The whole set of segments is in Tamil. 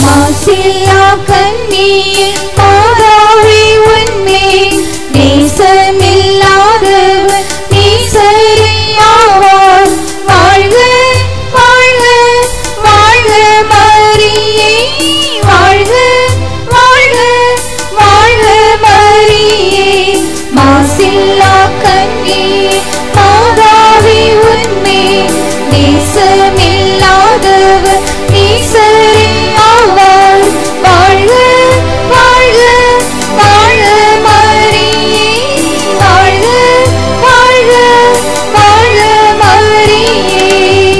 மாசில்லா கண்ணியில் மாறாவே உன்மே நேசமில்லாதவர் நேசரியாவார் வாழ்க வாழ்க வாழ்க மரியே வாழ்க வாழ்க வாழ்க மரியே மாசில்லா கண்ணியில் மாறாவே உன்மே நேசமில்லாதவர் நேசரியாவார் வாழ்க வாழ்க வாழ்க மரியே வாழ்க வாழ்க வாழ்க மரியே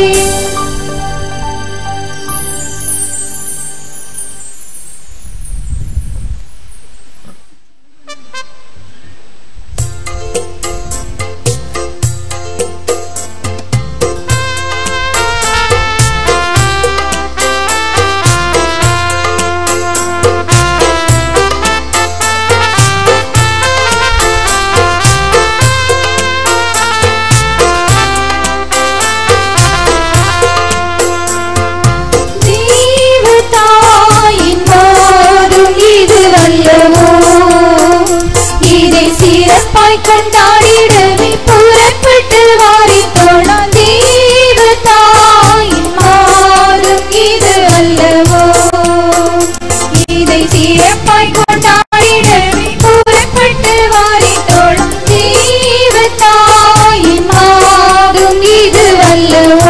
தேவதாயின் மாதும் இது வல்லவோ இதை சிறப்பாய் கொண்டாடிடவே புறப்பட்டு வாரி தோழாம் தேவதாயின் மாதும் இது வல்லவோ இதை சிறப்பாய் கொண்டாடிடவே புறப்பட்டு வாரி தோழாம் தேவதாயின் மாதும் இது வல்லவோ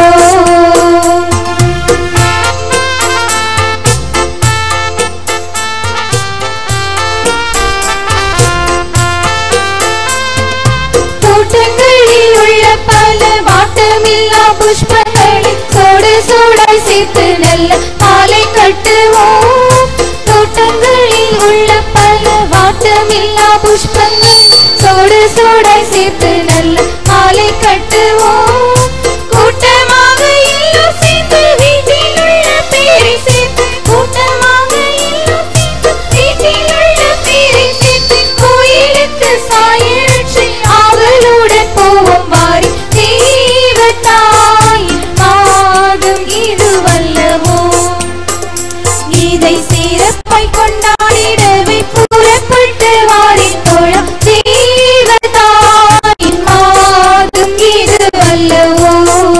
தோட்டங்களில் உள்ள பல வாட்டமில்லா புஷ்பங்களை சோடு சோடாய் சேர்த்து நல்ல மாலை கட்டுவோம் தோட்டங்களில் உள்ள பல வாட்டமில்லா புஷ்பங்களை சோடு சோடாய் சேர்த்து நல்ல மாலை கட்டுவோம் கூட்டமாக எல்லோரும் சேர்ந்து வீட்டில் உள்ள பேரை சேர்த்து கூட்டமாக எல்லோரும் சேர்ந்து வீட்டில் உள்ள பேரை சேர்த்து கோயிலுக்கு சாயற்றி ஆவலுடன் போவோம் வாரி தேவதாயின் மாதம் இது வல்லவோ இதை சிறப்பாய் கொண்டாடிடவே புறப்பட்டு வாரி தோழம் தேவதாயின் மாதம் இது வல்லவோ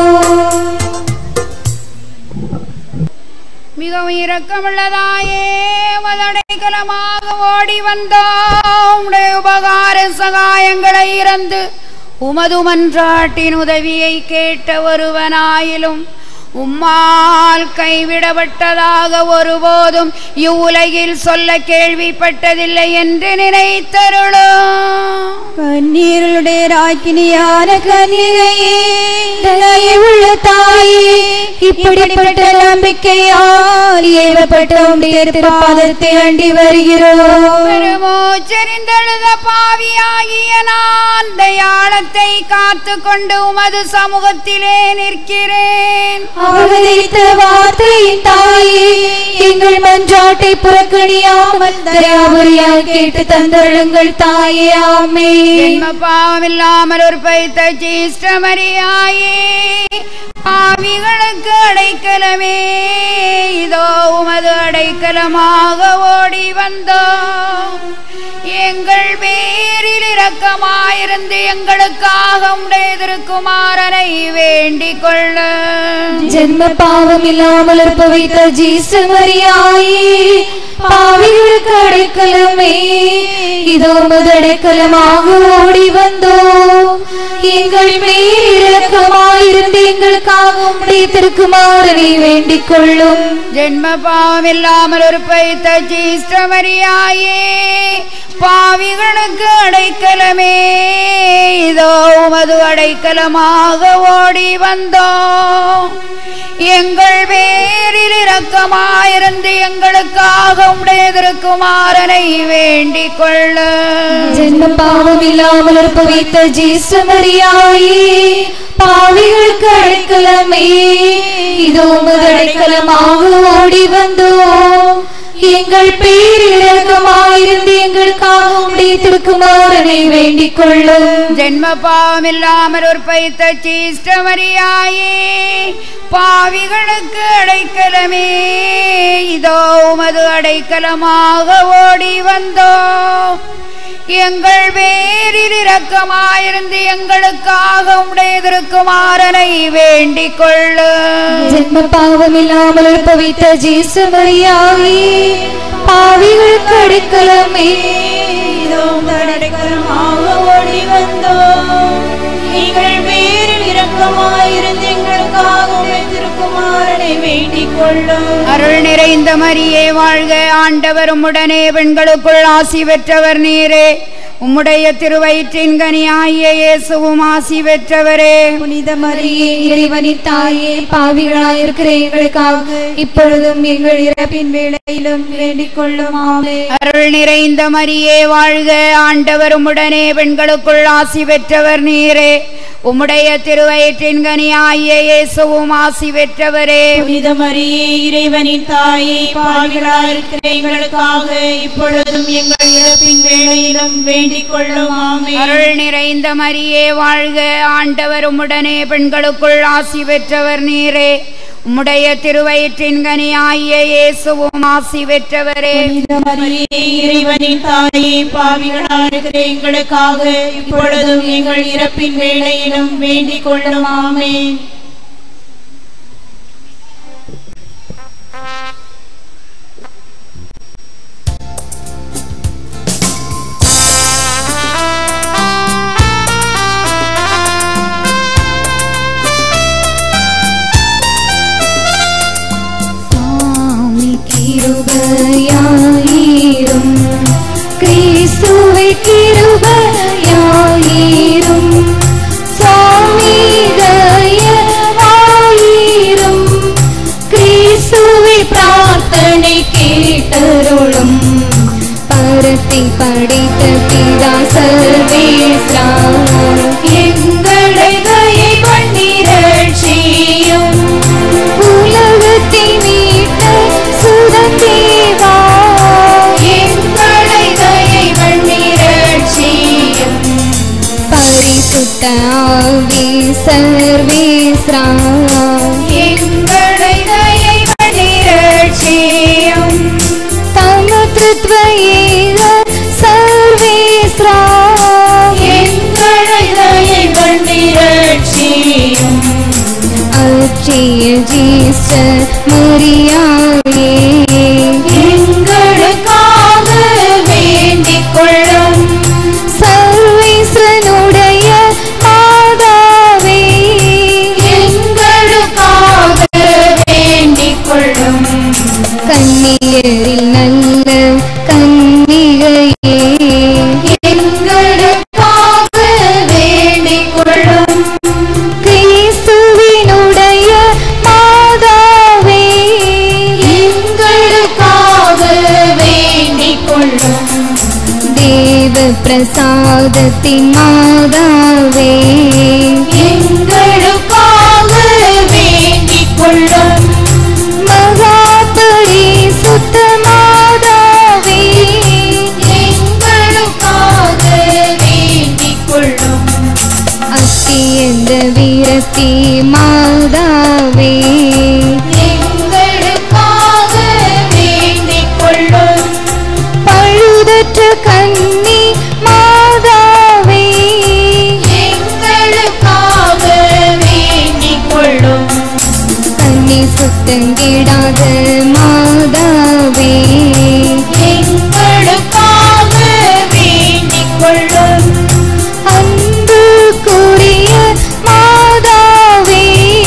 மிகவும் இரக்கமுள்ளதாயே மதடைக்கலமாக ஓடி வந்தோம் உடைய உபகார சகாயங்களை இறந்து உமது மன்றாட்டின் உதவியை கேட்ட ஒருவனாயிலும் உம்மால் கைவிடப்பட்டதாக ஒருபோதும் இவ்வுலகில் சொல்ல கேள்விப்பட்டதில்லை என்று நினைத்தருளும் கண்ணீருடைய ராக்கினியான கன்னிகையே தயவுள்ள தாயே இப்படிப்பட்ட நம்பிக்கையால் ஏவப்பட்ட உடைய பாதத்தை அண்டி வருகிறோம் பெருமூச்செறிந்தெழுத பாவியாகிய நான் தயாளத்தை காத்து கொண்டு உமது சமூகத்திலே நிற்கிறேன் அவதரித்த வார்த்தையின் தாயே எங்கள் மன்றாட்டை புறக்கணியாமல் தயாபுரியால் கேட்டு தந்தருளுங்கள் தாயே ஆமே ஜென்ம பாவமில்லாமல் ஒரு பைத்த ஜீஷ்டமரியாயே பாவிகளுக்கு அடைக்கலமே இதோ உமது அடைக்கலமாக ஓடி வந்தோம் எங்கள் பேரில் இரக்கமாயிருந்து எங்களுக்காக உடைய திருக்குமாரனை வேண்டிக் கொள்ள ஜென்ம பாவம் இல்லாமல் இருப்பவைத்த ஜீசு மரியாயே பாவிகளுக்கு அடைக்கலமே இதோ முதடைக்கலமாக ஓடி வந்தோம் எங்கள் மேல் இரக்கமாயிருந்து எங்களுக்காக உடைய திருக்குமாரனை வேண்டிக் கொள்ளும் ஜென்ம பாவமில்லாமல் ஒரு பைத்த ஜீஷ்டமரியாயே பாவிகளுக்கு அடைக்கலமே இதோ உமது அடைக்கலமாக ஓடி வந்தோம் எங்கள் பேரில் இரக்கமாயிருந்து எங்களுக்காக உடைய திருக்குமாரனை வேண்டிக் கொள்ள ஜென்ம பாவம் இல்லாமல் இருப்பவைத்த ஜீசு மரியாயே பாவிகளுக்கு அடைக்கலமே இதோ முதடைக்கலமாக ஓடி வந்தோம் எங்கள் பேர் இரக்கமாயிருந்து எங்களுக்காக உடைய திருக்குமாரனை வேண்டிக் கொள்ளும் ஜென்ம பாவமில்லாமல் உற்பவித்த சீஷ்டமரியாயே பாவிகளுக்கு அடைக்கலமே இதோ உமது அடைக்கலமாக ஓடி வந்தோ எங்கள் பேரில் இரக்கமாயிருந்து எங்களுக்காக உடைய திருக்குமாரனை வேண்டிக் கொள்ளு ஜென்ம பாவமில்லாமல் உற்பவித்த ஜீசமரியாயே பாவிகளுக்கு அடைக்கலமே இதோ தடக்கரமாக ஓடி வந்தோம் எங்கள் பேரில் இரக்கமாயிருந்து எங்களுக்காக உம்மை திருக்குமாரனை வேண்டிக் கொள்ளும் அருள் நிறைந்த மரியே வாழ்க ஆண்டவர் உம்முடனே பெண்களுக்குள் ஆசி பெற்றவர் நீரே உம்முடைய திருவயிற்றின் கனியாகிய இயேசுவும் ஆசி பெற்றவரே புனித மரியே மரியே இறைவனின் தாயே பாவிகளாயிருக்கிற எங்களுக்காக இப்பொழுதும் எங்கள் இறப்பின் வேளையிலும் வேண்டிக் கொள்ளும் ஆமே அருள் நிறைந்த மரியே வாழ்க ஆண்டவர் உம்முடனே பெண்களுக்குள் ஆசி பெற்றவர் நீரே உம்முடைய திருவயிற்றின் கனியாகிய இயேசுவும் ஆசி பெற்றவரே புனித மரியே இறைவனின் தாயே பாவிகளாயிருக்கிற எங்களுக்காக இப்பொழுதும் எங்கள் இறப்பின் வேளையிலும் வேண்டிக் கொள்ளும் ஆமே அருள் நிறைந்த மரியே வாழ்க ஆண்டவர் உம்முடனே பெண்களுக்குள் ஆசி பெற்றவர் நீரே உம்முடைய திருவயிற்றின் கனியாகிய இயேசுவும் ஆசி பெற்றவரே புனித மரியே இறைவனின் தாயே பாவிகளாயிருக்கிற எங்களுக்காக இப்பொழுதும் எங்கள் இறப்பின் வேளையிலும் வேண்டிக் கொள்ளும் ஆமே சுவாமி கிருபையாயிரும் கிறிஸ்துவை கிருபையாயிரும் சுவாமி தயவாயிரும் கிறிஸ்துவை பிரார்த்தனை கேட்டருளும் பரத்தை படித்த பிதா சர்வேஸ்வரா எங்களை தயை பண்ணிரட்சியும் உலகத்தை மீட்ட சுதந்தேவா எங்களை தயை பண்ணிரட்சியும் பரிசுத்த ஆவி சர்வேஸ்வரா எங்களை தயை பண்ணிரட்சியும் தமத்துவ சர்வேஸ்வரா எங்களை தயை பண்ணிரட்சியும் அச்சய ஜீச மரியாயே எங்களுக்காக வேண்டிக் கொள்ளும் சர்வேசனுடைய மாதாவே எங்களுக்காக வேண்டிக் கொள்ளும் கன்னியரில் நல்ல கன்னிகையே எங்களுக்காக வேண்டிக் கொள்ளும் கிறிஸ்துவினுடைய மாதாவே எங்களுக்காக வேண்டிக் கொள்ளும் தேவ பிரசாதத்தின் மாதாவே எங்களுக்காக வேண்டிக் கொள்ளும் மகாபலி சுத்த மாதாவே எங்களுக்காக வேண்டிக் கொள்ளும் அத்தியந்த விரக்தி மாதாவே எங்களுக்காக வேண்டிக் கொள்ளும் பழுதற்ற கன்னி மாதாவே எங்களுக்காக வேண்டிக் கொள்ளும் கன்னி சுத்தங்கிடாத மாதாவே எங்களுக்காக வேண்டிக் கொள்ளும் அன்புக்குரிய மாதாவே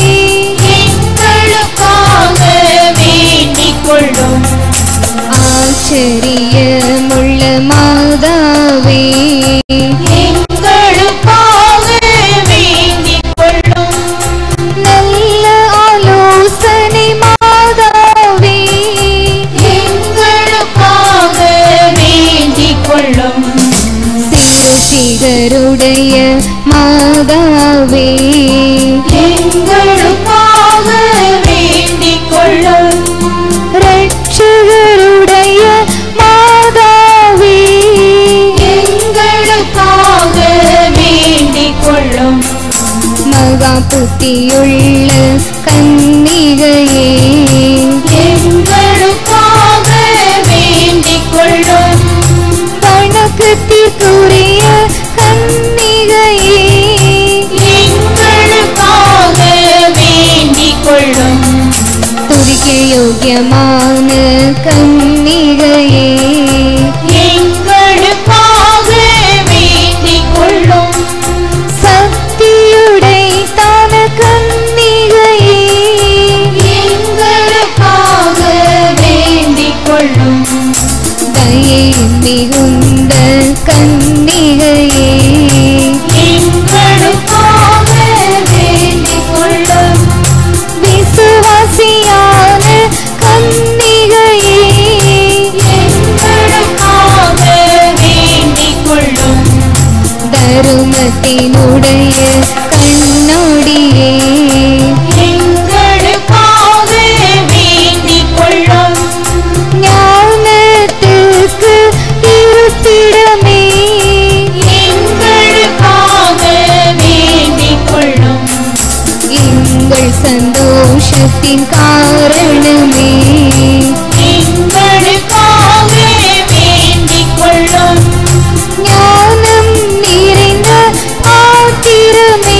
எங்களுக்காக வேண்டிக் கொள்ளும் ஆச்சரியமுள்ள மாதாவே எங்களுக்காக வேண்டிக் கொள்ளும் நல்ல ஆலோசனை மாதாவே எங்களுக்காக வேண்டிக் கொள்ளும் சிறுஷிகருடைய மாதாவே எங்களுக்காக வேண்டிக் கொள்ளும் ரட்சகருடைய மா பக்தியுள்ள கன்னிகையே எங்களுக்காக வேண்டிக் கொள்ளும் வணக்கத்திற்குரிய கன்னிகையே எங்களுக்காக வேண்டிக் கொள்ளும் துதிக்க யோக்கியமான கன்னிகையே எங்களுக்காக வேண்டிக் கொள்ளும் சக்தியுடைத்தான கன்னிகையே எங்களுக்காக வேண்டிக் கொள்ளும் தயை மிகுந்த கன்னிகையே எங்களுக்காக வேண்டிக் கொள்ளும் விசுவாசியான கன்னிகையே எங்களுக்காக வேண்டிக் கொள்ளும் தருமத்தினுடைய கண்ணோடியே எங்களுக்காக வேண்டிக் கொள்ளும் ஞானத்துக்கு இருப்பிடமே எங்களுக்காக வேண்டிக் கொள்ளும் எங்கள் சந்தோஷத்தின் காரணமே எங்களுக்காக வேண்டிக் கொள்ளும் ஞானம் நிறைந்த பாத்திரமே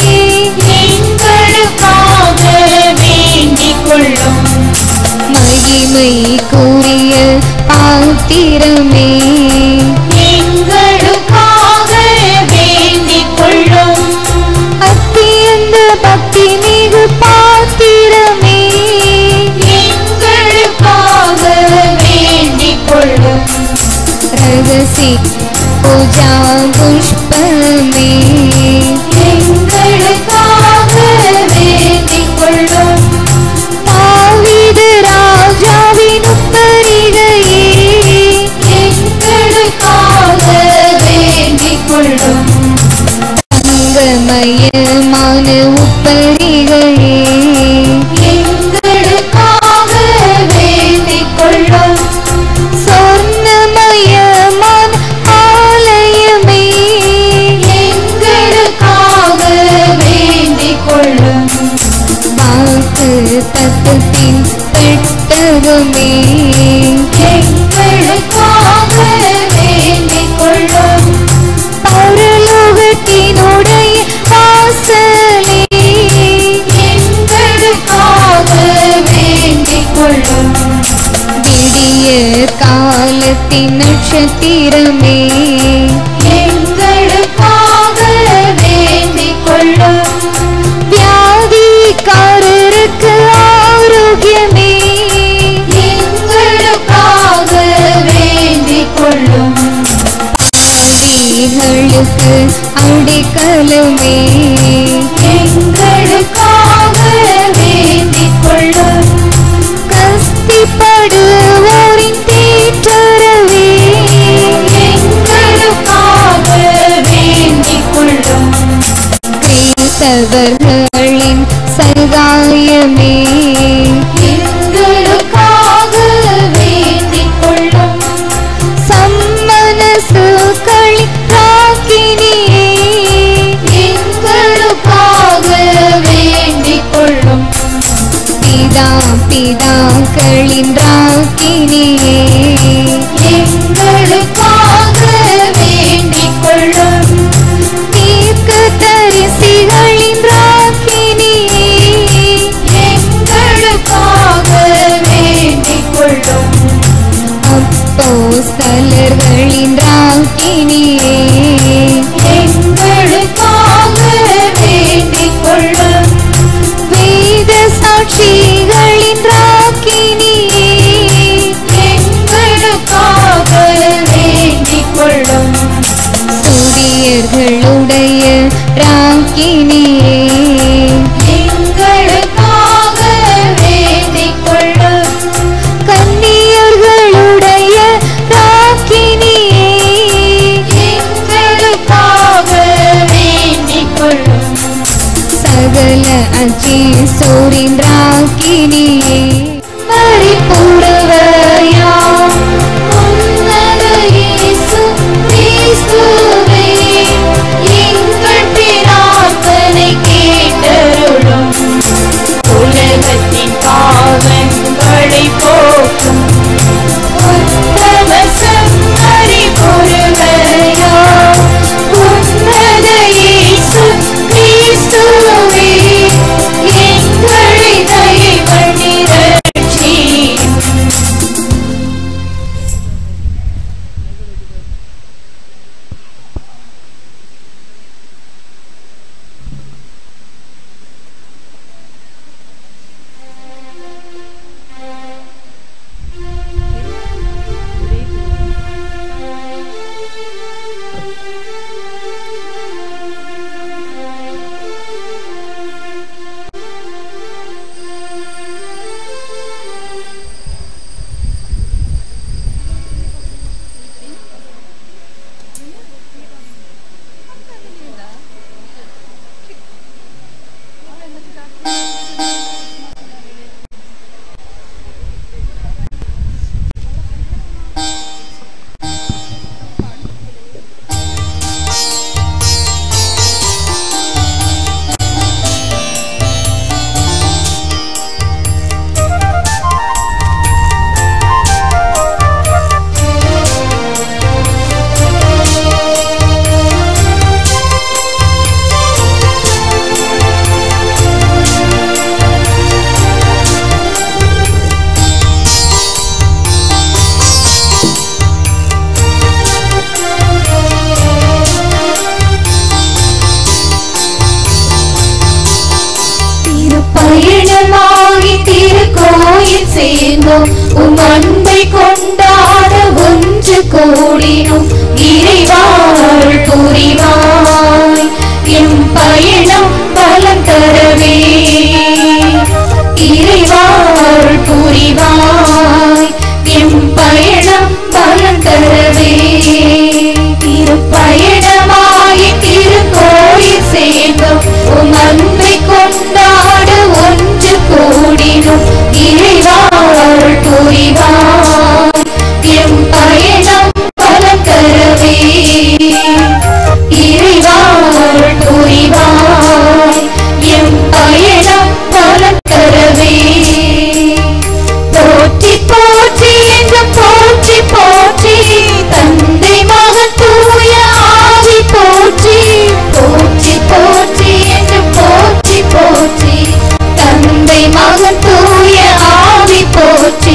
எங்களுக்காக வேண்டிக் கொள்ளும் மகிமைக்குரிய பாத்திரமே எங்களுக்காக வேண்டிக் கொள்ளும் அத்தியந்த பக்தி மிகு பாத்திரமே எங்களுக்காக வேண்டிக் கொள்ளும் ரகசி பூஜா புஷ்பமே எங்களுக்காக வேண்டிக் கொள்ளும் தாவீது ராஜாவின் உப்பரிகையே எங்களுக்காக வேண்டிக் கொள்ளும் தங்கமயமான உப்பரிகையே எங்களுக்காக வேண்டிக் கொள்ளும் சொர்ணமயமான ஆலயமே எங்களுக்காக வேண்டிக் கொள்ளும் வாக்கு தத்துவத்தின் பெட்டகமே எங்களுக்காக வேண்டிக் கொள்ளும் பரலோகத்தினுடைய வாசலே எங்களுக்காக வேண்டிக் கொள்ளும் விடிய காலத்தின் நட்சத்திரமே எங்களுக்காக வேண்டிக் கொள்ளும் வியாதிக்காரருக்கு ஆரோக்கியமே எங்களுக்காக வேண்டிக் கொள்ளும் பாவிகளுக்கு அடிக்கலமே எங்களுக்காக வேண்டிக் கொள்ளும் கஸ்திப்படுவோரின் தேற்றரவே எங்களுக்காக வேண்டிக் கொள்ளும் கிறிஸ்தவர்களின் சகாயமே எங்களுக்காக வேண்டிக் கொள்ளும் சம்மனசுகளின் ராக்கினியே எங்களுக்காக வேண்டிக் கொள்ளும் பிதா பிதாக்களின் ராக்கினியே எங்களுக்காக வேண்டிக் கொள்ளும் தீர்க்க தரிசிகளின் ராக்கினியே எங்களுக்காக வேண்டிக் கொள்ளும் அப்போஸ்தலர்களின் ராக்கினியே எங்களுக்காக வேண்டிக் கொள்ளும் வேத சாட்சிகளின் ராக்கினியே எங்களுக்காக வேண்டிக் கொள்ளும் சூரியர்களுடைய சேர்ந்தோம் உம் அன்பை கொண்டாட ஒன்று கூடினோம் இறைவாள் புரிவாய் எம் பயணம் பலம் தரவே இறைவாள் புரிவாய் எம் பயணம் பலம் தரவே திருப்பயணமாய் திருக்கோயில் சேர்ந்தோம் உம் அன்பை கொண்டாட ஒன்று கூடினோம் இறைவாள் புரிவாய் எம் பயணம் பலம் தரவே இறைவாள் புரிவாய் எம் பயணம் பலம் தரவே போற்றி போற்றி என்று போற்றி போற்றி தந்தை மகன் தூய ஆவி போற்றி போற்றி போற்றி என்று போற்றி போற்றி தந்தை மகன் தூய ஆவி போற்றி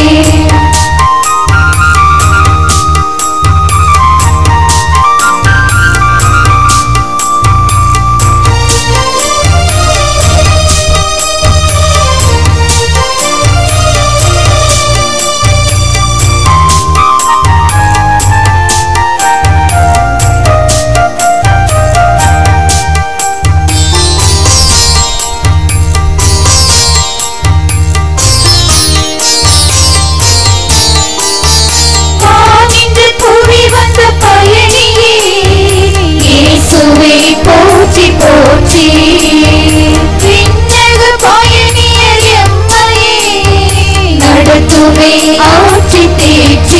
வானின்று புவி வந்த பயணியே இயேசுவே போற்றி போற்றி விண்ணக பயணியர் எம்மையே நடத்துவே ஆட்சி தேற்றி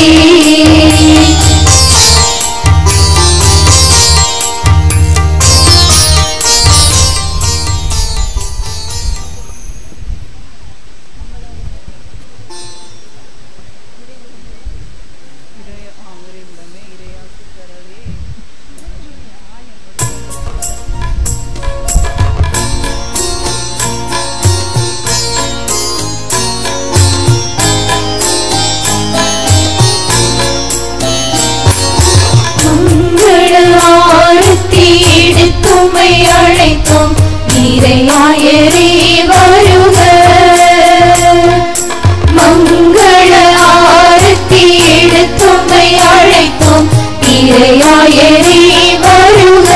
மங்கள ஆரத்தி எடுத்துமை அழைத்தோம் இறையாயரே வருக மங்கள ஆரத்தி எடுத்துமை அழைத்தோம் இறையாயரே வருக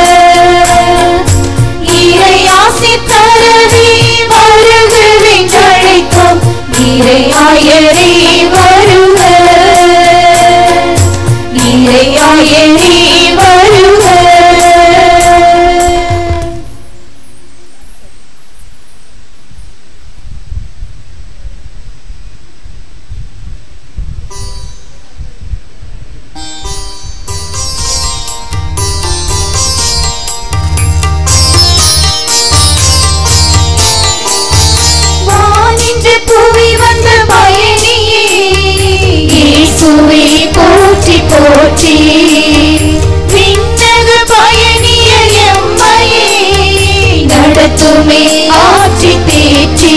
இறையாசி தரவே வருகவே அழைத்தோம் இறையாயரே வருக இறையாயரே வருக வானின்று புவி வந்த பயணியே இயேசுவே போற்றி போற்றி விண்ணக பயணியர் எம்மையே நடத்துமே ஆட்சி தேற்றி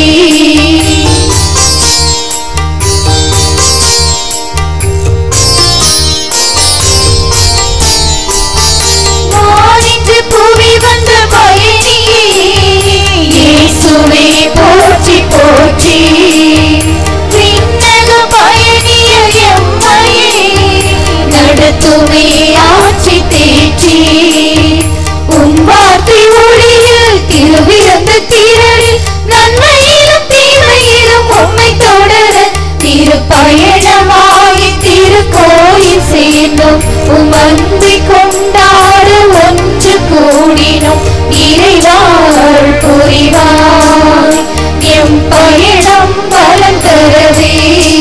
வானின்று புவி வந்த பயணியே இயேசுவே போற்றி போற்றி விண்ணக பயணியர் எம்மையே நடத்துமே ஆட்சி தேற்றி உன் வார்த்தை ஒளியில் திருவிழந்த திரளில் நன்மையிலும் தீமையிலும் உம்மை தொடர திருப்பயணமாய் திருக்கோயில் சேர்ந்தோம் உம் அன்பை கொண்டாட ஒன்று கூடினோம் இறைவாள் புரிவாய் எம் பயணம் பலம் தரவே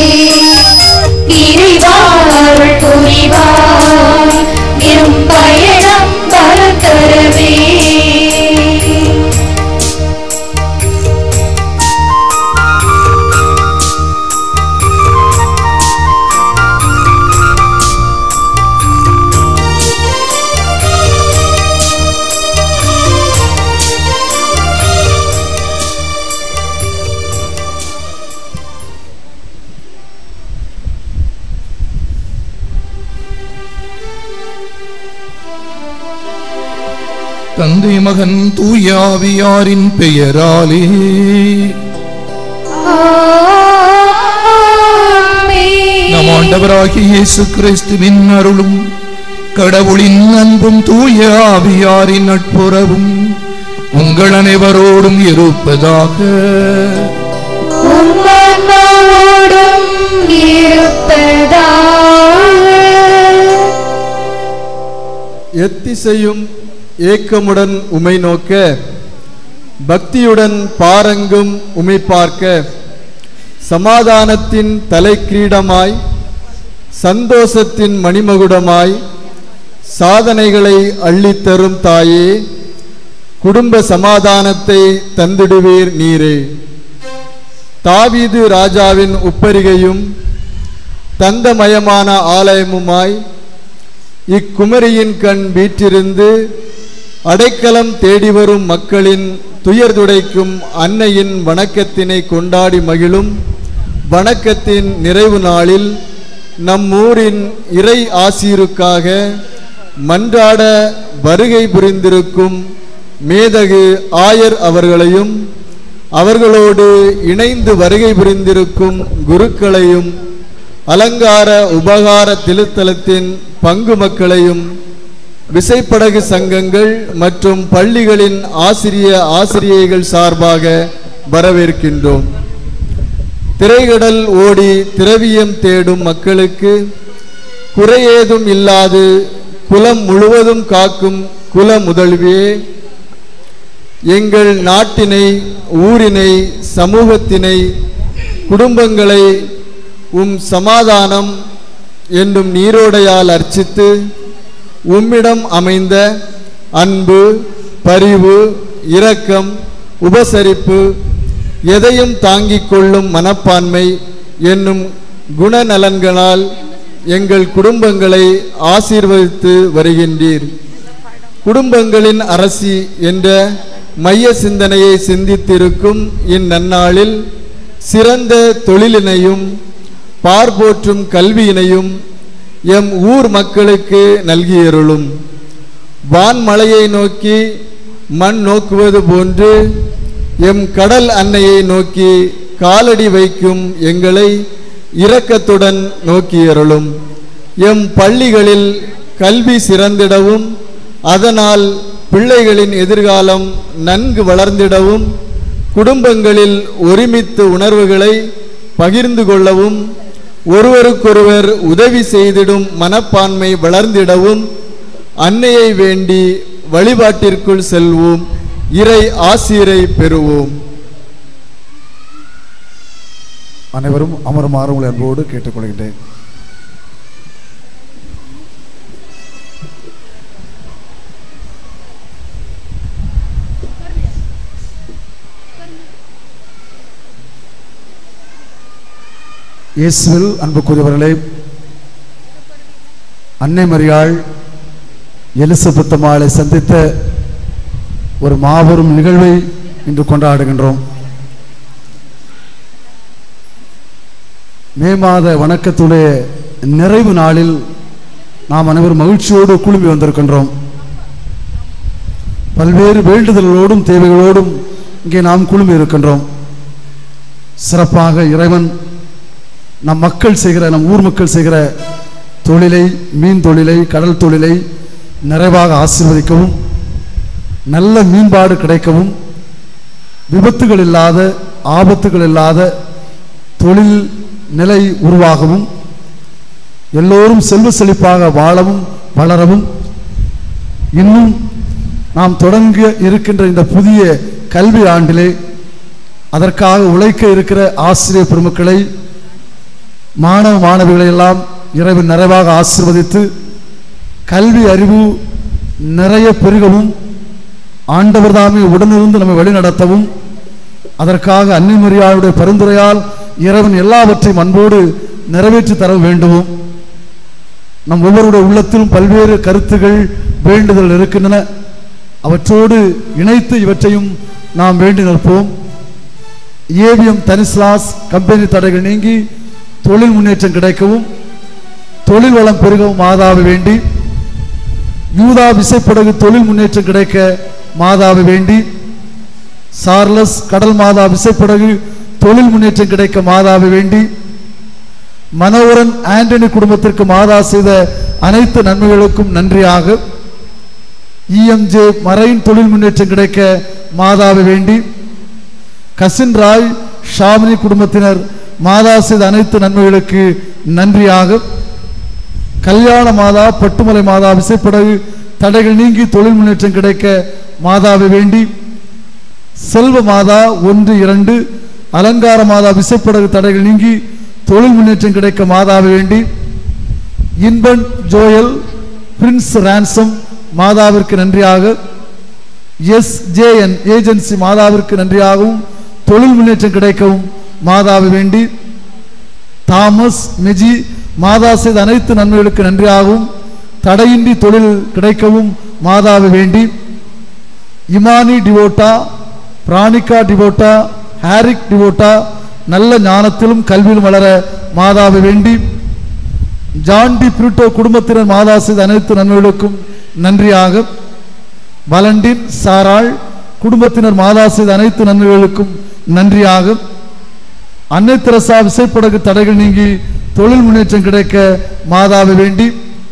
இறைவாள் புரிவாய் எம் பயணம் பலம் தரவே தந்தை மகன் தூயாவியாரின் பெயராலே ஆண்டவராகிய இயேசு கிறிஸ்துவின் அருளும் கடவுளின் அன்பும் தூய ஆவியாரின் நட்புறவும் உங்கள் அனைவரோடும் இருப்பதாக உம்மோடும் இருப்பதாக எத்திசையும் ஏக்கமுடன் உமை நோக்க பக்தியுடன் பாரங்கும் உமை பார்க்க சமாதானத்தின் தலைக்கிரீடமாய் சந்தோஷத்தின் மணிமகுடமாய் சாதனைகளை அள்ளித்தரும் தாயே குடும்ப சமாதானத்தை தந்திடுவீர் நீரே தாவீது ராஜாவின் உப்பரிகையும் தந்தமயமான ஆலயமுமாய் இக்குமரியின் கண் வீற்றிருந்து அடைக்கலம் தேடி வரும் மக்களின் துயர் துடைக்கும் அன்னையின் வணக்கத்தினை கொண்டாடி மகிழும் வணக்கத்தின் நிறைவு நாளில் நம்மூரின் இறை ஆசீருக்காக மன்றாட வருகை புரிந்திருக்கும் மேதகு ஆயர் அவர்களையும் அவர்களோடு இணைந்து வருகை புரிந்திருக்கும் குருக்களையும் அலங்கார உபகார திருத்தலத்தின் பங்கு மக்களையும் விசைப்படகு சங்கங்கள் மற்றும் பள்ளிகளின் ஆசிரிய ஆசிரியைகள் சார்பாக வரவேற்கின்றோம் திரைகடல் ஓடி திரவியம் தேடும் மக்களுக்கு குறையேதும் இல்லாது குலம் முழுவதும் காக்கும் குல முதல்வியே எங்கள் நாட்டினை ஊரினை சமூகத்தினை குடும்பங்களை உம் சமாதானம் என்னும் நீரோடையால் அர்ச்சித்து உம்மிடம் அமைந்த அன்பு பரிவு இரக்கம் உபசரிப்பு எதையும் தாங்கிக் கொள்ளும் மனப்பான்மை என்னும் குணநலன்களால் எங்கள் குடும்பங்களை ஆசீர்வதித்து வருகின்றீர் குடும்பங்களின் அரசி என்ற மைய சிந்தனையை சிந்தித்திருக்கும் இந்நன்னாளில் சிறந்த தொழிலினையும் பார்போற்றும் கல்வியினையும் எம் ஊர் மக்களுக்கு நல்கியருளும் வான்மலையை நோக்கி மண் நோக்குவது போன்று எம் கடல் அன்னையை நோக்கி காலடி வைக்கும் எங்களை இரக்கத்துடன் நோக்கியருளும் எம் பள்ளிகளில் கல்வி சிறந்திடவும் அதனால் பிள்ளைகளின் எதிர்காலம் நன்கு வளர்ந்திடவும் குடும்பங்களில் ஒருமித்த உணர்வுகளை பகிர்ந்து கொள்ளவும் ஒருவருக்கொருவர் உதவி செய்திடும் மனப்பான்மை வளர்ந்திடவும் அன்னையை வேண்டி வழிபாட்டிற்குள் செல்வோம் இறை ஆசீரை பெறுவோம் அனைவரும் அமருமாறு உங்களை அன்போடு கேட்டுக்கொள்கின்றேன் இயேசுவில் அன்புக்குரியவர்களே அன்னை மரியாள் எலிசபெத் அம்மாளை சந்தித்த ஒரு மாபெரும் நிகழ்வை இன்று கொண்டாடுகின்றோம் மே மாத வணக்கத்துடைய நிறைவு நாளில் நாம் அனைவரும் மகிழ்ச்சியோடு குழுமி வந்திருக்கின்றோம் பல்வேறு வேண்டுதல்களோடும் தேவைகளோடும் இங்கே நாம் குழுமி இருக்கின்றோம் சிறப்பாக இறைவன் நம் மக்கள் செய்கிற நம் ஊர் மக்கள் செய்கிற தொழிலை மீன் தொழிலை கடல் தொழிலை நிறைவாக ஆசீர்வதிக்கவும் நல்ல மீன்பாடு கிடைக்கவும் விபத்துகள் இல்லாத ஆபத்துகள் இல்லாத தொழில் நிலை உருவாகவும் எல்லோரும் செல்வ செழிப்பாக வாழவும் வளரவும் இன்னும் நாம் தொடங்க இருக்கின்ற இந்த புதிய கல்வி ஆண்டிலே அதற்காக உழைக்க இருக்கிற ஆசிரியர் பெருமக்களை மாணவ மாணவிகளை எல்லாம் இறைவன் நிறைவாக ஆசிர்வதித்து கல்வி அறிவு நிறைய பெருகவும் ஆண்டவர் தாமே உடனிருந்து நம்மை வழிநடத்தவும் அதற்காக அன்னை மரியாளுடைய பரிந்துரையால் இறைவன் எல்லாவற்றையும் அன்போடு நிறைவேற்றி தர வேண்டுவோம் நம் ஒவ்வொருடைய உள்ளத்திலும் பல்வேறு கருத்துகள் வேண்டுதல் இருக்கின்றன அவற்றோடு இணைத்து இவற்றையும் நாம் வேண்டி நிற்போம் ஏவிஎம் தனிஸ்லாஸ் கம்பெனி தடைகள் நீங்கி தொழில் முன்னேற்றம் கிடைக்கவும் தொழில் வளம் பெருகவும் மாதாவை வேண்டி யூதா விசைப்படகு தொழில் முன்னேற்றம் கிடைக்க மாதாவை வேண்டி சார்லஸ் கடல் மாதா விசைப்படகு தொழில் முன்னேற்றம் கிடைக்க மாதாவை வேண்டி மனோகரன் ஆண்டனி குடும்பத்திற்கு மாதா செய்த அனைத்து நன்மைகளுக்கும் நன்றியாக இஎம்ஜே மரைன் தொழில் முன்னேற்றம் கிடைக்க மாதாவை வேண்டி கசின் ராய் ஷாமினி குடும்பத்தினர் மாதா செய்த அனைத்து நன்மைகளுக்கு நன்றியாக கல்யாண மாதா பட்டுமலை மாதா விசைப்படகு தடைகள் நீங்கி தொழில் முன்னேற்றம் கிடைக்க மாதாவை வேண்டி செல்வ மாதா ஒன்று இரண்டு அலங்கார மாதா விசைப்படகு தடைகள் நீங்கி தொழில் முன்னேற்றம் கிடைக்க மாதாவை வேண்டி இன்பன் ஜோயல் பிரின்ஸ் ரான்சம் மாதாவிற்கு நன்றியாக எஸ் ஜேஎன் ஏஜென்சி மாதாவிற்கு நன்றியாகவும் தொழில் முன்னேற்றம் கிடைக்கவும் மாதாவை வேண்டி தாமஸ் மெஜி மாதா செய்த அனைத்து நன்மைகளுக்கு நன்றியாகவும் தடையின்றி தொழில் கிடைக்கவும் மாதாவை வேண்டி இமானி டிவோட்டா பிராணிகா டிவோட்டா ஹாரிக் டிவோட்டா நல்ல ஞானத்திலும் கல்வியிலும் வளர மாதாவை வேண்டி ஜான் டி பிரிட்டோ குடும்பத்தினர் மாதா செய்த அனைத்து நன்மைகளுக்கும் நன்றியாக வலண்டின் சாராள் குடும்பத்தினர் மாதா செய்த அனைத்து நன்மைகளுக்கும் நன்றியாக அன்னை தெரசா விசைப்படகு தடைகள் நீங்கி தொழில் முன்னேற்றம் கிடைக்க மாதாவை வேண்டி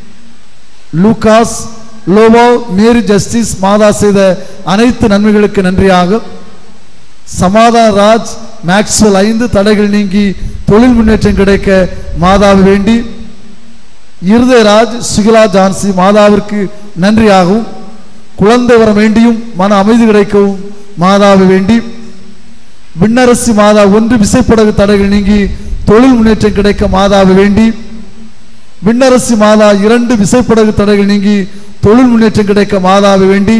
லூகாஸ் லோவோ மேரி ஜஸ்டிஸ் மாதா செய்த அனைத்து நன்மைகளுக்கு நன்றியாக சமாதான ராஜ் மேக்ஸ்வெல் ஐந்து தடைகள் நீங்கி தொழில் முன்னேற்றம் கிடைக்க மாதாவை வேண்டி இருதயராஜ் சுகிலா ஜான்சி மாதாவிற்கு நன்றியாகவும் குழந்தை வர வேண்டியும் மன அமைதி கிடைக்கவும் மாதாவை வேண்டி விண்ணரசி மாதா ஒன்று விசைப்படகு தடைகள் நீங்கி தொழில் முன்னேற்றம் கிடைக்க மாதாவை வேண்டி விண்ணரசி மாதா இரண்டு விசைப்படகு தடைகள் நீங்கி தொழில் முன்னேற்றம் கிடைக்க மாதாவை வேண்டி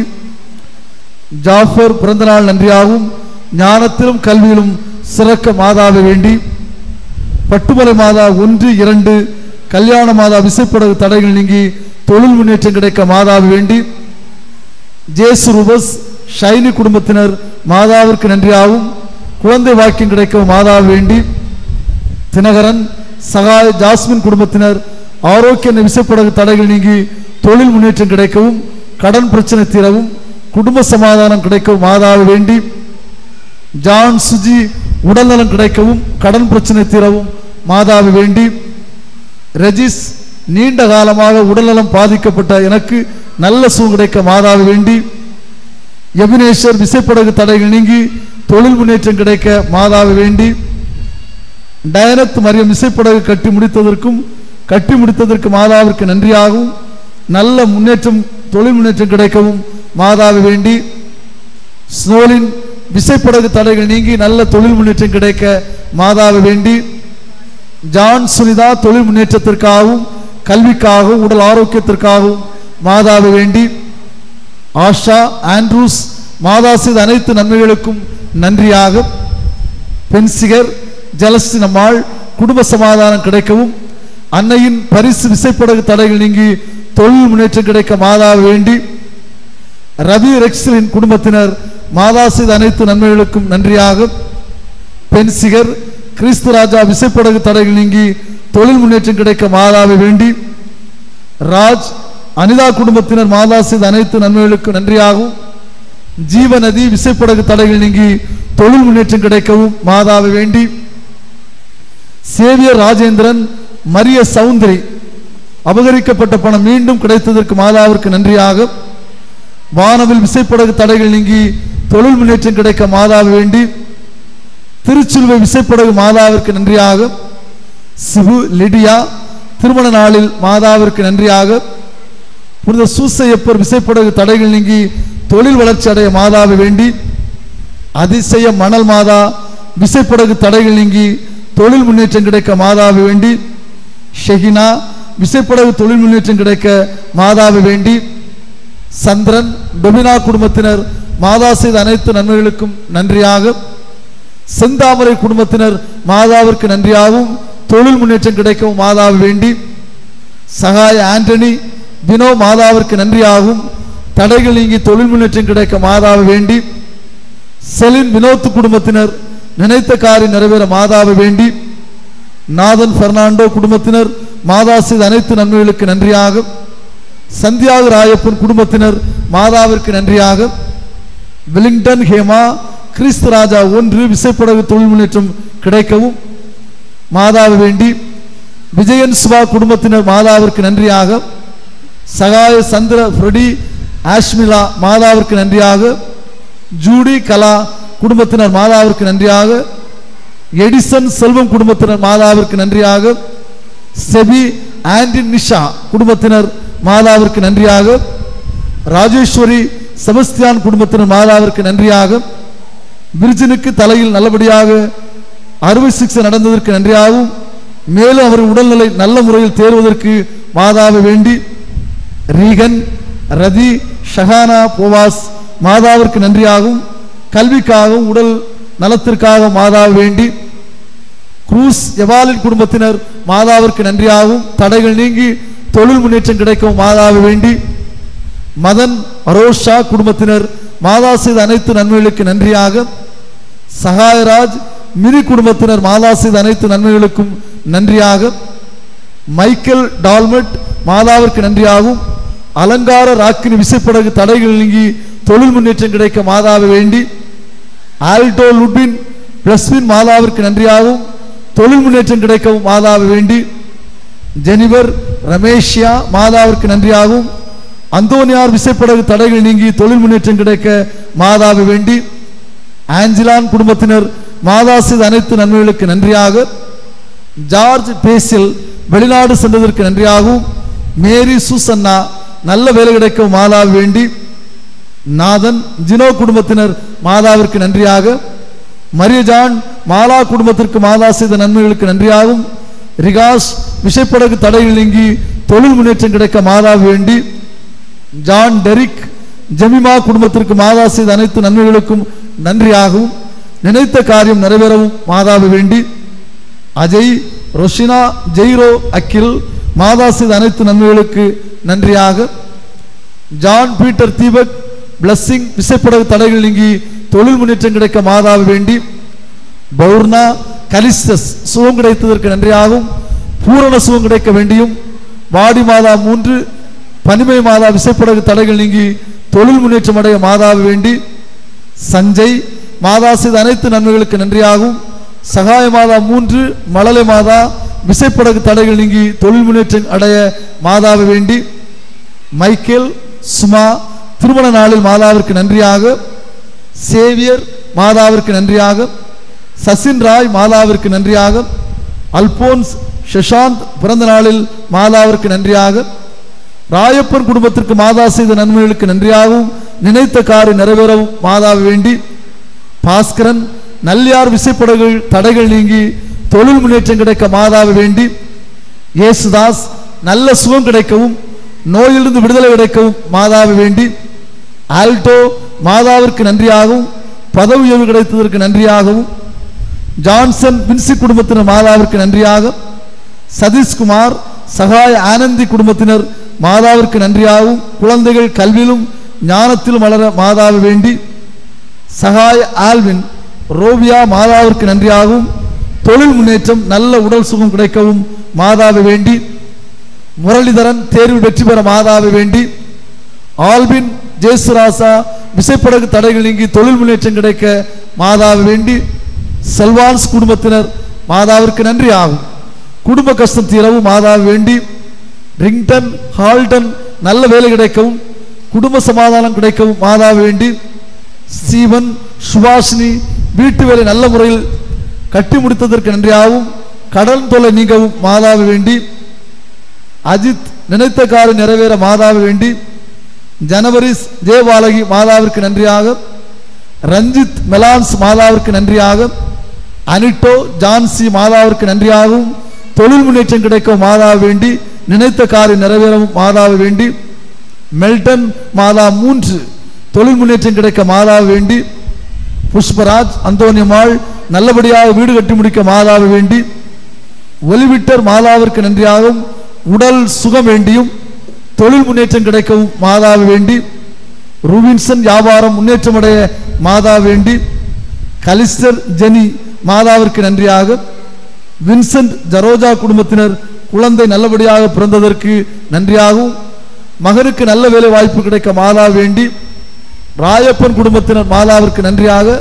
ஜாஃபர் பிறந்தநாள் நன்றியாகவும் ஞானத்திலும் கல்வியிலும் சிறக்க மாதாவை வேண்டி பட்டுமலை மாதா ஒன்று இரண்டு கல்யாண மாதா விசைப்படகு தடைகள் நீங்கி தொழில் முன்னேற்றம் கிடைக்க மாதாவை வேண்டி ஜேசு ரூபஸ் ஷைனி குடும்பத்தினர் மாதாவிற்கு நன்றியாகவும் குழந்தை வாக்கியம் கிடைக்க மாதாவை வேண்டி தினகரன் சகாய் ஜாஸ்மின் குடும்பத்தினர் ஆரோக்கிய விசைப்படகு தடைகள் நீங்கி தொழில் முன்னேற்றம் கிடைக்கவும் கடன் பிரச்சனை தீரவும் குடும்ப சமாதானம் கிடைக்கவும் மாதாவை வேண்டி ஜான் சுஜி உடல்நலம் கிடைக்கவும் கடன் பிரச்சனை தீரவும் மாதாவை வேண்டி ரெஜிஸ் நீண்ட காலமாக உடல்நலம் பாதிக்கப்பட்ட எனக்கு நல்ல சுகம் கிடைக்க மாதாவை வேண்டி எபினேஸ்வர் விசைப்படகு தடைகள் நீங்கி தொழில் முன்னேற்றம் கிடைக்க மாதாவை வேண்டி டயனத் மரியம் விசைப்படகு கட்டி முடித்ததற்கும் கட்டி முடித்ததற்கு மாதாவிற்கு நன்றியாகவும் நல்ல முன்னேற்றம் தொழில் முன்னேற்றம் கிடைக்கவும் மாதாவை வேண்டி ஸ்னோலின் விசைப்படகு தடைகள் நீங்கி நல்ல தொழில் முன்னேற்றம் கிடைக்க மாதாவை வேண்டி ஜான் சுனிதா தொழில் முன்னேற்றத்திற்காகவும் கல்விக்காகவும் உடல் ஆரோக்கியத்திற்காகவும் மாதாவை வேண்டி ஆஷா ஆண்ட்ரூஸ் மாதா செய்த அனைத்து நன்மைகளுக்கும் நன்றியாக பென்சிகர் ஜலஸ்டின் அம்மாள் குடும்ப சமாதானம் கிடைக்கவும் அன்னையின் பரிசு விசைப்படகு தடைகள் நீங்கி தொழில் முன்னேற்றம் கிடைக்க மாதாவை வேண்டி ரவி ரெக்ஸலின் குடும்பத்தினர் மாதா செய்த அனைத்து நன்மைகளுக்கும் நன்றியாக பென்சிகர் கிறிஸ்து ராஜா விசைப்படகு தடைகள் நீங்கி தொழில் முன்னேற்றம் கிடைக்க மாதாவை வேண்டி ராஜ் அனிதா குடும்பத்தினர் மாதா செய்த அனைத்து நன்மைகளுக்கும் நன்றியாகவும் ஜீவநதி விசைப்படகு தடைகள் நீங்கி தொழில் முன்னேற்றம் கிடைக்கவும் மாதாவை வேண்டி சேவியர் ராஜேந்திரன் மரிய சௌந்தரி அபகரிக்கப்பட்ட பணம் மீண்டும் கிடைத்ததற்கு மாதாவிற்கு நன்றியாக வானவில் விசைப்படகு தடைகள் நீங்கி தொழில் முன்னேற்றம் கிடைக்க மாதாவை வேண்டி திருச்சிலுவை விசைப்படகு மாதாவிற்கு நன்றியாக சிபு லிடியா திருமண நாளில் மாதாவிற்கு நன்றியாக புனித சூசையப்பர் விசைப்படகு தடைகள் நீங்கி தொழில் வளர்ச்சி அடைய மாதாவை வேண்டி அதிசய மணல் மாதா விசைப்படகு தடைகள் நீங்கி தொழில் முன்னேற்றம் கிடைக்க மாதாவை வேண்டி ஷெஹினா விசைப்படகு தொழில் முன்னேற்றம் கிடைக்க மாதாவை வேண்டி சந்திரன் டொமினா குடும்பத்தினர் மாதா செய்த அனைத்து நன்மைகளுக்கும் நன்றியாக செந்தாமரை குடும்பத்தினர் மாதாவிற்கு நன்றியாகவும் தொழில் முன்னேற்றம் கிடைக்கவும் மாதாவை வேண்டி சகாய ஆண்டனி வினோ மாதாவிற்கு நன்றியாகவும் தடைகள் நீங்கி தொழில் முன்னேற்றம் கிடைக்க மாதாவை வேண்டி செலின் வினோத் குடும்பத்தினர் நினைத்த காரியம் நிறைவேற மாதாவை வேண்டி நாதன் பெர்னாண்டோ குடும்பத்தினர் மாதா செய்த அனைத்து நன்மைகளுக்கு நன்றியாக சந்தியாக ராயப்பன் குடும்பத்தினர் மாதாவிற்கு நன்றியாக வில்லிங்டன் ஹேமா கிறிஸ்து ராஜா ஒன்று விசைப்படகு தொழில் முன்னேற்றம் கிடைக்கவும் மாதாவை வேண்டி விஜயன் சுபா குடும்பத்தினர் மாதாவிற்கு நன்றியாக சகாய சந்திர ஃப்ரெடி ஆஷ்மிலா மாதாவிற்கு நன்றியாக ஜூடி கலா குடும்பத்தினர் மாதாவிற்கு நன்றியாக எடிசன் செல்வம் குடும்பத்தினர் மாதாவிற்கு நன்றியாக செபி ஆண்டின் நிஷா குடும்பத்தினர் மாதாவிற்கு நன்றியாக ராஜேஸ்வரி செபஸ்தியான் குடும்பத்தினர் மாதாவிற்கு நன்றியாக விர்ஜினுக்கு தலையில் நல்லபடியாக அறுவை சிகிச்சை நடந்ததற்கு நன்றியாகவும் மேலும் அவர் உடல்நிலை நல்ல முறையில் தேர்வதற்கு மாதாவை வேண்டி ரீகன் ரதி ஷஹானா போவாஸ் மாதாவிற்கு நன்றியாகவும் கல்விக்காகவும் உடல் நலத்திற்காக மாதாவை வேண்டி குரூஸ் எவாலின் குடும்பத்தினர் மாதாவிற்கு நன்றியாகவும் தடைகள் நீங்கி தொழில் முன்னேற்றம் கிடைக்கும் மாதாவை வேண்டி மதன் அரோஷா குடும்பத்தினர் மாதா செய்த அனைத்து நன்மைகளுக்கு நன்றியாக சகாயராஜ் மினி குடும்பத்தினர் மாதா செய்த அனைத்து நன்மைகளுக்கும் நன்றியாக மைக்கேல் டால்மெட் மாதாவிற்கு நன்றியாகவும் அலங்கார ராக்கினி விசைப்படகு தடைகள் நீங்கி தொழில் முன்னேற்றம் கிடைக்க மாதாவை வேண்டி ஆல்டோ லுட்வின் பிளஸ்வின் மாதாவிற்கு நன்றியாகவும் தொழில் முன்னேற்றம் கிடைக்கவும் மாதாவை வேண்டி ஜெனிபர் ரமேஷியா மாதாவிற்கு நன்றியாகவும் அந்தோனியார் விசைப்படகு தடைகள் நீங்கி தொழில் முன்னேற்றம் கிடைக்க மாதாவை வேண்டி ஆஞ்சிலான் குடும்பத்தினர் மாதா செய்த அனைத்து நன்மைகளுக்கு நன்றியாக ஜார்ஜ் பேசில் வெளிநாடு சென்றதற்கு நன்றியாகவும் மேரி சூசன்னா நல்ல வேலை கிடைக்கும் மாதாவை வேண்டி நாதன் ஜினோ குடும்பத்தினர் மாதாவிற்கு நன்றியாக மரியஜான் மாலா குடும்பத்திற்கு மாதா செய்த நன்மைகளுக்கு நன்றியாகவும் ரிகாஸ் விசைப்படகு தடைகள் நீங்கி தொழில் முன்னேற்றம் கிடைக்க மாதாவை வேண்டி ஜான் டெரிக் ஜெமிமா குடும்பத்திற்கு மாதா செய்த அனைத்து நன்மைகளுக்கும் நன்றியாகவும் நினைத்த காரியம் நிறைவேறவும் மாதாவை வேண்டி அஜய் ரொஷினா ஜெய்ரோ அக்கில் மாதா செய்த அனைத்து நன்மைகளுக்கு நன்றியாக ஜான் பீட்டர் தீபக் பிளஸ்ஸிங் விசைப்படகு தடைகள் நீங்கி தொழில் முன்னேற்றம் கிடைக்க மாதாவை வேண்டி பௌர்ணா கலிஸ்டஸ் சுகம் கிடைத்ததற்கு நன்றியாகவும் பூரண சுகம் கிடைக்க வேண்டியும் வாடி மாதா மூன்று பனிமை மாதா விசைப்படகு தடைகள் நீங்கி தொழில் முன்னேற்றம் அடைய மாதாவை வேண்டி சஞ்சய் மாதா செய்த அனைத்து நன்மைகளுக்கு நன்றியாகவும் சகாய மாதா மூன்று மழலை மாதா விசைப்படகு தடைகள் நீங்கி தொழில் முன்னேற்றம் அடைய மாதாவை வேண்டி மைக்கேல் சுமா திருமண நாளில் மாதாவிற்கு நன்றியாக சேவியர் மாதாவிற்கு நன்றியாக சசின் ராய் மாதாவிற்கு நன்றியாக அல்போன்ஸ் ஷஷாந்த் பிறந்த நாளில் மாதாவிற்கு நன்றியாக ராயப்பன் குடும்பத்திற்கு மாதா செய்த நன்மைகளுக்கு நன்றியாகவும் நினைத்த காரியம் நிறைவேறவும் மாதாவை வேண்டி பாஸ்கரன் நல்லியார் விசைப்படகுகள் தடைகள் நீங்கி தொழில் முன்னேற்றம் கிடைக்க மாதாவை வேண்டி இயேசுதாஸ் நல்ல சுகம் கிடைக்கவும் நோயிலிருந்து விடுதலை கிடைக்கவும் மாதாவை வேண்டி ஆல்டோ மாதாவிற்கு நன்றியாகவும் பதவி உயர்வு கிடைத்ததற்கு நன்றியாகவும் ஜான்சன் வின்சி குடும்பத்தினர் மாதாவிற்கு நன்றியாக சதீஷ்குமார் சகாய ஆனந்தி குடும்பத்தினர் மாதாவிற்கு நன்றியாகவும் குழந்தைகள் கல்வியிலும் ஞானத்திலும் வளர மாதாவை வேண்டி சகாய ஆல்வின் ரோபியா மாதாவிற்கு நன்றியாகவும் தொழில் முன்னேற்றம் நல்ல உடல் சுகம் கிடைக்கவும் மாதாவை வேண்டி முரளிதரன் தேர்வில் வெற்றி பெற மாதாவை வேண்டி ஆல்பின் ஜேசுராசா விசைப்படகு தடைகள் நீங்கி தொழில் முன்னேற்றம் கிடைக்க மாதாவை வேண்டி செல்வான்ஸ் குடும்பத்தினர் மாதாவிற்கு நன்றி ஆகும் குடும்ப கஷ்டம் தீரவும் மாதாவை வேண்டி ரிங்டன் ஹால்டன் நல்ல வேலை கிடைக்கவும் குடும்ப சமாதானம் கிடைக்கவும் மாதாவை வேண்டி ஸ்டீவன் சுபாஷினி வீட்டு வேலை நல்ல முறையில் கட்டி முடித்ததற்கு நன்றியாகவும் கடன் தொல்லை நீங்கவும் மாதாவை வேண்டி அஜித் நினைத்த காரியம் நிறைவேற மாதாவை வேண்டி ஜனவரி ஜெயபாலகி மாதாவிற்கு நன்றியாக ரஞ்சித் மெலான்ஸ் மாதாவிற்கு நன்றியாக அனிட்டோ ஜான்சி மாதாவிற்கு நன்றியாகவும் தொழில் முன்னேற்றம் கிடைக்கும் மாதாவை வேண்டி நினைத்த காரியம் நிறைவேறவும் மாதாவை வேண்டி மெல்டன் மாதா மூன்று தொழில் முன்னேற்றம் கிடைக்க மாதாவை வேண்டி புஷ்பராஜ் அந்தோனியம்மாள் நல்லபடியாக வீடு கட்டி முடிக்க மாதாவை வேண்டி ஒலிவிட்டர் மாதாவிற்கு நன்றியாகவும் உடல் சுகம் வேண்டியும் தொழில் முன்னேற்றம் கிடைக்கவும் மாதாவை வேண்டி ரூபின்சன் வியாபாரம் முன்னேற்றமடைய மாதா வேண்டி கலிஸ்டர் ஜெனி மாதாவிற்கு நன்றியாக வின்சென்ட் ஜரோஜா குடும்பத்தினர் குழந்தை நல்லபடியாக பிறந்ததற்கு நன்றியாகவும் மகனுக்கு நல்ல வேலை வாய்ப்பு கிடைக்க மாதா வேண்டி ராயப்பன் குடும்பத்தினர் மாதாவிற்கு நன்றியாக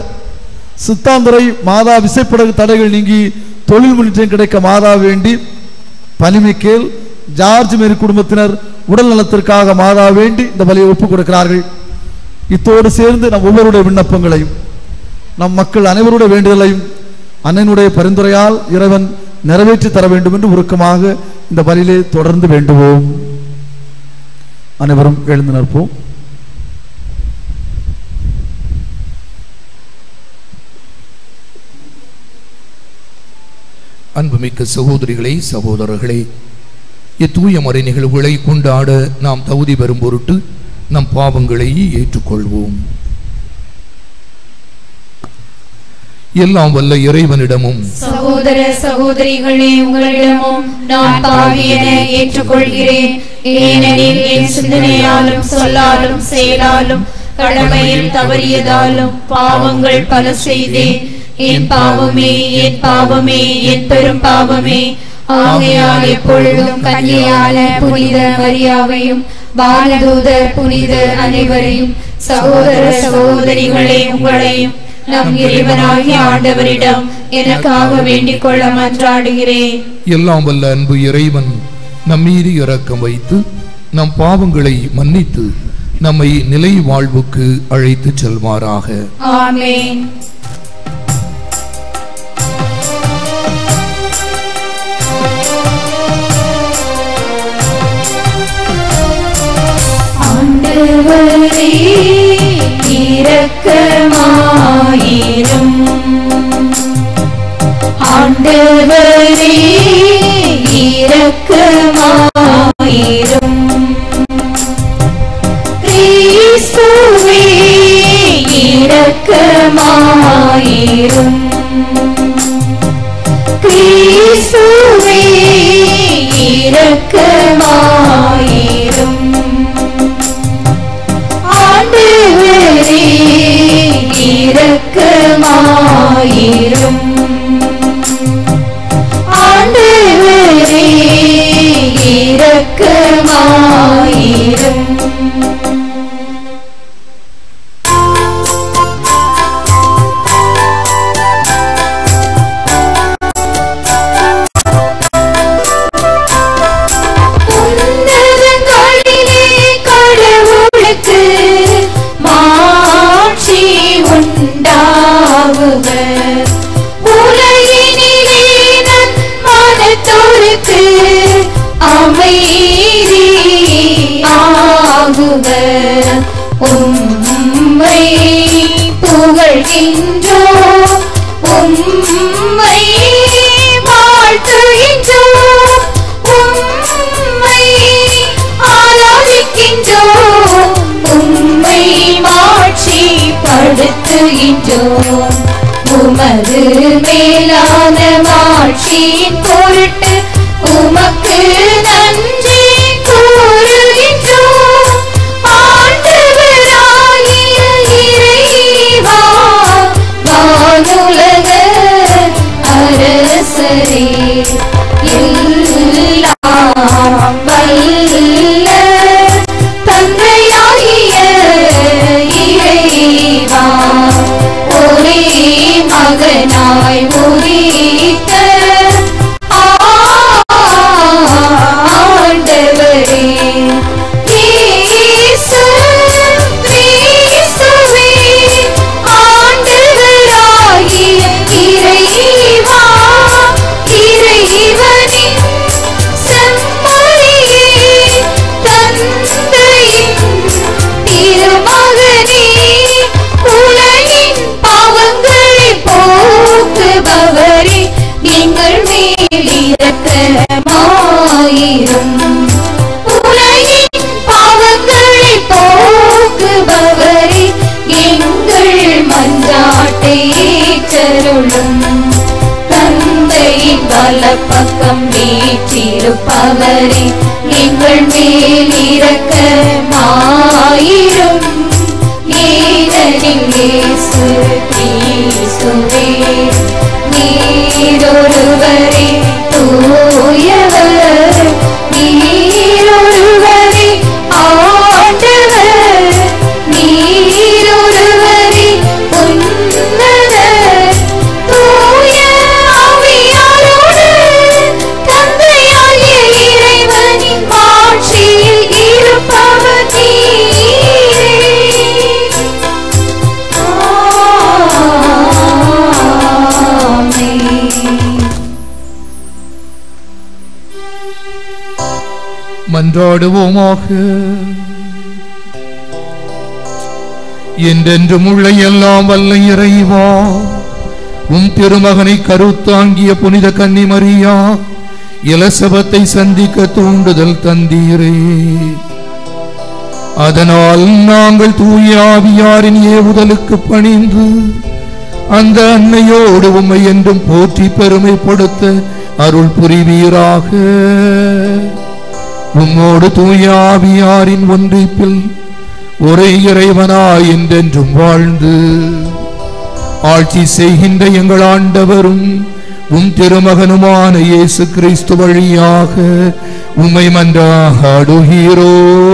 சித்தாந்துரை மாதா விசைப்படகு தடைகள் நீங்கி தொழில் முன்னேற்றம் கிடைக்க மாதா வேண்டி பனிமிக்கேல் ஜார்ஜ் மேரி குடும்பத்தினர் உடல் நலத்திற்காக மாதா வேண்டி இந்த பலியை ஒப்புக் கொடுக்கிறார்கள் இத்தோடு சேர்ந்து நம் ஒவ்வொருடைய விண்ணப்பங்களையும் நம் மக்கள் அனைவருடைய வேண்டுதலையும் அண்ணனுடைய பரிந்துரையால் இறைவன் நிறைவேற்றி தர வேண்டும் என்று உருக்கமாக இந்த பலியிலே தொடர்ந்து வேண்டுவோம் அனைவரும் எழுந்து நிற்போம் அன்புமிக்க சகோதரிகளே சகோதரர்களே இத்தூய மறை நிகழ்வுகளை கொண்டாட நாம் தகுதி பெறும் பொருட்டு நம் பாவங்களை ஏற்றுக்கொள்வோம் எல்லாம் வல்ல இறைவனிடமும் சகோதர சகோதரிகளே உங்களிடமும் நான் பாவியென ஏற்றுக்கொள்கிறேன் ஏனெனில் என் சிந்தனையாலும் சொல்லாலும் செயலாலும் கடமையில் தவறியதாலும் பாவங்கள் பல செய்தேன் என் பாவமே என் பாவமே என் பெரும் பாவமே ஆகையால் எப்பொழுதும் கன்னியான புனித மரியாவையும் பாலதூதர் புனித அனைவரையும் சகோதர சகோதரிகளே உங்களையும் நம் இறைவனாகிய ஆண்டவரிடம் எனக்காக வேண்டிக் கொள்ள மன்றாடுகிறேன் எல்லாம் வல்ல அன்பு இறைவன் நம்மீது இரக்கம் வைத்து நம் பாவங்களை மன்னித்து நம்மை நிலை வாழ்வுக்கு அழைத்துச் செல்வாராக ஆமென் ஆண்டவரே இரக்கமாயிரும் ஆண்டவரே இரக்கமாயிரும் கிறிஸ்துவே இரக்கமாயிரும் கிறிஸ்துவே இரக்கமாயிரும் ஆண்டவரே இரக்கமாயிரும் ஆண்டவரே இரக்கமாயிரும் உன்னதங்களிலே கடவுளுக்கு மாட்சி உண்டாகுக உலகினிலே நன் மனத்தோருக்கு அமைதி ஆகுக உம்மை புகழ்கின்றோம் உம்மை வாழ்த்துகின்றோம் உம்மை ஆராதிக்கின்றோம் உம்மை மாட்சி படுத்துகின்றோம் உமது மேலான மாட்சியின் பொருட்டு உமக்கு நன்றி கூறுகின்றோம் ஆண்டவராகிய இறைவா வானுலக அரசரே எல்லாம் வல்ல தந்தையாகிய இறைவா ஒரே மகனாய் உரித்த ஆண்டவரே இயேசு கிறிஸ்துவே ஆண்டவராகிய இறைவா இறைவனின் செம்மறியே தந்தையின் திருமகனே உலகின் பாவங்களை போக்குபவரே எங்கள் மேல் இரக்கமாயிரும் உலகின் பாவங்களை போக்குபவரே எங்கள் மன்றாட்டை ஏற்றருளும் தந்தையின் வலப்பக்கம் வீற்றிருப்பவரே எங்கள் மேல் இரக்கமாயிரும் ஏனெனில் இயேசு கிறிஸ்துவே நீரொருவரே தூயவர் நீரொருவரே ஆண்டவர் நீரொருவரே உன்னதர் தூய ஆவியாரோடு தந்தையாகிய மன்றாடுவோமாக என்றென்றும் உள்ள எல்லாம் வல்ல இறைவா உம் திருமகனை கருத்தாங்கிய புனித கன்னிமரியா இலசபத்தை சந்திக்க தூண்டுதல் தந்தீரே அதனால் நாங்கள் தூய ஆவியாரின் ஏவுதலுக்கு பணிந்து அந்த அன்னையோடு உம்மை என்றும் போற்றி பெருமைப்படுத்த அருள் புரிவீராக உம்மோடு தூய ஆவியாரின் ஒன்றிப்பில் ஒரே இறைவனாய் என்றென்றும் வாழ்ந்து ஆட்சி செய்கின்ற எங்கள் ஆண்டவரும் உம் திருமகனுமான இயேசு கிறிஸ்து வழியாக உம்மை மன்றாடுகிறோ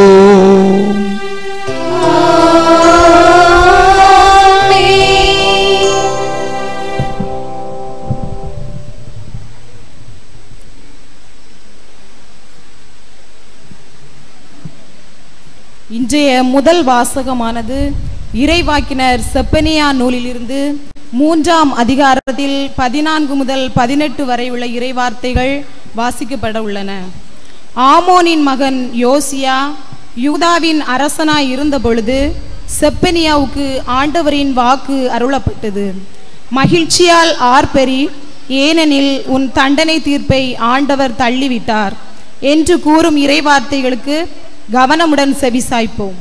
இன்றைய முதல் வாசகமானது இறைவாக்கினர் செப்பனியா நூலிலிருந்து மூன்றாம் அதிகாரத்தில் பதினான்கு முதல் பதினெட்டு வரை உள்ள இறைவார்த்தைகள் வாசிக்கப்பட உள்ளன ஆமோனின் மகன் யோசியா யூதாவின் அரசனாய் இருந்த பொழுது செப்பனியாவுக்கு ஆண்டவரின் வாக்கு அருளப்பட்டது மகிழ்ச்சியால் ஆர்ப்பெரி ஏனெனில் உன் தண்டனை தீர்ப்பை ஆண்டவர் தள்ளிவிட்டார் என்று கூறும் இறைவார்த்தைகளுக்கு கவனமுடன் செவிசாய்ப்போம்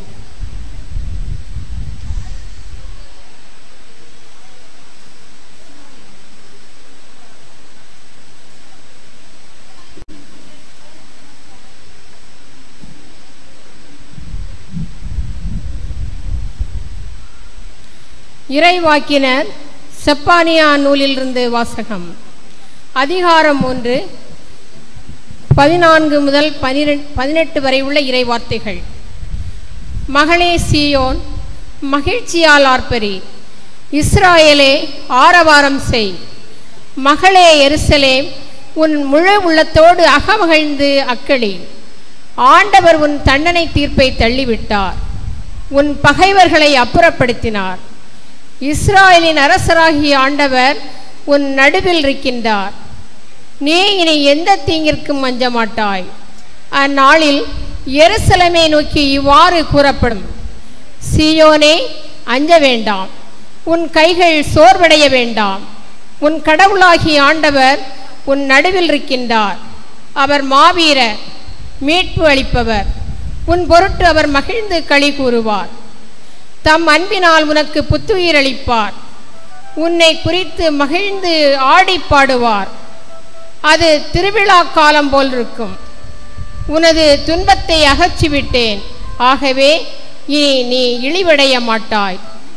இறைவாக்கினர் செப்பானியா நூலிலிருந்து வாசகம் அதிகாரம் ஒன்று பதினான்கு முதல் பனிரெண்டு பதினெட்டு வரை உள்ள இறைவார்த்தைகள் மகளே சீயோன் மகிழ்ச்சியால் ஆர்ப்பரி இஸ்ராயேலே ஆரவாரம் செய் மகளே எருசலேம் உன் முழு உள்ளத்தோடு அகமகிழ்ந்து அக்களி ஆண்டவர் உன் தண்டனை தீர்ப்பை தள்ளிவிட்டார் உன் பகைவர்களை அப்புறப்படுத்தினார் இஸ்ராயலின் அரசராகிய ஆண்டவர் உன் நடுவில் இருக்கின்றார் நீ இனி எந்த தீங்கிற்கும் அஞ்ச மாட்டாய் அந்நாளில் எருசலமை நோக்கி இவ்வாறு கூறப்படும் சீயோனே அஞ்ச வேண்டாம் உன் கைகள் சோர்வடைய வேண்டாம் உன் கடவுளாகிய ஆண்டவர் உன் நடுவில் இருக்கின்றார் அவர் மாவீரர் மீட்பு அளிப்பவர் உன் பொருட்டு அவர் மகிழ்ந்து களி கூறுவார் தம் அன்பினால் உனக்கு புத்துயிர் அளிப்பார் உன்னை குறித்து மகிழ்ந்து ஆடி பாடுவார் அது திருவிழா காலம் போல் இருக்கும் உனது துன்பத்தை அகற்றிவிட்டேன் ஆகவே இனி நீ இழிவடைய மாட்டாய்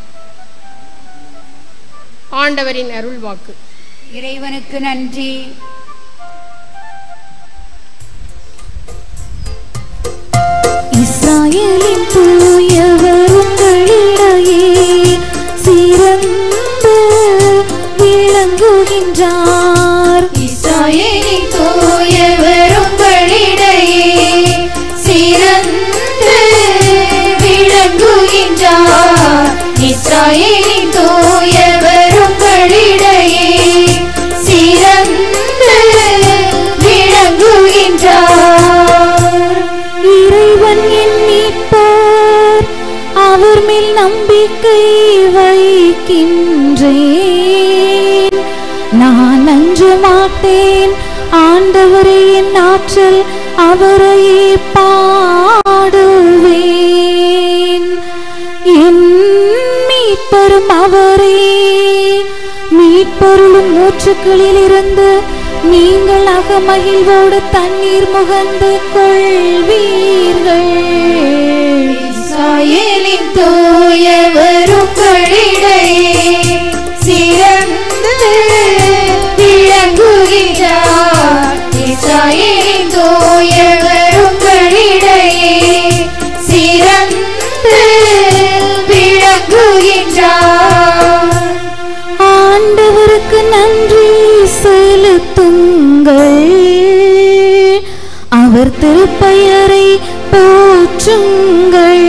ஆண்டவரின் அருள்வாக்கு இறைவனுக்கு நன்றி இஸ்ராயேலின் தூயவர் உங்களிடையே சிறந்து விளங்குகின்றார் இஸ்ராயேலின் தூயவர் உங்களிடையே சிறந்து விளங்குகின்றார் இஸ்ராயேலின் தூயவர் உங்களிடையே சிறந்து விளங்குகின்றார் இறைவன் என் மீட்பர் அவர் மேல் நம்பிக்கை வைக்கின்றேன் நான் அஞ்ச மாட்டேன் ஆண்டவரே என் ஆற்றல் அவரையே பாடுவேன் என் மீட்பரும் அவரே மீட்பருளும் மூச்சுக்களில் இருந்து நீங்கள் அகமகிழ்வோடு தண்ணீர் முகந்து கொள்வீர்கள் இஸ்ராயேலின் தூயவருக்களிடையே சிறந்து விளங்குகின்றார் இஸ்ராயேலின் தூயவருக்களிடையே சிறந்து விளங்குகின்றார் ஆண்டவருக்கு நன்றி செலுத்துங்கள் அவர் திருப்பெயரை போற்றுங்கள்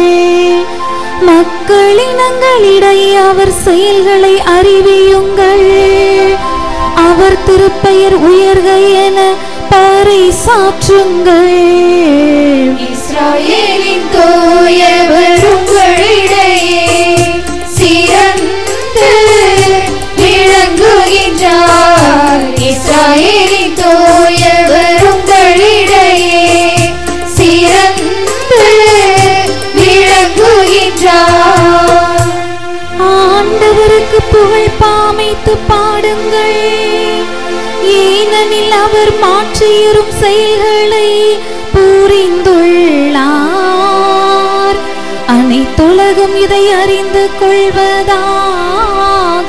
மக்களினங்களிடையே அவர் செயல்களை அறிவியுங்கள் அவர் திருப்பெயர் உயர்க என பறை சாற்றுங்கள் இஸ்ராயேலின் தூயவர் உங்களிடையே சிறந்து விளங்குகின்றார் இஸ்ராயேலின் தூயவர் உங்களிடையே சிறந்து விளங்குகின்றார் ஆண்டவருக்கு புகழ் பாமைத்து பாடுங்கள் ஏனெனில் அவர் மாற்றியரும் செயல்களை புரிந்துள்ளார் அனைத்துலகும் இதை அறிந்து கொள்வதாக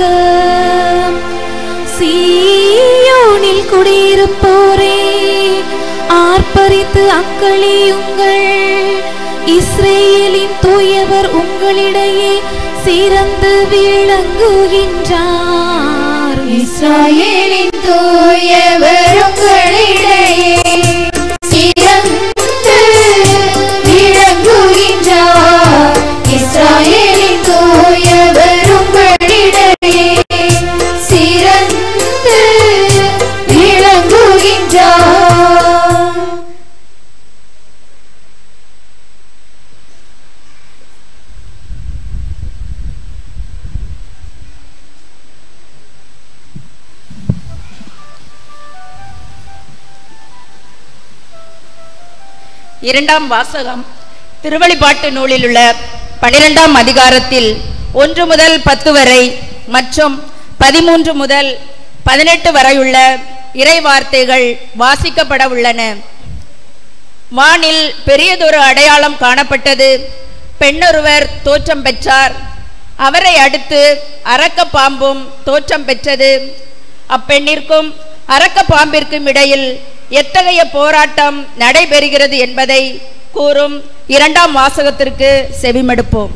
சீயோனில் குடியிருப்போரே ஆர்ப்பரித்து அக்களியுங்கள் இஸ்ரேலின் தூயவர் உங்களிடையே சிறந்து விளங்குகின்றார் இஸ்ராயேலின் தூயவர் உங்களிடையே சிறந்து விளங்குகின்றார் இஸ்ராயேலின் தூயவர் உங்களிடையே சிறந்து விளங்குகின்றார் இரண்டாம் வாசகம் திருவழிபாட்டு நூலில் உள்ள பனிரெண்டாம் அதிகாரத்தில் ஒன்று முதல் பத்து வரை மற்றும் பதிமூன்று முதல் பதினெட்டு வரையுள்ள இறை வார்த்தைகள் வாசிக்கப்பட உள்ளன வானில் பெரியதொரு அடையாளம் காணப்பட்டது பெண்ணொருவர் தோற்றம் பெற்றார் அவரை அடுத்து அரக்க பாம்பும் தோற்றம் பெற்றது அப்பெண்ணிற்கும் அரக்க பாம்பிற்கும் இடையில் எத்தகைய போராட்டம் நடைபெறுகிறது என்பதை கூறும் இரண்டாம் வாசகத்திற்கு செவிமடுப்போம்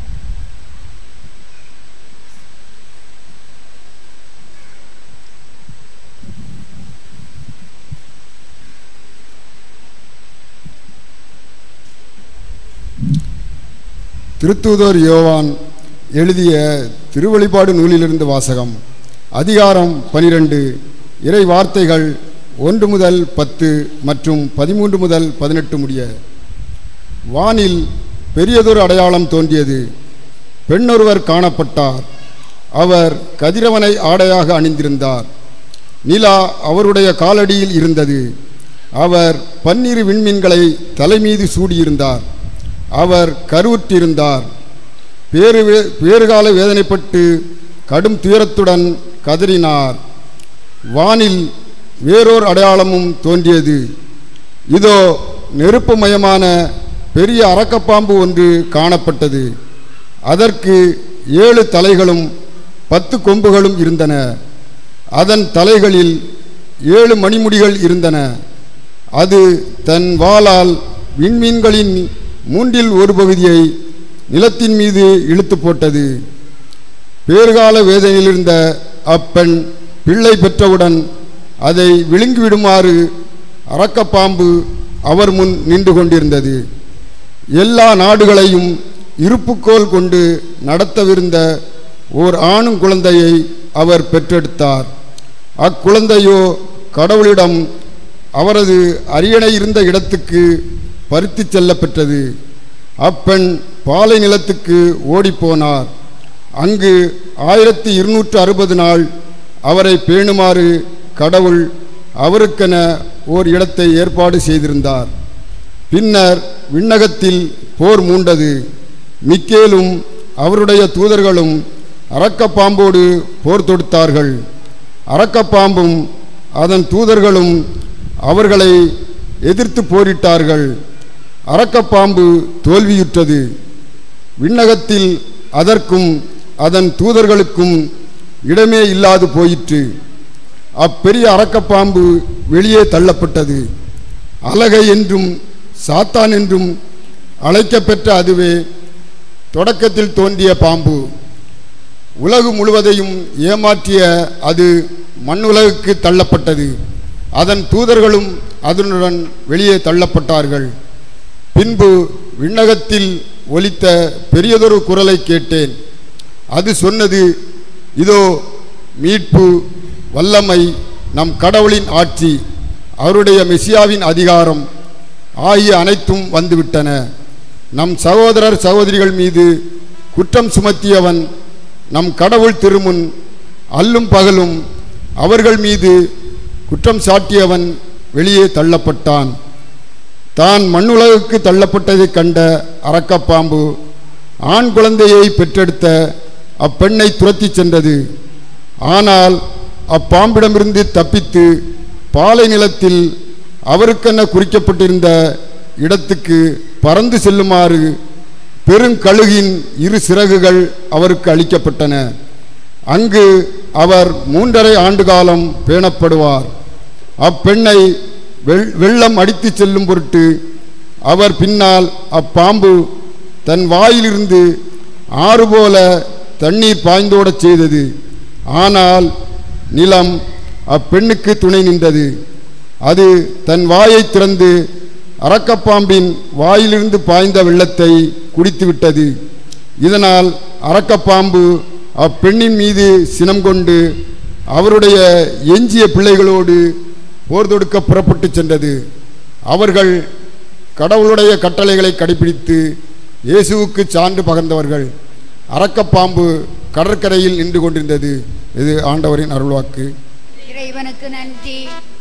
திருத்தூதர் யோவான் எழுதிய திருவழிபாடு நூலிலிருந்து வாசகம் அதிகாரம் பனிரெண்டு இறை வார்த்தைகள் ஒன்று முதல் பத்து மற்றும் பதிமூன்று முதல் பதினெட்டு முடிய வானில் பெரியதொரு அடையாளம் தோன்றியது பெண்ணொருவர் காணப்பட்டார் அவர் கதிரவனை ஆடையாக அணிந்திருந்தார் நிலா அவருடைய காலடியில் இருந்தது அவர் பன்னிரு விண்மீன்களை தலைமீது சூடியிருந்தார் அவர் கருவுற்றிருந்தார் பேரு வே- பேறுகால வேதனைப்பட்டு கடும் துயரத்துடன் கதறினார் வானில் வேறோர் அடையாளமும் தோன்றியது இதோ நெருப்புமயமான பெரிய அரக்கப்பாம்பு ஒன்று காணப்பட்டது அதற்கு ஏழு தலைகளும் பத்து கொம்புகளும் இருந்தன அதன் தலைகளில் ஏழு மணிமுடிகள் இருந்தன அது தன் வாளால் விண்மீன்களின் மூன்றில் ஒரு பகுதியை நிலத்தின் மீது இழுத்து போட்டது பேறுகால வேதனையில் இருந்த அப்பெண் பிள்ளை பெற்றவுடன் அதை விழுங்கிவிடுமாறு அரக்கப்பாம்பு அவர் முன் நின்று கொண்டிருந்தது எல்லா நாடுகளையும் இருப்புக்கோல் கொண்டு நடத்தவிருந்த ஓர் ஆணும் குழந்தையை அவர் பெற்றெடுத்தார் அக்குழந்தையோ கடவுளிடம் அவரது அரியணை இருந்த இடத்துக்கு பறித்துச் செல்லப் பெற்றது அப்பெண் பாலை நிலத்துக்கு ஓடிப்போனார் அங்கு ஆயிரத்தி இருநூற்று அறுபது நாள் அவரை பேணுமாறு கடவுள் அவருக்கென ஓர் இடத்தை ஏற்பாடு செய்திருந்தார் பின்னர் விண்ணகத்தில் போர் மூண்டது மிக்கேலும் அவருடைய தூதர்களும் அரக்கப்பாம்போடு போர் தொடுத்தார்கள் அரக்கப்பாம்பும் அதன் தூதர்களும் அவர்களை எதிர்த்து போரிட்டார்கள் அரக்கப்பாம்பு தோல்வியுற்றது விண்ணகத்தில் அதற்கும் அதன் தூதர்களுக்கும் இடமே இல்லாது போயிற்று அப்பெரிய அரக்கப்பாம்பு வெளியே தள்ளப்பட்டது அலகை என்றும் சாத்தான் என்றும் அழைக்கப்பெற்ற அதுவே தொடக்கத்தில் தோன்றிய பாம்பு உலகு முழுவதையும் ஏமாற்றிய அது மண்ணுலகுக்கு தள்ளப்பட்டது அதன் தூதர்களும் அதனுடன் வெளியே தள்ளப்பட்டார்கள் பின்பு விண்ணகத்தில் ஒலித்த பெரியதொரு குரலை கேட்டேன் அது சொன்னது இதோ மீட்பு வல்லமை நம் கடவுளின் ஆட்சி அவருடைய மெசியாவின் அதிகாரம் ஆகிய அனைத்தும் வந்துவிட்டன நம் சகோதரர் சகோதரிகள் மீது குற்றம் சுமத்தியவன் நம் கடவுள் திருமுன் அல்லும் பகலும் அவர்கள் மீது குற்றம் சாட்டியவன் வெளியே தள்ளப்பட்டான் தான் மண்ணுலகுக்கு தள்ளப்பட்டதைக் கண்ட அரக்கப்பாம்பு ஆண் குழந்தையை பெற்றெடுத்த அப்பெண்ணை துரத்திச் சென்றது ஆனால் அப்பாம்பிடமிருந்து தப்பித்து பாலை நிலத்தில் அவருக்கென குறிக்கப்பட்டிருந்த இடத்துக்கு பறந்து செல்லுமாறு பெருங்கழுகின் இரு சிறகுகள் அவருக்கு அளிக்கப்பட்டன அங்கு அவர் மூன்றரை ஆண்டு காலம் பேணப்படுவார் அப்பெண்ணை வெள் வெள்ளம் அடித்துச் செல்லும் பொருட்டு அவர் பின்னால் அப்பாம்பு தன் வாயிலிருந்து ஆறு போல தண்ணீர் பாய்ந்தோடச் செய்தது ஆனால் நிலம் அப்பெண்ணுக்கு துணை நின்றது அது தன் வாயை திறந்து அரக்கப்பாம்பின் வாயிலிருந்து பாய்ந்த வெள்ளத்தை குடித்துவிட்டது இதனால் அரக்கப்பாம்பு அப்பெண்ணின் மீது சினம் கொண்டு அவருடைய எஞ்சிய பிள்ளைகளோடு போர் தொடுக்க புறப்பட்டு சென்றது அவர்கள் கடவுளுடைய கட்டளைகளை கடைபிடித்து இயேசுவுக்கு சான்று பகர்ந்தவர்கள் அரக்கப்பாம்பு கடற்கரையில் நின்று கொண்டிருந்தது இது ஆண்டவரின் அருள்வாக்கு இறைவனுக்கு நன்றி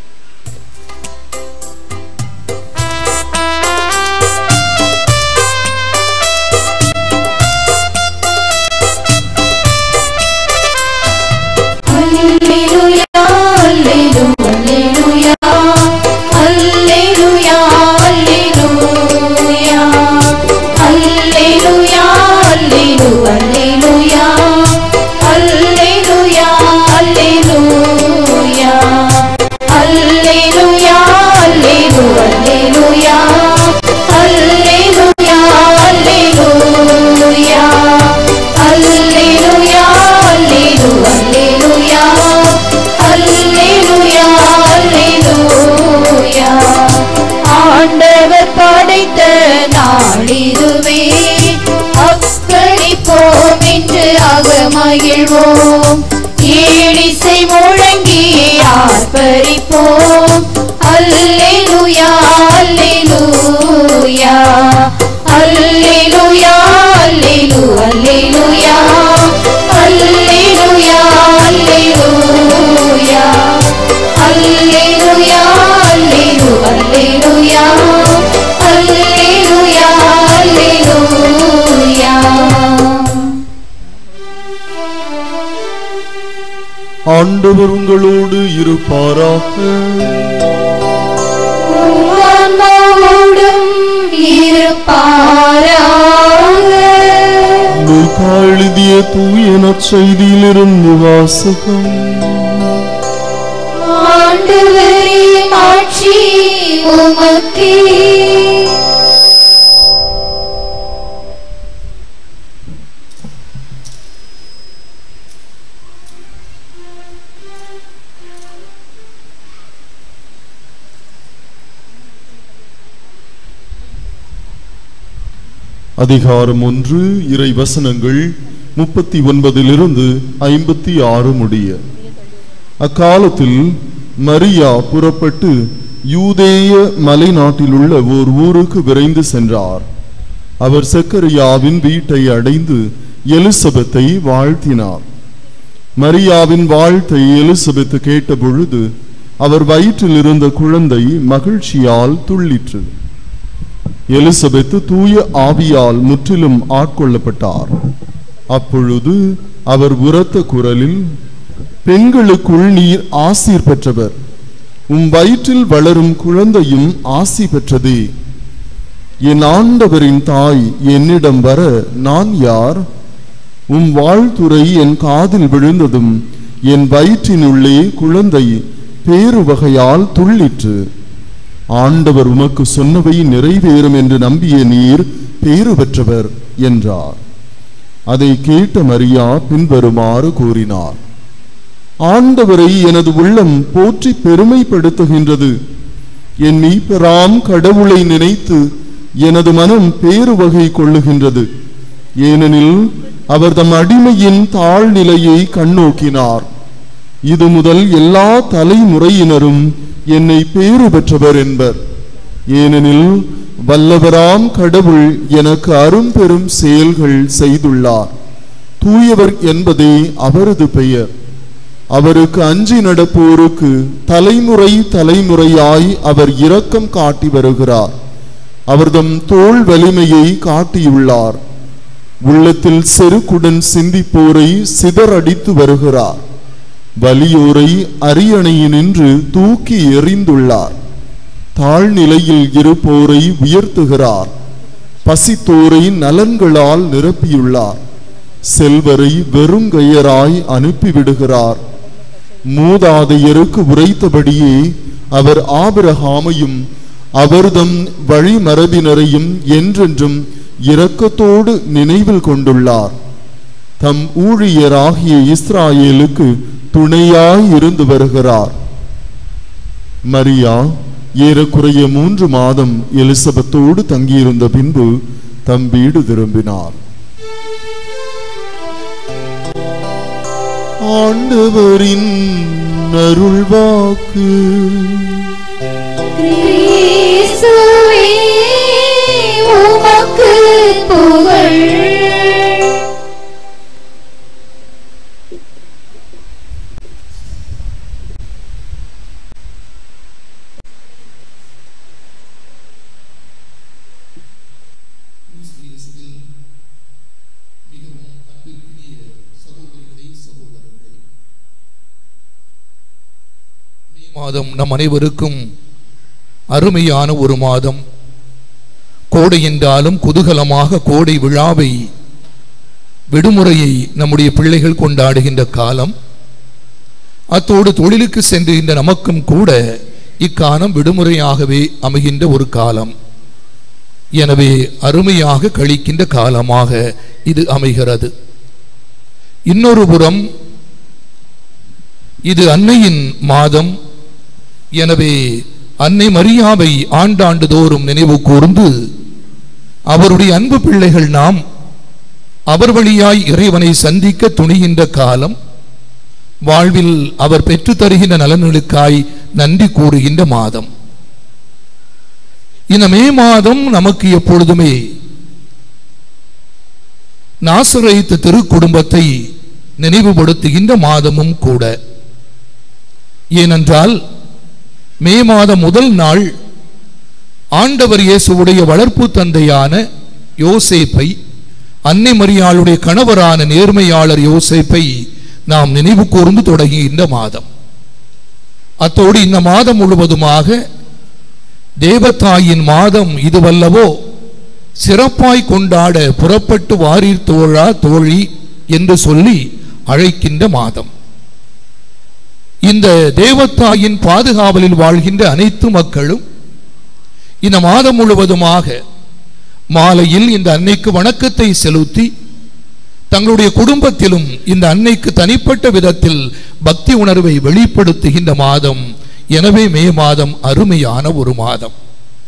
Alleluia, alleluia, alleluia, alleluia, alleluia, alleluia, alleluia, alleluia, alleluia, alleluia, alleluia, alleluia, alleluia, alleluia, அல்லேலூயா அல்லேலூயா ஆண்டவர் படைத்த நாளிதுவே அக்களிப்போம் என்று அகமகிழ்வோம் ஏழிசை முழங்கி ஆர்ப்பரிப்போம் அல்லேலூயா அல்லேலூயா அல்லேலூயா அல்லேலூ அல்லேலூயா அல்லேலூயா அல்லேலூயா அல்லேலூயா அல்லேலூ அல்லேலூயா அல்லேலூயா அல்லேலூயா ஆண்டவர் உங்களோடு இருப்பாராக உம்மாவோடும் இருப்பாராக லூக்கா எழுதிய தூய நற்செய்தியிலிருந்து வாசகம் ஆண்டவரே ஆட்சி உமக்கே அதிகாரம் ஒன்று இறை வசனங்கள் முப்பத்தி ஒன்பதிலிருந்து ஐம்பத்தி ஆறு முடிய அக்காலத்தில் மரியா புறப்பட்டு யூதேய மலை நாட்டிலுள்ள ஓர் ஊருக்கு விரைந்து சென்றார் அவர் செக்கரியாவின் வீட்டை அடைந்து எலிசபெத்தை வாழ்த்தினார் மரியாவின் வாழ்த்தை எலிசபெத் கேட்டபொழுது அவர் வயிற்றில் இருந்த குழந்தை மகிழ்ச்சியால் துள்ளிற்று எலிசபெத் தூய ஆவியால் முற்றிலும் ஆட்கொள்ளப்பட்டார் அப்பொழுது அவர் உரத்த குரலில் பெண்களுக்குள் நீர் ஆசீர் பெற்றவர் உம் வயிற்றில் வளரும் குழந்தையும் ஆசி பெற்றதே என் ஆண்டவரின் தாய் என்னிடம் வர நான் யார் உம் வாழ்த்துரை என் காதில் விழுந்ததும் என் வயிற்றினுள்ளே குழந்தை பேரு வகையால் துள்ளிற்று ஆண்டவர் உமக்கு சொன்னவை நிறைவேறும் என்று நம்பிய நீர் பேறு பெற்றவர் என்றார் அதை கேட்ட மரியா பின்வருமாறு கூறினார் ஆண்டவரை எனது உள்ளம் போற்றி பெருமைப்படுத்துகின்றது என் மீட்பராம் கடவுளை நினைத்து எனது மனம் பேறு வகை கொள்ளுகின்றது ஏனெனில் அவர் தம் அடிமையின் தாழ்நிலையை கண்ணோக்கினார் இது முதல் எல்லா தலைமுறையினரும் என்னை பேறு பெற்றவர் என்பர் ஏனெனில் வல்லவராம் கடவுள் எனக்கு அரும்பெரும் செயல்கள் செய்துள்ளார் தூயவர் என்பதே அவரது பெயர் அவருக்கு அஞ்சி நடப்போருக்கு தலைமுறை தலைமுறையாய் அவர் இரக்கம் காட்டி வருகிறார் அவர்தம் தோள் வலிமையை காட்டியுள்ளார் உள்ளத்தில் செருக்குடன் சிந்திப்போரை சிதறடித்து வருகிறார் வலியோரை அரியணையினின்று தூக்கி எறிந்துள்ளார் தாழ்நிலையில் இருப்போரை உயர்த்துகிறார் பசித்தோரை நலன்களால் நிரப்பியுள்ளார் செல்வரை வெறுங்கையராய் அனுப்பிவிடுகிறார் மூதாதையருக்கு உரைத்தபடியே அவர் ஆபிரகாமையும் அவர்தம் வழிமரபினரையும் என்றென்றும் இரக்கத்தோடு நினைவில் கொண்டுள்ளார் தம் ஊழியராகிய இஸ்ராயேலுக்கு துணையாய் இருந்து வருகிறார் மரியா ஏறக்குறைய மூன்று மாதம் எலிசபெத்தோடு தங்கியிருந்த பின்பு தம் வீடு திரும்பினார் ஆண்டவரின் அருள்வாக்கு கிறிஸ்துவே உமக்கு புகழ் மாதம் நம் அனைவருக்கும் அருமையான ஒரு மாதம் கோடை என்றாலும் குதூகலமாக கோடை விழாவை விடுமுறையை நம்முடைய பிள்ளைகள் கொண்டாடுகின்ற காலம் அத்தோடு தொழிலுக்கு சென்றுகின்ற நமக்கும் கூட இக்காலம் விடுமுறையாகவே அமைகின்ற ஒரு காலம் எனவே அருமையாக கழிக்கின்ற காலமாக இது அமைகிறது இன்னொரு புறம் இது அன்னையின் மாதம் எனவே அன்னை மரியாவை ஆண்டாண்டு தோறும் நினைவு கூர்ந்து அவருடைய அன்பு பிள்ளைகள் நாம் அவர் வழியாய் இறைவனை சந்திக்க துணிகின்ற காலம் வாழ்வில் அவர் பெற்றுத் தருகின்ற நலன்களுக்காய் நன்றி கூறுகின்ற மாதம் இந்த மே மாதம் நமக்கு எப்பொழுதுமே நாசரைத்து திருக்குடும்பத்தை நினைவுபடுத்துகின்ற மாதமும் கூட ஏனென்றால் மே மாதம் முதல் நாள் ஆண்டவர் இயேசுவுடைய வளர்ப்பு தந்தையான யோசேப்பை அன்னை மரியாளுடைய கணவரான நேர்மையாளர் யோசேப்பை நாம் நினைவு கூர்ந்து தொடங்குகின்ற மாதம் அத்தோடு இந்த மாதம் முழுவதுமாக தேவதாயின் மாதம் இதுவல்லவோ சிறப்பாய் கொண்டாட புறப்பட்டு வாரீர் தோழா தோழி என்று சொல்லி அழைக்கின்ற மாதம் இந்த தேவத்தாயின் பாதுகாவலில் வாழ்கின்ற அனைத்து மக்களும் இந்த மாதம் முழுவதுமாக மாலையில் இந்த அன்னைக்கு வணக்கத்தை செலுத்தி தங்களுடைய குடும்பத்திலும் இந்த அன்னைக்கு தனிப்பட்ட விதத்தில் பக்தி உணர்வை வெளிப்படுத்துகின்ற மாதம் எனவே மே மாதம் அருமையான ஒரு மாதம்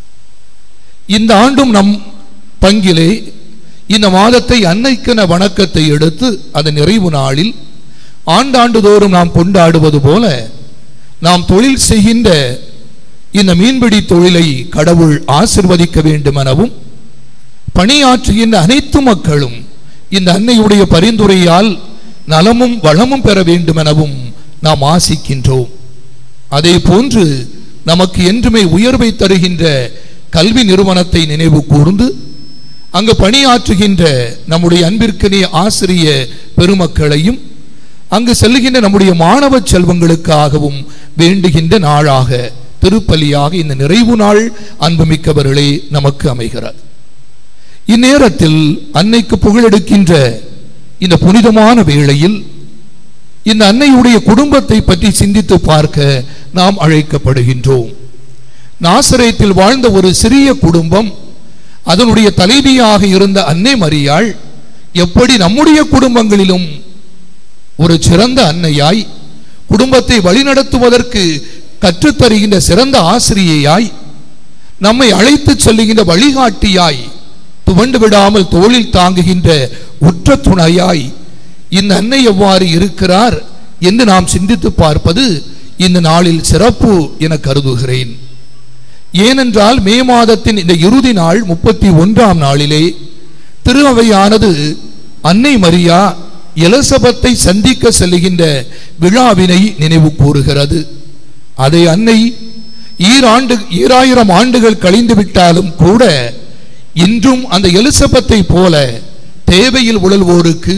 இந்த ஆண்டும் நம் பங்கிலே இந்த மாதத்தை அன்னைக்கென வணக்கத்தை எடுத்து அதன் நிறைவு நாளில் ஆண்டாண்டு தோறும் நாம் கொண்டாடுவது போல நாம் தொழில் செய்கின்ற இந்த மீன்பிடி தொழிலை கடவுள் ஆசிர்வதிக்க வேண்டும் எனவும் பணியாற்றுகின்ற அனைத்து மக்களும் இந்த அன்னையுடைய பரிந்துரையால் நலமும் வளமும் பெற வேண்டும் எனவும் நாம் ஆசிக்கின்றோம் அதே போன்று நமக்கு என்றுமே உயர்வை தருகின்ற கல்வி நிறுவனத்தை நினைவு கூர்ந்து அங்கு பணியாற்றுகின்ற நம்முடைய அன்பிற்கினிய ஆசிரிய பெருமக்களையும் அங்கு செல்லுகின்ற நம்முடைய மாணவ செல்வங்களுக்காகவும் வேண்டுகின்ற நாளாக திருப்பலியாக இந்த நிறைவு நாள் அன்புமிக்கவர்களே நமக்கு அமைகிறது இந்நேரத்தில் அன்னைக்கு புகழெடுக்கின்ற இந்த புனிதமான வேளையில் இந்த அன்னையுடைய குடும்பத்தை பற்றி சிந்தித்து பார்க்க நாம் அழைக்கப்படுகின்றோம் நாசரேத்தில் வாழ்ந்த ஒரு சிறிய குடும்பம் அதனுடைய தலைவியாக இருந்த அன்னை மரியாள் எப்படி நம்முடைய குடும்பங்களிலும் ஒரு சிறந்த அன்னையாய் குடும்பத்தை வழிநடத்துவதற்கு கற்றுத்தருகின்ற சிறந்த ஆசிரியையாய் நம்மை அழைத்து செல்லுகின்ற வழிகாட்டியாய் துவண்டு விடாமல் தோளில் தாங்குகின்ற உற்ற துணையாய் இந்த அன்னை எவ்வாறு இருக்கிறார் என்று நாம் சிந்தித்து பார்ப்பது இந்த நாளில் சிறப்பு என கருதுகிறேன் ஏனென்றால் மே மாதத்தின் இந்த இறுதி நாள் முப்பத்தி ஒன்றாம் நாளிலே திரு அவையானது அன்னை மரியா எலசபத்தை சந்திக்க செல்லுகின்ற விழாவினை நினைவு கூறுகிறது அதை அன்னை ஈராண்டு ஈராயிரம் ஆண்டுகள் கழிந்து விட்டாலும் கூட இன்றும் அந்த எலிசபத்தை போல தேவையில் உழல்வோருக்கு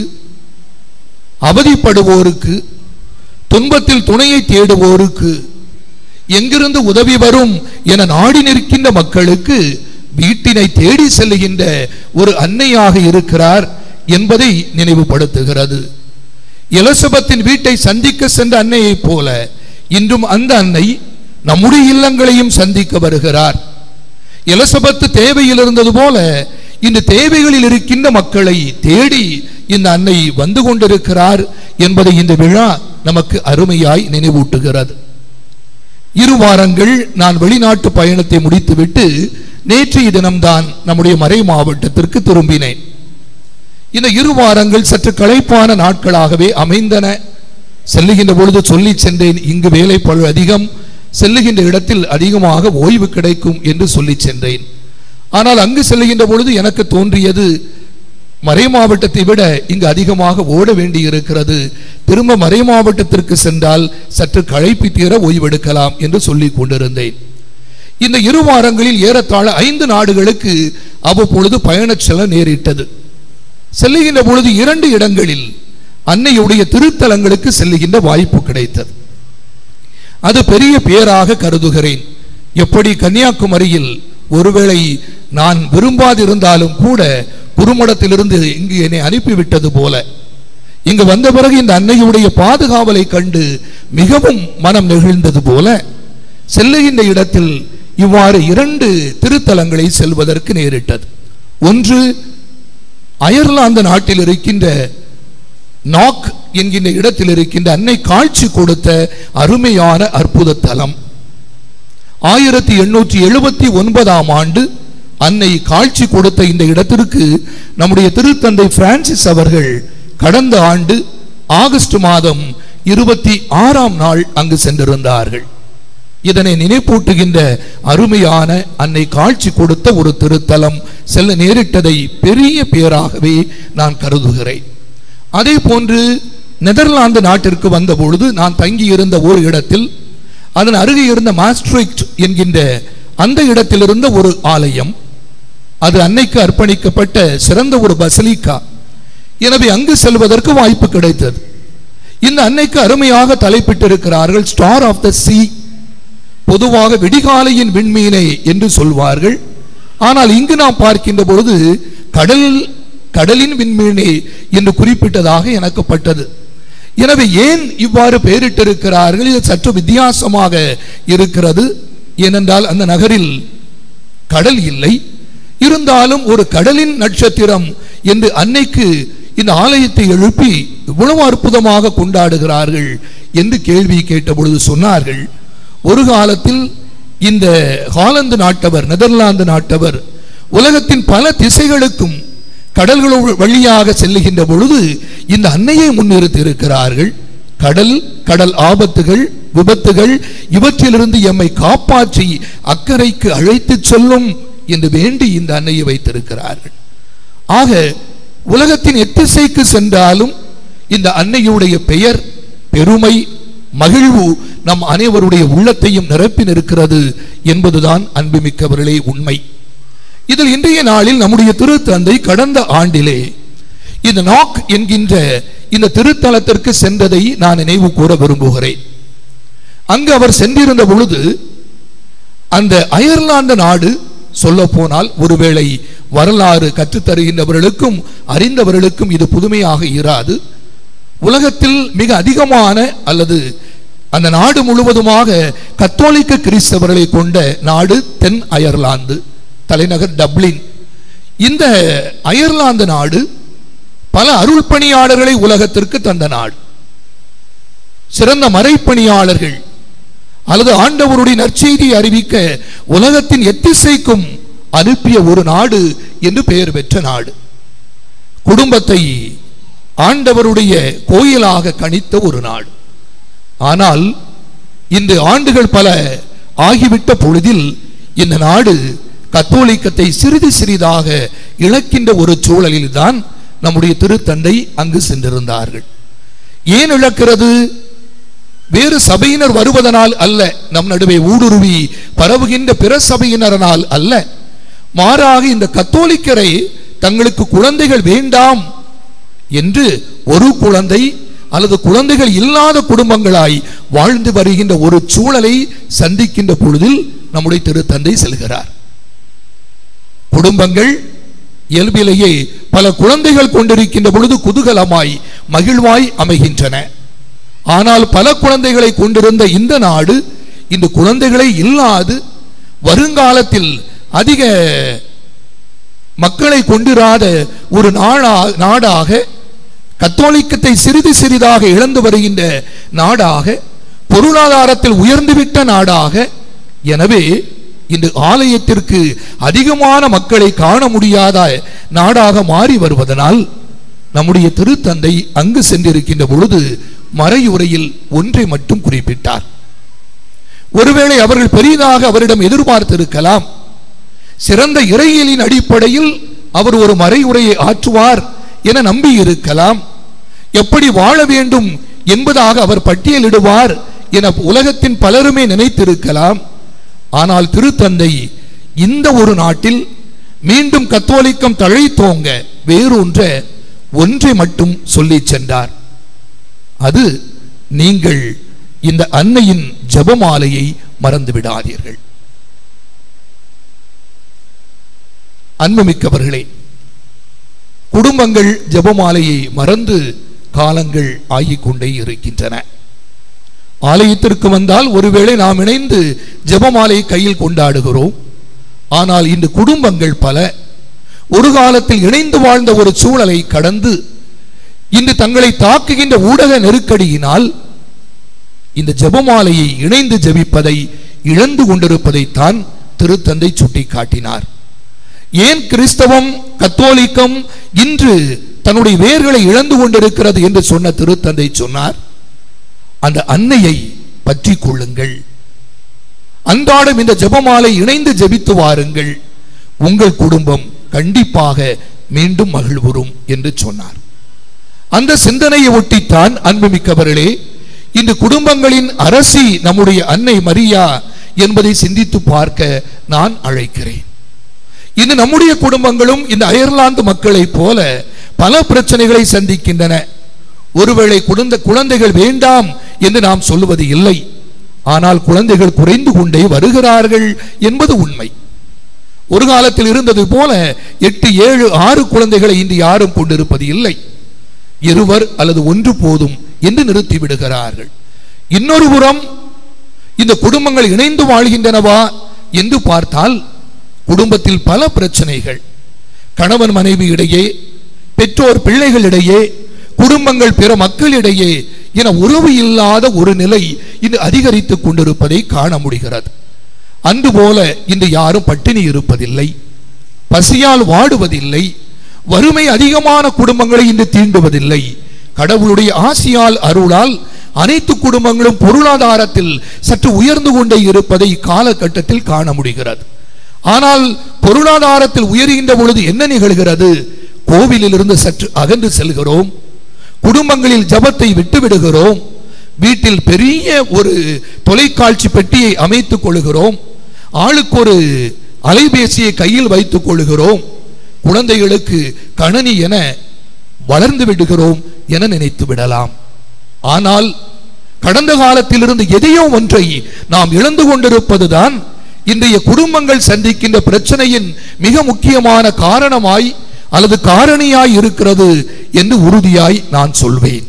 அவதிப்படுவோருக்கு துன்பத்தில் துணையை தேடுவோருக்கு எங்கிருந்து உதவி வரும் என நாடி நிற்கின்ற மக்களுக்கு வீட்டினை தேடி செல்லுகின்ற ஒரு அன்னையாக இருக்கிறார் என்பதை நினைவுபடுத்துகிறது எலிசபத்தின் வீட்டை சந்திக்க சென்ற அன்னையைப் போல இன்றும் அந்த அன்னை நம்முடைய இல்லங்களையும் சந்திக்க வருகிறார் எலிசபத்து தேவையில் இருந்தது போல இந்த தேவைகளில் இருக்கின்ற மக்களை தேடி இந்த அன்னை வந்து கொண்டிருக்கிறார் என்பதை இந்த விழா நமக்கு அருமையாய் நினைவூட்டுகிறது இரு வாரங்கள் நான் வெளிநாட்டு பயணத்தை முடித்துவிட்டு நேற்றைய தினம்தான் நம்முடைய மறை மாவட்டத்திற்கு திரும்பினேன் இந்த இரு வாரங்கள் சற்று களைப்பான நாட்களாகவே அமைந்தன செல்லுகின்ற பொழுது சொல்லி சென்றேன் இங்கு வேலை பழு அதிகம் செல்லுகின்ற இடத்தில் அதிகமாக ஓய்வு கிடைக்கும் என்று சொல்லி சென்றேன் ஆனால் அங்கு செல்லுகின்ற பொழுது எனக்கு தோன்றியது மறை மாவட்டத்தை விட இங்கு அதிகமாக ஓட வேண்டி இருக்கிறது திரும்ப மறை மாவட்டத்திற்கு சென்றால் சற்று களைப்பி தீர ஓய்வெடுக்கலாம் என்று சொல்லிக் கொண்டிருந்தேன் இந்த இரு வாரங்களில் ஏறத்தாழ ஐந்து நாடுகளுக்கு அவ்வப்பொழுது பயணச் செல்ல நேரிட்டது செல்லுகின்ற பொழுது இரண்டு இடங்களில் அன்னையுடைய திருத்தலங்களுக்கு செல்லுகின்ற வாய்ப்பு கிடைத்தது அது பெரிய பேராக கருதுகிறேன் எப்படி கன்னியாகுமரியில் ஒருவேளை நான் விரும்பாதிருந்தாலும் கூட குருமடத்திலிருந்து இங்கு என்னை அனுப்பிவிட்டது போல இங்கு வந்த பிறகு இந்த அன்னையுடைய பாதுகாவலை கண்டு மிகவும் மனம் நெகிழ்ந்தது போல செல்லுகின்ற இடத்தில் இவ்வாறு இரண்டு திருத்தலங்களை செல்வதற்கு நேரிட்டது ஒன்று அயர்லாந்து நாட்டில் இருக்கின்ற நாக் என்கின்ற இடத்தில் இருக்கின்ற அன்னை காட்சி கொடுத்த அருமையான அற்புத தலம் ஆயிரத்தி எண்ணூற்றி எழுபத்தி ஒன்பதாம் ஆண்டு அன்னை காட்சி கொடுத்த இந்த இடத்திற்கு நம்முடைய திருத்தந்தை பிரான்சிஸ் அவர்கள் கடந்த ஆண்டு ஆகஸ்ட் மாதம் இருபத்தி ஆறாம் நாள் அங்கு சென்றிருந்தார்கள் இதனை நினைப்பூட்டுகின்ற அருமையான அன்னை காட்சி கொடுத்த ஒரு திருத்தலம் செல்ல நேரிட்டதை பெரிய பேராகவே நான் கருதுகிறேன் அதே போன்று நெதர்லாந்து நாட்டிற்கு வந்த பொழுது நான் தங்கியிருந்த ஒரு இடத்தில் அதன் அருகே இருந்த மாஸ்ட்ரிக்ட் என்கின்ற அந்த இடத்தில் இருந்த ஒரு ஆலயம் அது அன்னைக்கு அர்ப்பணிக்கப்பட்ட சிறந்த ஒரு பசலிக்கா எனவே அங்கு செல்வதற்கு வாய்ப்பு கிடைத்தது இந்த அன்னைக்கு அருமையாக தலைப்பிட்டிருக்கிறார்கள் ஸ்டார் ஆஃப் த சி பொதுவாக விடிகாலையின் விண்மீனை என்று சொல்வார்கள் ஆனால் இங்கு நாம் பார்க்கின்ற பொழுது கடல் கடலின் விண்மீனே என்று குறிப்பிட்டதாக எனக்கு பட்டது எனவே ஏன் இவ்வாறு பெயரிட்டிருக்கிறார்கள் இது சற்று வித்தியாசமாக இருக்கிறது ஏனென்றால் அந்த நகரில் கடல் இல்லை இருந்தாலும் ஒரு கடலின் நட்சத்திரம் என்று அன்னைக்கு இந்த ஆலயத்தை எழுப்பி இவ்வளவு அற்புதமாக கொண்டாடுகிறார்கள் என்று கேள்வி கேட்ட பொழுது சொன்னார்கள் ஒரு காலத்தில் இந்த ஹாலந்து நாட்டவர் நெதர்லாந்து நாட்டவர் உலகத்தின் பல திசைகளுக்கும் கடல்கள் வழியாக செல்லுகின்ற பொழுது இந்த அன்னையை முன்னிறுத்தி இருக்கிறார்கள் கடல் கடல் ஆபத்துகள் விபத்துகள் இவற்றிலிருந்து எம்மை காப்பாற்றி அக்கறைக்கு அழைத்து செல்லும் என்று வேண்டி இந்த அன்னையை வைத்திருக்கிறார்கள் ஆக உலகத்தின் எத்திசைக்கு சென்றாலும் இந்த அன்னையுடைய பெயர் பெருமை மகிழ்வு நம் அனைவருடைய உள்ளத்தையும் நிரப்பி நிற்கிறது என்பதுதான் அன்புமிக்கவர்களே உண்மை இதில் இன்றைய நாளில் நம்முடைய திருத்தந்தை கடந்த ஆண்டிலே இந்த நாக் என்கின்ற இந்த திருத்தலத்திற்கு சென்றதை நான் நினைவு கூற விரும்புகிறேன் அங்கு அவர் சென்றிருந்த பொழுது அந்த அயர்லாந்து நாடு சொல்ல போனால் ஒருவேளை வரலாறு கற்றுத்தருகின்றவர்களுக்கும் அறிந்தவர்களுக்கும் இது புதுமையாக இராது உலகத்தில் மிக அதிகமான அல்லது அந்த நாடு முழுவதுமாக கத்தோலிக்க கிறிஸ்தவர்களை கொண்ட நாடு தென் அயர்லாந்து தலைநகர் டப்ளின் இந்த அயர்லாந்து நாடு பல அருள் பணியாளர்களை உலகத்திற்கு தந்த நாடு சிறந்த மறைப்பணியாளர்கள் அல்லது ஆண்டவருடைய நற்செய்தியை அறிவிக்க உலகத்தின் எத்திசைக்கும் அனுப்பிய ஒரு நாடு என்று பெயர் பெற்ற நாடு குடும்பத்தை ஆண்டவருடைய கோயிலாக கணித்த ஒரு நாடு ஆனால் இந்த ஆண்டுகள் பல ஆகிவிட்ட பொழுதில் இந்த நாடு கத்தோலிக்கத்தை சிறிது சிறிதாக இழக்கின்ற ஒரு சூழலில் தான் நம்முடைய திருத்தந்தை அங்கு சென்றிருந்தார்கள் ஏன் இழக்கிறது வேறு சபையினர் வருவதனால் அல்ல நம் நடுவே ஊடுருவி பரவுகின்ற பிற சபையினரனால் அல்ல மாறாக இந்த கத்தோலிக்கரை தங்களுக்கு குழந்தைகள் வேண்டாம் என்று ஒரு குழந்தை அல்லது குழந்தைகள் இல்லாத குடும்பங்களாய் வாழ்ந்து வருகின்ற ஒரு சூழலை சந்திக்கின்ற பொழுதில் நம்முடைய திருத்தந்தை செல்கிறார் குடும்பங்கள் இயல்பிலேயே பல குழந்தைகள் கொண்டிருக்கின்ற பொழுது குதூகலமாய் மகிழ்வாய் அமைகின்றன ஆனால் பல குழந்தைகளை கொண்டிருந்த இந்த நாடு இந்த குழந்தைகளை இல்லாது வருங்காலத்தில் அதிக மக்களை கொண்டிராத ஒரு நாடா நாடாக கத்தோலிக்கத்தை சிறிது சிறிதாக இழந்து வருகின்ற நாடாக பொருளாதாரத்தில் உயர்ந்துவிட்ட நாடாக எனவே இந்த ஆலயத்திற்கு அதிகமான மக்களை காண முடியாத நாடாக மாறி வருவதனால் நம்முடைய திருத்தந்தை அங்கு சென்றிருக்கின்ற பொழுது மறையுரையில் ஒன்றை மட்டும் குறிப்பிட்டார் ஒருவேளை அவர்கள் பெரிதாக அவரிடம் எதிர்பார்த்திருக்கலாம் சிறந்த இறையியலின் அடிப்படையில் அவர் ஒரு மறையுரையை ஆற்றுவார் என நம்பி இருக்கலாம் எப்படி வாழ வேண்டும் என்பதாக அவர் பட்டியலிடுவார் என உலகத்தின் பலருமே நினைத்திருக்கலாம் ஆனால் திருத்தந்தை இந்த ஒரு நாட்டில் மீண்டும் கத்தோலிக்கம் தழைத்தோங்க வேறொன்ற ஒன்றை மட்டும் சொல்லிச் சென்றார் அது நீங்கள் இந்த அன்னையின் ஜெபமாலையை மறந்து விடாதீர்கள் அன்புமிக்கவர்களே குடும்பங்கள் ஜெபமாலையை மறந்து காலங்கள் ஆகிக் கொண்டே இருக்கின்றன ஆலயத்திற்கு வந்தால் ஒருவேளை நாம் இணைந்து ஜெபமாலை கையில் கொண்டாடுகிறோம் ஆனால் இந்த குடும்பங்கள் பல ஒரு காலத்தில் இணைந்து வாழ்ந்த ஒரு சூழலை கடந்து இன்று தங்களை தாக்குகின்ற ஊடக நெருக்கடியினால் இந்த ஜெபமாலையை இணைந்து ஜெபிப்பதை இழந்து கொண்டிருப்பதைத்தான் திருத்தந்தை சுட்டிக்காட்டினார் ஏன் கிறிஸ்தவம் கத்தோலிக்கம் இன்று தன்னுடைய வேர்களை இழந்து கொண்டிருக்கிறது என்று சொன்ன திருத்தந்தை சொன்னார் அந்த அன்னையை பற்றி கொள்ளுங்கள் அன்றாடம் இந்த ஜெபமாலை இணைந்து ஜெபித்து வாருங்கள் உங்கள் குடும்பம் கண்டிப்பாக மீண்டும் மகிழ்வுறும் என்று சொன்னார் அந்த சிந்தனையை ஒட்டித்தான் அன்புமிக்கவர்களே இந்த குடும்பங்களின் அரசி நம்முடைய அன்னை மரியா என்பதை சிந்தித்து பார்க்க நான் அழைக்கிறேன் இது நம்முடைய குடும்பங்களும் இந்த அயர்லாந்து மக்களைப் போல பல பிரச்சனைகளை சந்திக்கின்றன ஒருவேளை குழந்தை குழந்தைகள் வேண்டாம் என்று நாம் சொல்லுவது இல்லை ஆனால் குழந்தைகள் குறைந்து கொண்டே வருகிறார்கள் என்பது உண்மை ஒரு காலத்தில் இருந்தது போல எட்டு ஏழு ஆறு குழந்தைகளை இன்று யாரும் கொண்டிருப்பது இல்லை இருவர் அல்லது ஒன்று போதும் என்று நிறுத்தி விடுகிறார்கள் இன்னொரு புறம் இந்த குடும்பங்கள் இணைந்து வாழ்கின்றனவா என்று பார்த்தால் குடும்பத்தில் பல பிரச்சனைகள் கணவன் மனைவி இடையே பெற்றோர் பிள்ளைகளிடையே குடும்பங்கள் பிற மக்களிடையே என உறவு இல்லாத ஒரு நிலை இன்று அதிகரித்துக் கொண்டிருப்பதை காண முடிகிறது அன்று போல இன்று யாரும் பட்டினி இருப்பதில்லை பசியால் வாடுவதில்லை வறுமை அதிகமான குடும்பங்களை இன்று தீண்டுவதில்லை கடவுளுடைய ஆசியால் அருளால் அனைத்து குடும்பங்களும் பொருளாதாரத்தில் சற்று உயர்ந்து கொண்டே இருப்பதை காலகட்டத்தில் காண முடிகிறது ஆனால் பொருளாதாரத்தில் உயர்கின்ற பொழுது என்ன நிகழ்கிறது கோவிலில் இருந்து சற்று அகன்று செல்கிறோம் குடும்பங்களில் ஜபத்தை விட்டு விடுகிறோம் வீட்டில் பெரிய ஒரு தொலைக்காட்சி பெட்டியை அமைத்துக் கொள்கிறோம் ஆளுக்கு ஒரு அலைபேசியை கையில் வைத்துக் கொள்கிறோம் குழந்தைகளுக்கு கணனி என வளர்ந்து விடுகிறோம் என நினைத்து விடலாம் ஆனால் கடந்த காலத்திலிருந்து எதையோ ஒன்றை நாம் இழந்து கொண்டிருப்பதுதான் இன்றைய குடும்பங்கள் சந்திக்கின்ற பிரச்சனையின் மிக முக்கியமான காரணமாய் அல்லது காரணியாய் இருக்கிறது என்று உறுதியாய் நான் சொல்வேன்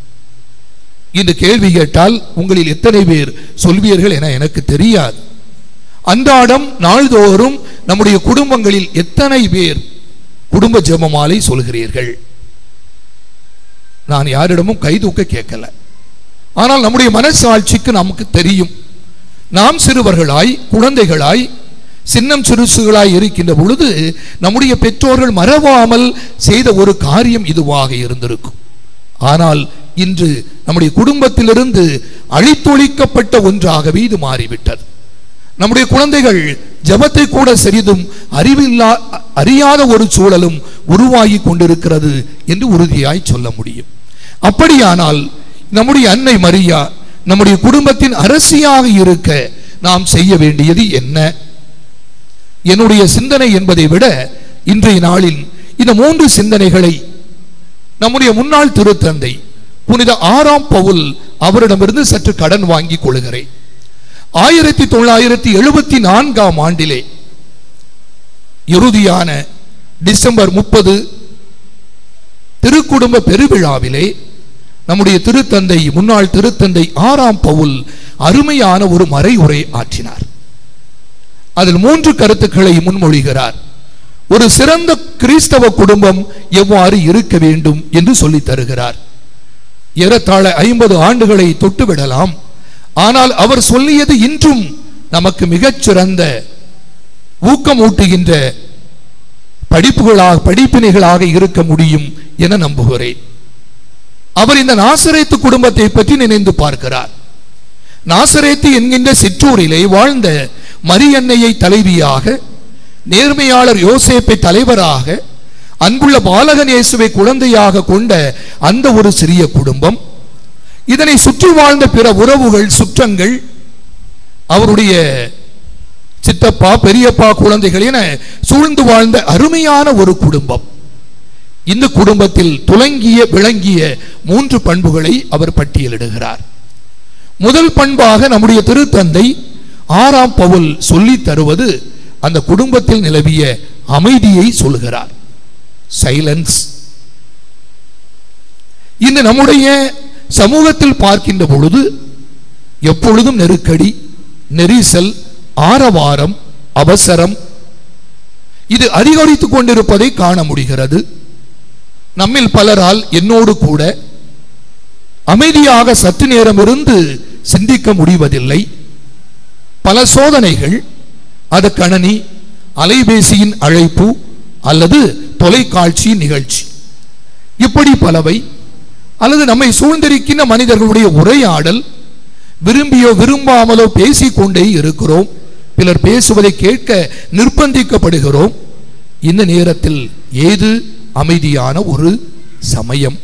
இந்த கேள்வி கேட்டால் உங்களில் எத்தனை பேர் சொல்வீர்கள் என எனக்கு தெரியாது அன்றாடம் நாள்தோறும் நம்முடைய குடும்பங்களில் எத்தனை பேர் குடும்ப ஜெபமாலை சொல்கிறீர்கள் நான் யாரிடமும் கைதூக்க கேட்கல ஆனால் நம்முடைய மனசாட்சிக்கு நமக்கு தெரியும் நாம் சிறுவர்களாய் குழந்தைகளாய் சின்னம் சிறுசுகளாய் இருக்கின்ற பொழுது நம்முடைய பெற்றோர்கள் மறவாமல் செய்த ஒரு காரியம் இதுவாக இருந்திருக்கும் ஆனால் இன்று நம்முடைய குடும்பத்திலிருந்து அழித்தொழிக்கப்பட்ட ஒன்றாகவே இது மாறிவிட்டது நம்முடைய குழந்தைகள் ஜெபத்தை கூட சிறிதும் அறிவில்லா அறியாத ஒரு சூழலும் உருவாகி கொண்டிருக்கிறது என்று உறுதியாய் சொல்ல முடியும் அப்படியானால் நம்முடைய அன்னை மரியா நம்முடைய குடும்பத்தின் அரசியாக இருக்க நாம் செய்ய வேண்டியது என்ன என்னுடைய சிந்தனை என்பதை விட இன்றைய நாளில் இந்த மூன்று சிந்தனைகளை நம்முடைய முன்னாள் திருத்தந்தை புனித ஆறாம் பவுல் அவரிடமிருந்து சற்று கடன் வாங்கிக் கொள்கிறேன் ஆயிரத்தி தொள்ளாயிரத்தி எழுபத்தி நான்காம் ஆண்டிலே இறுதியான டிசம்பர் முப்பது திருக்குடும்ப பெருவிழாவிலே நம்முடைய திருத்தந்தை முன்னாள் திருத்தந்தை ஆறாம் பவுல் அருமையான ஒரு மறையுரை ஆற்றினார் அதில் மூன்று கருத்துக்களை முன்மொழிகிறார் ஒரு சிறந்த கிறிஸ்தவ குடும்பம் எவ்வாறு இருக்க வேண்டும் என்று சொல்லித் தருகிறார் ஏறத்தாழ ஐம்பது ஆண்டுகளை தொட்டுவிடலாம் ஆனால் அவர் சொல்லியது இன்றும் நமக்கு மிகச்சிறந்த ஊக்கமூட்டுகின்ற படிப்புகளாக படிப்பினைகளாக இருக்க முடியும் என நம்புகிறேன் அவர் இந்த நாசரேத்து குடும்பத்தை பற்றி நினைந்து பார்க்கிறார் நாசரேத்து என்கின்ற சிற்றூரிலே வாழ்ந்த மரியன்னையை தலைவியாக நேர்மையாளர் யோசேப்பை தலைவராக அன்புள்ள பாலகன் இயேசுவை குழந்தையாக கொண்ட அந்த ஒரு சிறிய குடும்பம் இதனை சுற்றி வாழ்ந்த பிற உறவுகள் சுற்றங்கள் அவருடைய சித்தப்பா பெரியப்பா குழந்தைகள் என சூழ்ந்து வாழ்ந்த அருமையான ஒரு குடும்பம் இந்த குடும்பத்தில் துலங்கிய விளங்கிய மூன்று பண்புகளை அவர் பட்டியலிடுகிறார் முதல் பண்பாக நம்முடைய திருத்தந்தை ஆறாம் பவுல் சொல்லித் தருவது அந்த குடும்பத்தில் நிலவிய அமைதியை சொல்கிறார் சைலன்ஸ் இந்த நம்முடைய சமூகத்தில் பார்க்கின்ற பொழுது எப்பொழுதும் நெருக்கடி நெரிசல் ஆரவாரம் அவசரம் இது அதிகரித்துக் கொண்டிருப்பதை காண முடிகிறது நம்மில் பலரால் என்னோடு கூட அமைதியாக சற்று நேரம் இருந்து சிந்திக்க முடிவதில்லை பல சோதனைகள் அது கணனி அலைபேசியின் அழைப்பு அல்லது தொலைக்காட்சி நிகழ்ச்சி இப்படி பலவை அல்லது நம்மை சூழ்ந்திருக்கின்ற மனிதர்களுடைய உரையாடல் விரும்பியோ விரும்பாமலோ பேசிக்கொண்டே இருக்கிறோம் பிறர் பேசுவதை கேட்க நிர்பந்திக்கப்படுகிறோம் இந்த நேரத்தில் ஏது அமைதியான ஒரு சமயம்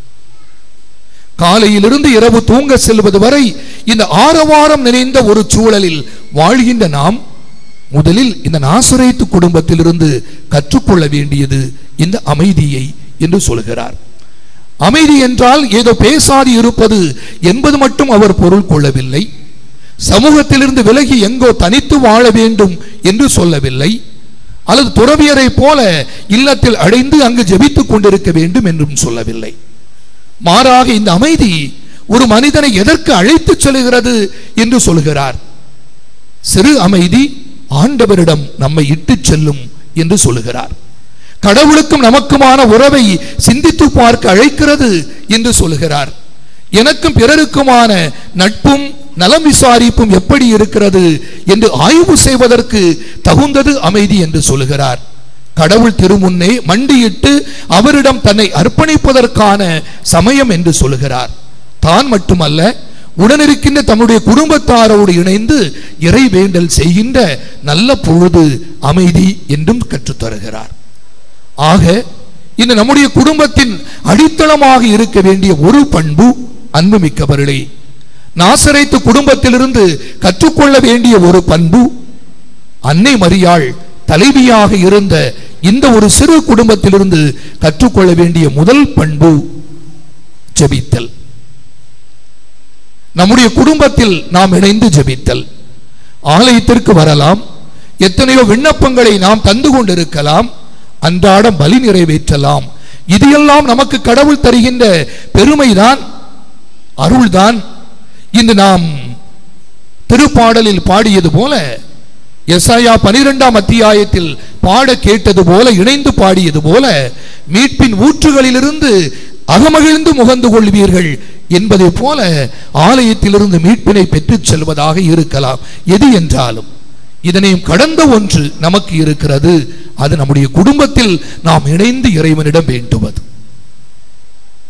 காலையிலிருந்து இரவு தூங்க செல்வது வரை இந்த ஆரவாரம் நிறைந்த ஒரு சூழலில் வாழ்கின்ற நாம் முதலில் இந்த நாசரேத்து குடும்பத்திலிருந்து கற்றுக்கொள்ள வேண்டியது இந்த அமைதியை என்று சொல்கிறார் அமைதி என்றால் ஏதோ பேசாது இருப்பது என்பது மட்டும் அவர் பொருள் கொள்ளவில்லை சமூகத்திலிருந்து விலகி எங்கோ தனித்து வாழ வேண்டும் என்று சொல்லவில்லை அல்லது துறவியரை போல இல்லத்தில் அடைந்து அங்கு ஜெபித்துக் கொண்டிருக்க வேண்டும் என்றும் சொல்லவில்லை மாறாக இந்த அமைதி ஒரு மனிதனை எதற்கு அழைத்துச் செல்கிறது என்று சொல்கிறார் சிறு அமைதி ஆண்டவரிடம் நம்மை இட்டுச் செல்லும் என்று சொல்லுகிறார் கடவுளுக்கும் நமக்குமான உறவை சிந்தித்து பார்க்க அழைக்கிறது என்று சொல்லுகிறார் எனக்கும் பிறருக்குமான நட்பும் நலம் விசாரிப்பும் எப்படி இருக்கிறது என்று ஆய்வு செய்வதற்கு தகுந்தது அமைதி என்று சொல்லுகிறார் கடவுள் திருமுன்னே மண்டியிட்டு அவரிடம் தன்னை அர்ப்பணிப்பதற்கான சமயம் என்று சொல்லுகிறார் தான் மட்டுமல்ல உடனிருக்கின்ற தம்முடைய குடும்பத்தாரோடு இணைந்து இறை வேண்டல் செய்கின்ற நல்ல பொழுது அமைதி என்றும் கற்றுத்தருகிறார் ஆக இந்த நம்முடைய குடும்பத்தின் அடித்தளமாக இருக்க வேண்டிய ஒரு பண்பு அன்புமிக்கவர்களே நாசரைத்து குடும்பத்திலிருந்து கற்றுக்கொள்ள வேண்டிய ஒரு பண்பு அன்னை மரியாள் தலைவியாக இருந்த இந்த ஒரு சிறு குடும்பத்திலிருந்து கற்றுக்கொள்ள வேண்டிய முதல் பண்பு ஜெபித்தல் நம்முடைய குடும்பத்தில் நாம் இணைந்து ஜெபித்தல் ஆலயத்திற்கு வரலாம் எத்தனையோ விண்ணப்பங்களை நாம் தந்து கொண்டிருக்கலாம் அன்றாடம் பலி நிறைவேற்றலாம் இதையெல்லாம் நமக்கு கடவுள் தருகின்ற பெருமைதான் அருள்தான் இன்று நாம் திருப்பாடலில் பாடியது போல எஸ்ஐயா பனிரெண்டாம் அத்தியாயத்தில் பாட கேட்டது போல இணைந்து பாடியது போல மீட்பின் ஊற்றுகளிலிருந்து அகமகிழ்ந்து முகந்து கொள்வீர்கள் என்பதை போல ஆலயத்திலிருந்து மீட்பினை பெற்றுச் செல்வதாக இருக்கலாம் எது என்றாலும் இதனையும் கடந்த ஒன்று நமக்கு இருக்கிறது அது நம்முடைய குடும்பத்தில் நாம் இணைந்து இறைவனிடம் வேண்டுவது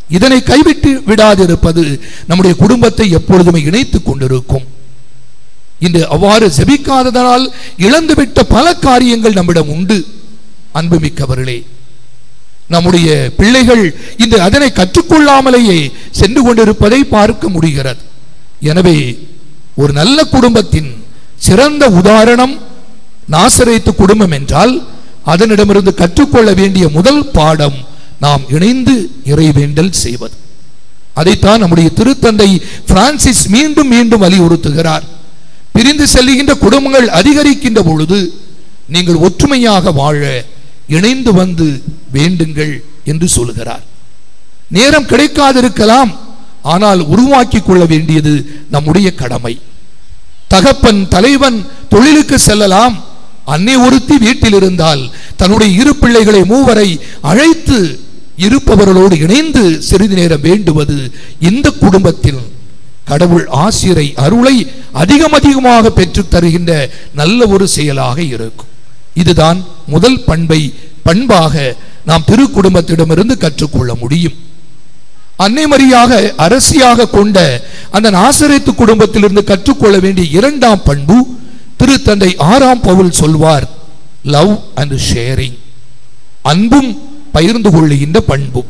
இதனை கைவிட்டு விடாதிருப்பது நம்முடைய குடும்பத்தை எப்பொழுதுமே இணைத்துக் கொண்டிருக்கும் இன்று அவ்வாறு செபிக்காததனால் இழந்துவிட்ட பல காரியங்கள் நம்மிடம் உண்டு அன்புமிக்கவர்களே நம்முடைய பிள்ளைகள் இன்று அதனை கற்றுக்கொள்ளாமலேயே சென்று கொண்டிருப்பதை பார்க்க முடிகிறது எனவே ஒரு நல்ல குடும்பத்தின் சிறந்த உதாரணம் நாசரேத்து குடும்பம் என்றால் அதனிடமிருந்து கற்றுக்கொள்ள வேண்டிய முதல் பாடம் நாம் இணைந்து இறைவேண்டல் செய்வது அதைத்தான் நம்முடைய திருத்தந்தை பிரான்சிஸ் மீண்டும் மீண்டும் வலியுறுத்துகிறார் பிரிந்து செல்லுகின்ற குடும்பங்கள் அதிகரிக்கின்ற பொழுது நீங்கள் ஒற்றுமையாக வாழ இணைந்து வந்து வேண்டுங்கள் என்று சொல்கிறார் நேரம் கிடைக்காதிருக்கலாம் ஆனால் உருவாக்கி கொள்ள வேண்டியது நம்முடைய கடமை தகப்பன் தலைவன் தொழிலுக்கு செல்லலாம் அன்னை ஒருத்தி வீட்டில் இருந்தால் தன்னுடைய இரு பிள்ளைகளை மூவரை அழைத்து இருப்பவர்களோடு இணைந்து சிறிது நேரம் வேண்டுவது இந்த குடும்பத்தில் கடவுள் ஆசிரை அருளை அதிகம் அதிகமாக பெற்றுத் தருகின்ற நல்ல ஒரு செயலாக இருக்கும் இதுதான் முதல் பண்பை பண்பாக நாம் திரு குடும்பத்திடமிருந்து கற்றுக்கொள்ள முடியும் அன்னை மரியாக அரசியாக கொண்ட அந்த நாசரேத்து குடும்பத்திலிருந்து கற்றுக்கொள்ள வேண்டிய இரண்டாம் பண்பு திருத்தந்தை ஆறாம் பவுல் சொல்வார் லவ் அண்ட் ஷேரிங் அன்பும் பகிர்ந்து கொள்ளுகின்ற பண்பும்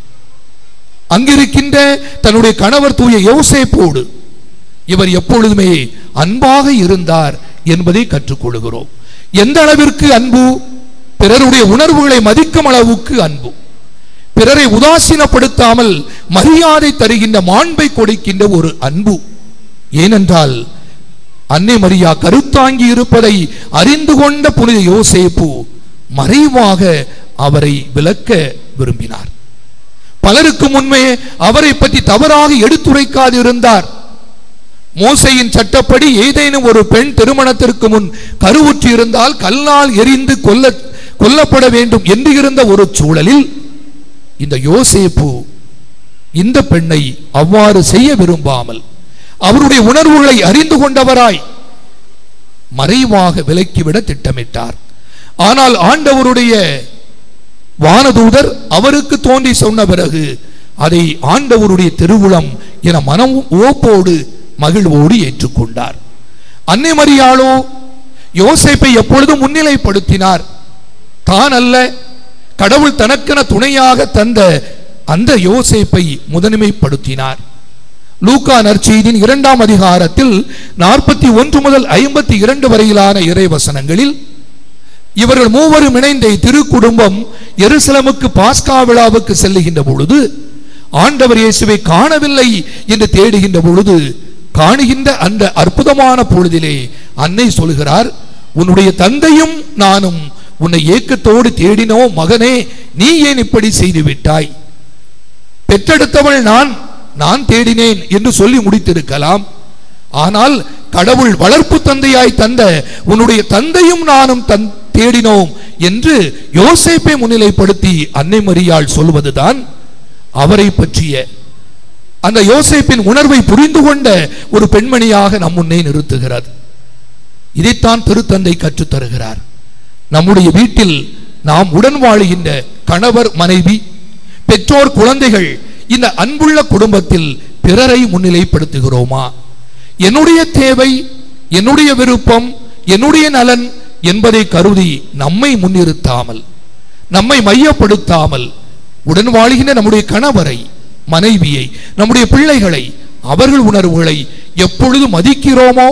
அங்கிருக்கின்ற தன்னுடைய கணவர் தூய யோசேப்போடு இவர் எப்பொழுதுமே அன்பாக இருந்தார் என்பதை கற்றுக்கொள்கிறோம் எந்த அளவிற்கு அன்பு பிறருடைய உணர்வுகளை மதிக்கும் அளவுக்கு அன்பு பிறரை உதாசீனப்படுத்தாமல் மரியாதை தருகின்ற மாண்பை கொடுக்கின்ற ஒரு அன்பு ஏனென்றால் அன்னை மரியா கருத்தாங்கி இருப்பதை அறிந்து கொண்ட புனித யோசேப்பு மறைவாக அவரை விளக்க விரும்பினார் பலருக்கு முன்பே அவரை பற்றி தவறாக எடுத்துரைக்காது இருந்தார் மோசையின் சட்டப்படி ஏதேனும் ஒரு பெண் திருமணத்திற்கு முன் கருவுற்று இருந்தால் கல்லால் எரிந்து கொல்ல கொல்லப்பட வேண்டும் என்று இருந்த ஒரு சூழலில் இந்த யோசேப்பு இந்த பெண்ணை அவ்வாறு செய்ய விரும்பாமல் அவருடைய உணர்வுகளை அறிந்து கொண்டவராய் மறைவாக விலக்கிவிட திட்டமிட்டார் ஆனால் ஆண்டவருடைய வானதூதர் அவருக்கு தோன்றி சொன்ன பிறகு அதை ஆண்டவருடைய திருவுளம் என மனம் ஓப்போடு மகிழ்வோடு ஏற்றுக்கொண்டார் அன்னை மரியாளோ யோசேப்பை எப்பொழுதும் முன்னிலைப்படுத்தினார் தான் அல்ல கடவுள் தனக்கென துணையாக தந்த அந்த யோசேப்பை முதன்மைப்படுத்தினார் லூக்கா நற்செய்தியின் இரண்டாம் அதிகாரத்தில் நாற்பத்தி ஒன்று முதல் ஐம்பத்தி இரண்டு வரையிலான இறைவசனங்களில் இவர்கள் மூவரும் இணைந்த திருக்குடும்பம் எருசலமுக்கு பாஸ்கா விழாவுக்கு செல்லுகின்ற பொழுது ஆண்டவர் இயேசுவை காணவில்லை என்று தேடுகின்ற பொழுது காணுகின்ற அந்த அற்புதமான பொழுதிலே அன்னை சொல்கிறார் உன்னுடைய தந்தையும் நானும் உன்னை ஏக்கத்தோடு தேடினோம் மகனே நீ ஏன் இப்படி செய்து விட்டாய் பெற்றெடுத்தவள் நான் நான் தேடினேன் என்று சொல்லி முடித்திருக்கலாம் ஆனால் கடவுள் வளர்ப்பு தந்தையாய் தந்த உன்னுடைய தந்தையும் நானும் தன் தேடினோம் என்று யோசேப்பை முன்னிலைப்படுத்தி அன்னை மரியாள் சொல்வதுதான் அவரை பற்றிய அந்த யோசேப்பின் உணர்வை புரிந்து கொண்ட ஒரு பெண்மணியாக நம் முன்னே நிறுத்துகிறது இதைத்தான் திருத்தந்தை கற்றுத் தருகிறார் நம்முடைய வீட்டில் நாம் உடன் வாழுகின்ற கணவர் மனைவி பெற்றோர் குழந்தைகள் இந்த அன்புள்ள குடும்பத்தில் பிறரை முன்னிலைப்படுத்துகிறோமா என்னுடைய தேவை என்னுடைய விருப்பம் என்னுடைய நலன் என்பதை கருதி நம்மை முன்னிறுத்தாமல் நம்மை மையப்படுத்தாமல் உடன் வாழ்கின்ற நம்முடைய கணவரை மனைவியை நம்முடைய பிள்ளைகளை அவர்கள் உணர்வுகளை எப்பொழுது மதிக்கிறோமோ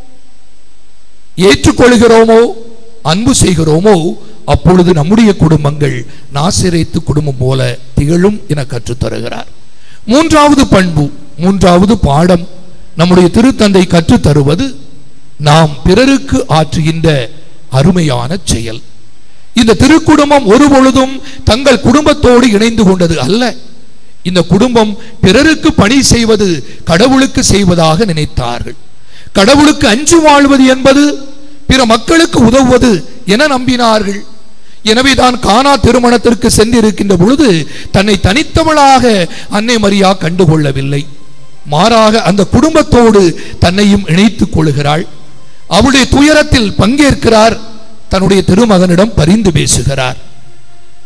ஏற்றுக்கொள்கிறோமோ அன்பு செய்கிறோமோ அப்பொழுது நம்முடைய குடும்பங்கள் நாசிரைத்து குடும்பம் போல திகழும் என கற்றுத்தருகிறார் மூன்றாவது பண்பு மூன்றாவது பாடம் நம்முடைய திருத்தந்தை கற்றுத் தருவது நாம் பிறருக்கு ஆற்றுகின்ற அருமையான செயல் இந்த திருக்குடும்பம் ஒரு பொழுதும் தங்கள் குடும்பத்தோடு இணைந்து கொண்டது அல்ல இந்த குடும்பம் பிறருக்கு பணி செய்வது கடவுளுக்கு செய்வதாக நினைத்தார்கள் கடவுளுக்கு அஞ்சு வாழ்வது என்பது பிற மக்களுக்கு உதவுவது என நம்பினார்கள் எனவே தான் கானா திருமணத்திற்கு சென்றிருக்கின்ற பொழுது தன்னை தனித்தவளாக அன்னை மரியா கண்டுகொள்ளவில்லை மாறாக அந்த குடும்பத்தோடு தன்னையும் இணைத்துக் கொள்கிறாள் அவளுடைய துயரத்தில் பங்கேற்கிறார் தன்னுடைய திருமகனிடம் பரிந்து பேசுகிறார்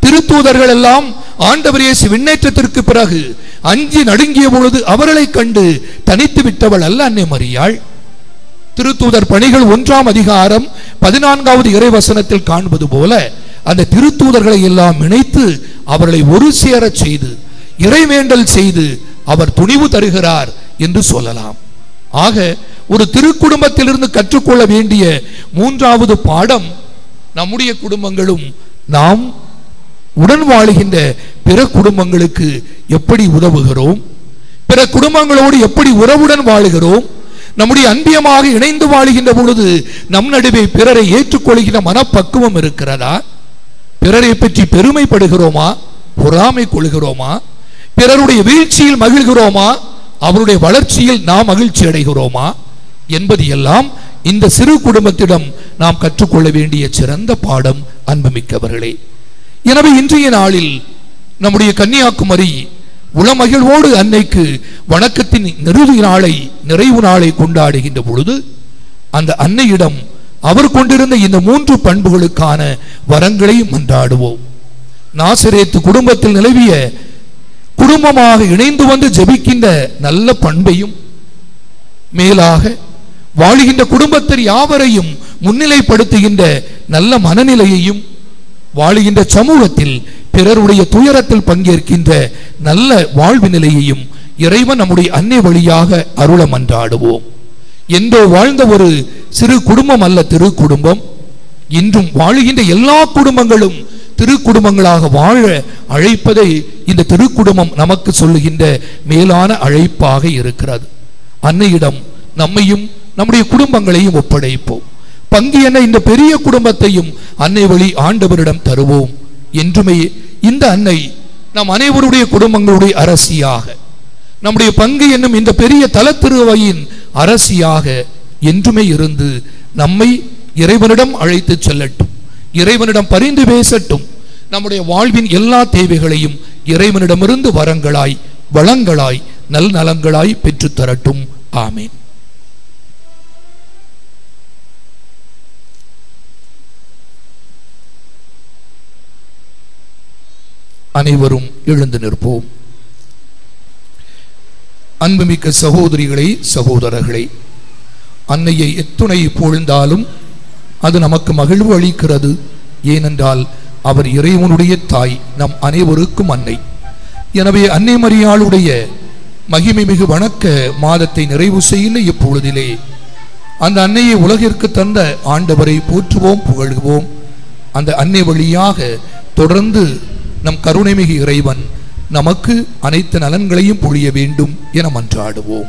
திருத்தூதர்கள் எல்லாம் ஆண்டவர் இயேசு விண்ணேற்றத்திற்கு பிறகு அஞ்சி நடுங்கிய பொழுது அவர்களைக் கண்டு தனித்து விட்டவள் அல்ல அன்னை மரியாள் திருத்தூதர் பணிகள் ஒன்றாம் அதிகாரம் பதினான்காவது இறைவசனத்தில் காண்பது போல அந்த திருத்தூதர்களை எல்லாம் இணைத்து அவர்களை ஒரு சேரச் செய்து இறைவேண்டல் செய்து அவர் துணிவு தருகிறார் என்று சொல்லலாம் ஆக ஒரு திருக்குடும்பத்திலிருந்து கற்றுக்கொள்ள வேண்டிய மூன்றாவது பாடம் நம்முடைய குடும்பங்களும் நாம் உடன் வாழுகின்ற பிற குடும்பங்களுக்கு எப்படி உதவுகிறோம் பிற குடும்பங்களோடு எப்படி உறவுடன் வாழுகிறோம் நம்முடைய அன்பியமாக இணைந்து வாழுகின்ற பொழுது நம் நடுவே பிறரை ஏற்றுக்கொள்கிற மனப்பக்குவம் இருக்கிறதா பிறரை பற்றி பெருமைப்படுகிறோமா பொறாமை கொள்கிறோமா பிறருடைய வீழ்ச்சியில் மகிழ்கிறோமா அவருடைய வளர்ச்சியில் நாம் மகிழ்ச்சி அடைகிறோமா என்பது எல்லாம் இந்த சிறு குடும்பத்திடம் நாம் கற்றுக்கொள்ள வேண்டிய சிறந்த பாடம் அன்புமிக்கவர்களே எனவே இன்றைய நாளில் நம்முடைய கன்னியாகுமரி உளமகிழ்வோடு அன்னைக்கு வணக்கத்தின் நிறுதி நாளை நிறைவு நாளை கொண்டாடுகின்ற பொழுது அந்த அன்னையிடம் அவர் கொண்டிருந்த இந்த மூன்று பண்புகளுக்கான வரங்களை மன்றாடுவோம் நாசரேத்து குடும்பத்தில் நிலவிய குடும்பமாக இணைந்து வந்து ஜெபிக்கின்ற நல்ல பண்பையும் மேலாக வாழுகின்ற குடும்பத்தில் யாவரையும் முன்னிலைப்படுத்துகின்ற நல்ல மனநிலையையும் வாழுகின்ற சமூகத்தில் பிறருடைய துயரத்தில் பங்கேற்கின்ற நல்ல வாழ்வு நிலையையும் இறைவன் நம்முடைய அன்னை வழியாக அருள மன்றாடுவோம் என்றோ வாழ்ந்த ஒரு சிறு குடும்பம் அல்ல திரு குடும்பம் இன்றும் வாழுகின்ற எல்லா குடும்பங்களும் திரு குடும்பங்களாக வாழ அழைப்பதை இந்த திருக்குடும்பம் நமக்கு சொல்லுகின்ற மேலான அழைப்பாக இருக்கிறது அன்னையிடம் நம்மையும் நம்முடைய குடும்பங்களையும் ஒப்படைப்போம் பங்கு என இந்த பெரிய குடும்பத்தையும் அன்னை வழி ஆண்டவரிடம் தருவோம் என்றுமே இந்த அன்னை நம் அனைவருடைய குடும்பங்களுடைய அரசியாக நம்முடைய பங்கு என்னும் இந்த பெரிய தலத்திருவையின் அரசியாக என்றுமே இருந்து நம்மை இறைவனிடம் அழைத்து செல்லட்டும் இறைவனிடம் பரிந்து பேசட்டும் நம்முடைய வாழ்வின் எல்லா தேவைகளையும் இறைவனிடமிருந்து வரங்களாய் வளங்களாய் நல் நலங்களாய் பெற்றுத் தரட்டும் ஆமேன் அனைவரும் எழுந்து நிற்போம் அன்புமிக்க சகோதரிகளே சகோதரர்களே அன்னையை எத்துணை புகழ்ந்தாலும் அது நமக்கு மகிழ்வு அளிக்கிறது ஏனென்றால் அவர் இறைவனுடைய தாய் நம் அனைவருக்கும் அன்னை எனவே அன்னை மரியாளுடைய மகிமை மிகு வணக்க மாதத்தை நிறைவு செய்கின்ற இப்பொழுதிலே அந்த அன்னையை உலகிற்கு தந்த ஆண்டவரை போற்றுவோம் புகழ்வோம் அந்த அன்னை வழியாக தொடர்ந்து நம் கருணைமிகு இறைவன் நமக்கு அனைத்து நலன்களையும் பொழிய வேண்டும் என மன்றாடுவோம்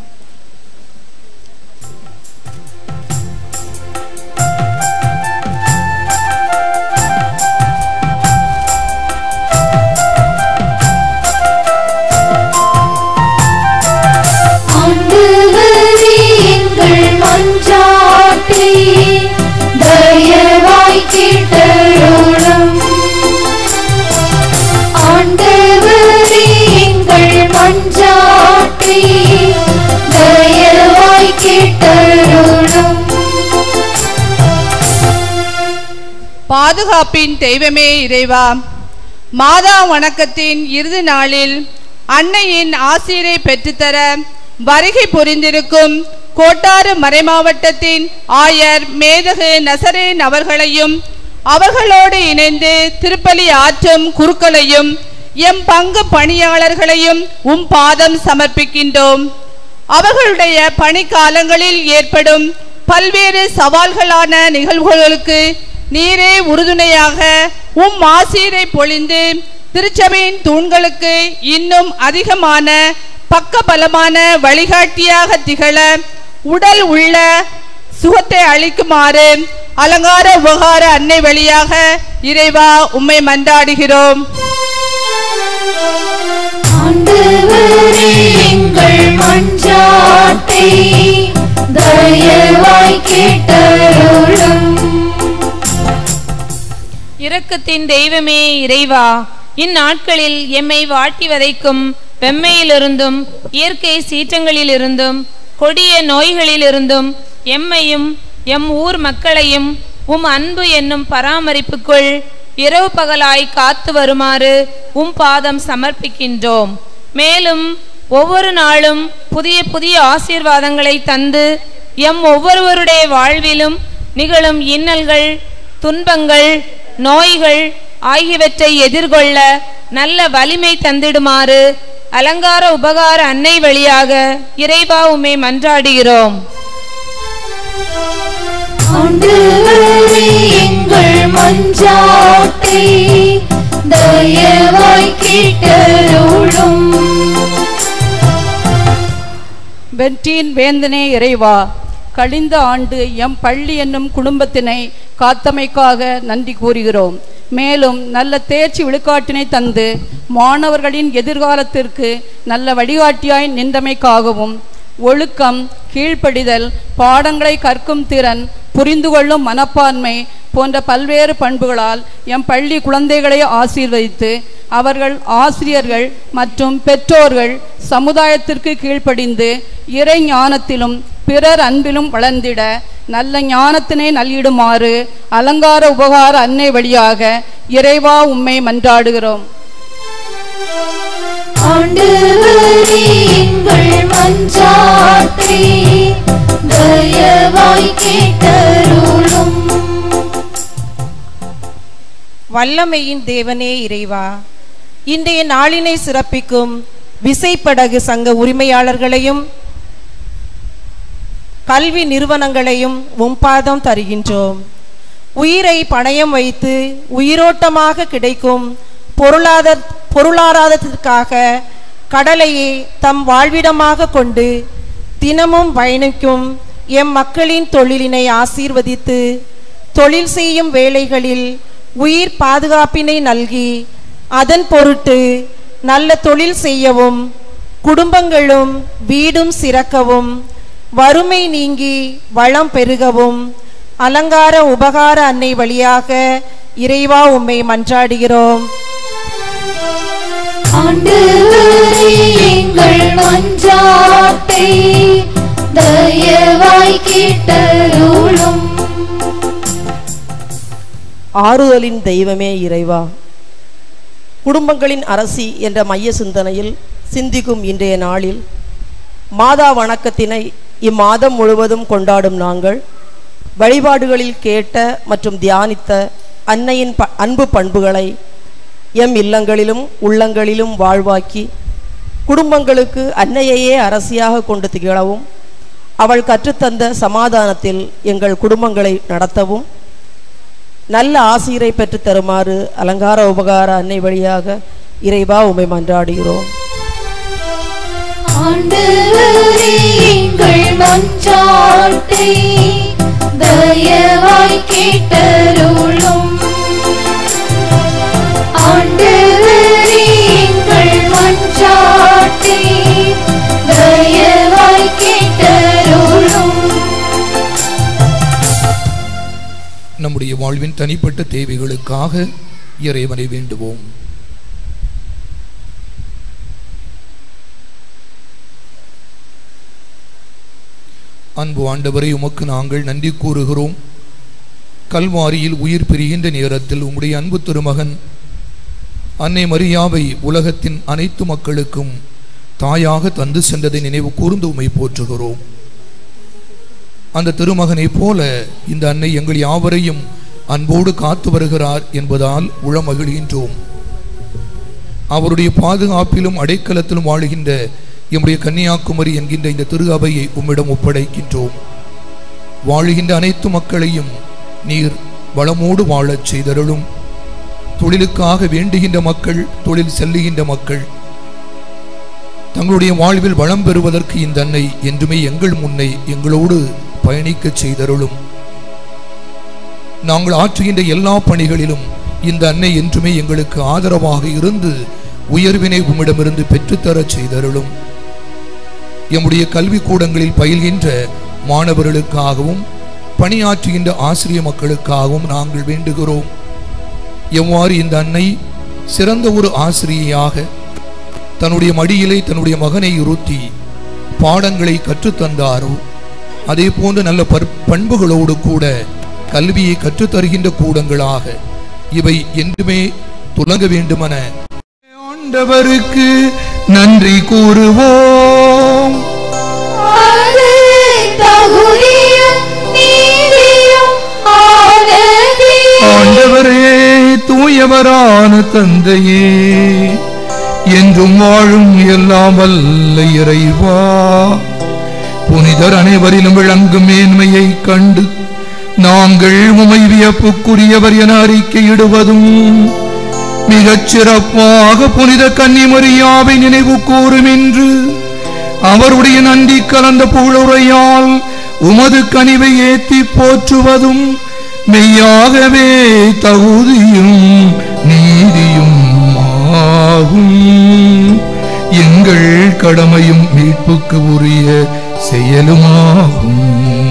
ஆண்டவரே எங்கள் மன்றாட்டை தயவாய் கேட்டருளும் ஆண்டவரே எங்கள் மன்றாட்டை தயவாய் கேட்டருளும் பாதுகாப்பின் தெய்வமே இறைவா மாதா வணக்கத்தின் இறுதி நாளில் அன்னையின் ஆசிரை பெற்றுத்தர வருகை புரிந்திருக்கும் கோட்டாறு மறைமாவட்டத்தின் ஆயர் மேதகு நசரேன் அவர்களையும் அவர்களோடு இணைந்து திருப்பலி ஆற்றும் குருக்களையும் எம் பங்கு பணியாளர்களையும் உம் பாதம் சமர்ப்பிக்கின்றோம் அவர்களுடைய பணிக்காலங்களில் ஏற்படும் பல்வேறு சவால்களான நிகழ்வுகளுக்கு நீரே உறுதுணையாக உம் ஆசீரை பொழிந்து திருச்சபையின் தூண்களுக்கு இன்னும் அதிகமான பக்கபலமான வழிகாட்டியாக திகழ உடல் உள்ள சுகத்தை அளிக்குமாறு அலங்கார உபகார அன்னை வழியாக இறைவா உம்மை மன்றாடுகிறோம் ஆண்டவரே எங்கள் மன்றாட்டை தயவாய் கேட்டருளும் இரக்கத்தின் தெய்வமே இறைவா இந்நாட்களில் எம்மை வாட்டி வதைக்கும் வெம்மையிலிருந்தும் இயற்கை சீற்றங்களிலிருந்தும் கொடிய நோய்களிலிருந்தும் எம்மையும் எம் ஊர் மக்களையும் உம் அன்பு என்னும் பராமரிப்புக்குள் இரவு பகலாய் காத்து வருமாறு உம் பாதம் சமர்ப்பிக்கின்றோம் மேலும் ஒவ்வொரு நாளும் புதிய புதிய ஆசீர்வாதங்களை தந்து எம் ஒவ்வொருவருடைய வாழ்விலும் நிகழும் இன்னல்கள் துன்பங்கள் நோய்கள் ஆகியவற்றை எதிர்கொள்ள நல்ல வலிமை தந்திடுமாறு அலங்கார உபகார அன்னை வழியாக இறைவா உம்மை மன்றாடுகிறோம் ஆண்டவரே எங்கள் மஞ்சாட்டை தயவாய் கேட்டருளும் வெற்றியின் வேந்தனே இறைவா கழிந்த ஆண்டு எம் பள்ளி என்னும் குடும்பத்தினை காத்தமைக்காக நன்றி கூறுகிறோம் மேலும் நல்ல தேர்ச்சி விழுக்காட்டினை தந்து மாணவர்களின் எதிர்காலத்திற்கு நல்ல வழிகாட்டியாய் நின்றமைக்காகவும் ஒழுக்கம் கீழ்ப்படிதல் பாடங்களை கற்கும் திறன் புரிந்து கொள்ளும் மனப்பான்மை போன்ற பல்வேறு பண்புகளால் எம் பள்ளி குழந்தைகளை ஆசீர்வதித்து அவர்கள் ஆசிரியர்கள் மற்றும் பெற்றோர்கள் சமுதாயத்திற்கு கீழ்ப்படிந்து இறை ஞானத்திலும் பிறர் அன்பிலும் வளர்ந்திட நல்ல ஞானத்தினை நல்கிடுமாறு அலங்கார உபகார அன்னை வழியாக இறைவா உம்மை மன்றாடுகிறோம் ஆண்டவரே எங்கள் மஞ்சாட்டை தயவாய் கேட்டருளும் வல்லமையின் தேவனே இறைவா இன்றைய நாளினை சிறப்பிக்கும் விசைப்படகு சங்க உரிமையாளர்களையும் கல்வி நிறுவனங்களையும் உம்பாதம் தருகின்றோம் உயிரை பணயம் வைத்து உயிரோட்டமாக கிடைக்கும் பொருளாதார பொருளாதாரத்திற்காக கடலையே தம் வாழ்விடமாக கொண்டு தினமும் பயணிக்கும் எம் மக்களின் தொழிலினை ஆசீர்வதித்து தொழில் செய்யும் வேளைகளில் உயிர் பாதுகாப்பினை நல்கி அதன் பொருட்டு நல்ல தொழில் செய்யவும் குடும்பங்களும் வீடும் சிறக்கவும் வறுமை நீங்கி வளம் பெருகவும் அலங்கார உபகார அன்னை வழியாக இறைவா உம்மை மன்றாடுகிறோம் ஆண்டவரே எங்கள் மஞ்சாட்டை தயவாய் கேட்டருளும் ஆறுதலின் தெய்வமே இறைவா குடும்பங்களின் அரசி என்ற மைய சிந்தனையில் சிந்திக்கும் இன்றைய நாளில் மாதா வணக்கத்தினை இம்மாதம் முழுவதும் கொண்டாடும் நாங்கள் வழிபாடுகளில் கேட்ட மற்றும் தியானித்த அன்னையின் ப அன்பு பண்புகளை எம் இல்லங்களிலும் உள்ளங்களிலும் வாழ்வாக்கி குடும்பங்களுக்கு அன்னையையே அரசியாக கொண்டு திகழவும் அவள் கற்றுத்தந்த சமாதானத்தில் எங்கள் குடும்பங்களை நடத்தவும் நல்ல ஆசிரியரை பெற்றுத் தருமாறு அலங்கார உபகார அன்னை வழியாக இறைவா உமை மன்றாடுகிறோம் ஆண்டவரே எங்கள் மஞ்சாட்டை தயவாய் கேட்டருளும் ஆண்டவரே எங்கள் மஞ்சாட்டை தயவாய் கேட்டருளும் நம்முடைய வாழ்வின் தனிப்பட்ட தேவைகளுக்காக இறைவனை வேண்டுவோம் அன்பு ஆண்டவரை உமக்கு நாங்கள் நன்றி கூறுகிறோம் கல்வாரியில் உயிர் பிரிகின்ற நேரத்தில் உம்முடைய அன்பு திருமகன் அன்னை மரியாவை உலகத்தின் அனைத்து மக்களுக்கும் தாயாக தந்து சென்றதை நினைவு கூர்ந்து உம்மை போற்றுகிறோம் அந்த திருமகனைப் போல இந்த அன்னை எங்கள் யாவரையும் அன்போடு காத்து வருகிறார் என்பதால் உளமகிழ்கின்றோம் அவருடைய பாதுகாப்பிலும் அடைக்கலத்திலும் வாழுகின்ற எம்முடைய கன்னியாகுமரி என்கின்ற இந்த திரு அவையை உம்மிடம் ஒப்படைக்கின்றோம் வாழுகின்ற அனைத்து மக்களையும் நீர் வளமோடு வாழச் செய்தருளும் தொழிலுக்காக வேண்டுகின்ற மக்கள் தொழில் செல்லுகின்ற மக்கள் தங்களுடைய வாழ்வில் வளம் பெறுவதற்கு இந்த அன்னை என்றுமே எங்கள் முன்னை எங்களோடு பயணிக்கச் செய்தருளும் நாங்கள் ஆற்றுகின்ற எல்லா பணிகளிலும் இந்த அன்னை என்றுமே எங்களுக்கு ஆதரவாக இருந்து உயர்வினை உம்மிடமிருந்து பெற்றுத்தரச் செய்தருளும் எம்முடைய கல்வி கூடங்களில் பயில்கின்ற மாணவர்களுக்காகவும் பணியாற்றுகின்ற ஆசிரிய மக்களுக்காகவும் நாங்கள் வேண்டுகிறோம் எவ்வாறு இந்த அன்னை சிறந்த ஒரு ஆசிரியையாக தன்னுடைய மடியிலே தன்னுடைய மகனை இருத்தி பாடங்களை கற்றுத்தந்தாரோ அதே போன்று நல்ல பற்- பண்புகளோடு கூட கல்வியை கற்றுத்தருகின்ற கூடங்களாக இவை என்றுமே துலங்க வேண்டுமென ஆண்டவருக்கு நன்றி கூறுவோம் அது தகுதியும் நீதியும் ஆனதே. ஆண்டவரே தூயவரான தந்தையே என்றும் வாழும் எல்லாம் வல்ல இறைவா புனிதர் அனைவரிலும் விளங்கும் மேன்மையை கண்டு நாங்கள் உமை வியப்புக்குரியவர் என அறிக்கையிடுவதும் மிகச் சிறப்பாக புனித கன்னிமரியாவை நினைவு கூறும் என்று அவருடைய நன்றி கலந்த புகழுரையால் உமது கனிவை ஏத்தி போற்றுவதும் மெய்யாகவே தகுதியும் நீதியும் ஆகும் எங்கள் கடமையும் மீட்புக்கு உரிய செயலுமாகும்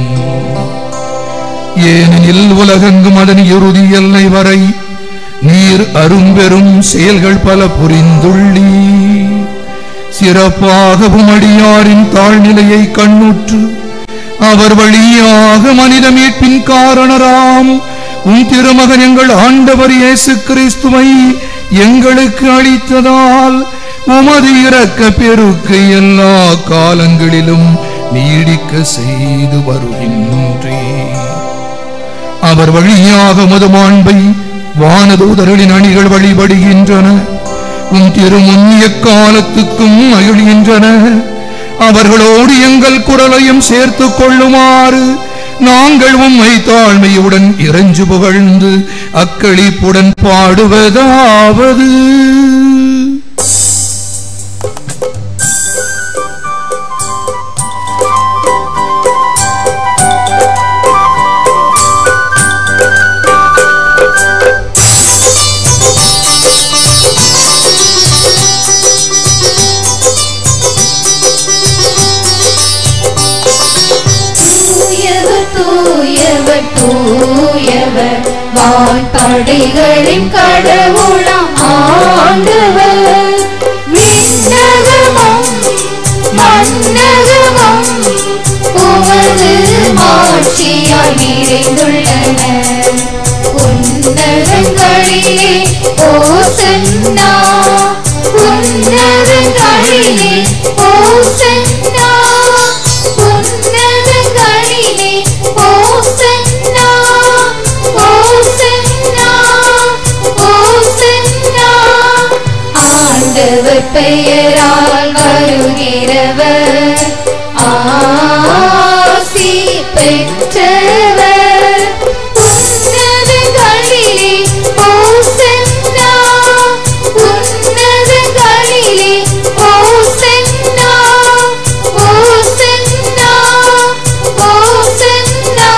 ஏனெனில் உலகெங்கும் அதன் இறுதி எல்லை வரை நீர் அரும்பெரும் செயல்கள் பல புரிந்துள்ளி சிறப்பாகவும் அடியாரின் தாழ்நிலையை கண்ணுற்று அவர் வழியாக மனித மீட்பின் காரணராம் உன் திருமகன் எங்கள் ஆண்டவர் இயேசு கிறிஸ்துவை எங்களுக்கு அளித்ததால் உமது இரக்க பெருக்கு எல்லா காலங்களிலும் நீடிக்க செய்து வருகின்றேன் அவர் வழியாக மதுமாண்பை வானதூதர்களின் அணிகள் வழிபடுகின்றன உன் திருமுன் எக்காலத்துக்கும் மகிழ்கின்றன அவர்களோடு எங்கள் குரலையும் சேர்த்துக் கொள்ளுமாறு நாங்கள் உம்மை தாழ்மையுடன் இறைஞ்சு புகழ்ந்து அக்களிப்புடன் பாடுவதாவது தூயவர் தூயவர் தூயவர் வான்படைகளின் கடவுளாம் ஆண்டவர் விண்ணகமும் மன்னகமும் உமது மாட்சியால் நிறைந்துள்ளன உன்னதங்களிலே ஓசன்னா உன்னதங்களிலே ஓசன்னா உன்னதங்களிலே ஓசன்னா ஓசன்னா ஓசன்னா ஆண்டவர் பெயரால் வருகிறவர் ஆசி பெற்றவர் உன்னதங்களிலே ஓசன்னா உன்னதங்களிலே ஓசன்னா ஓசன்னா ஓசன்னா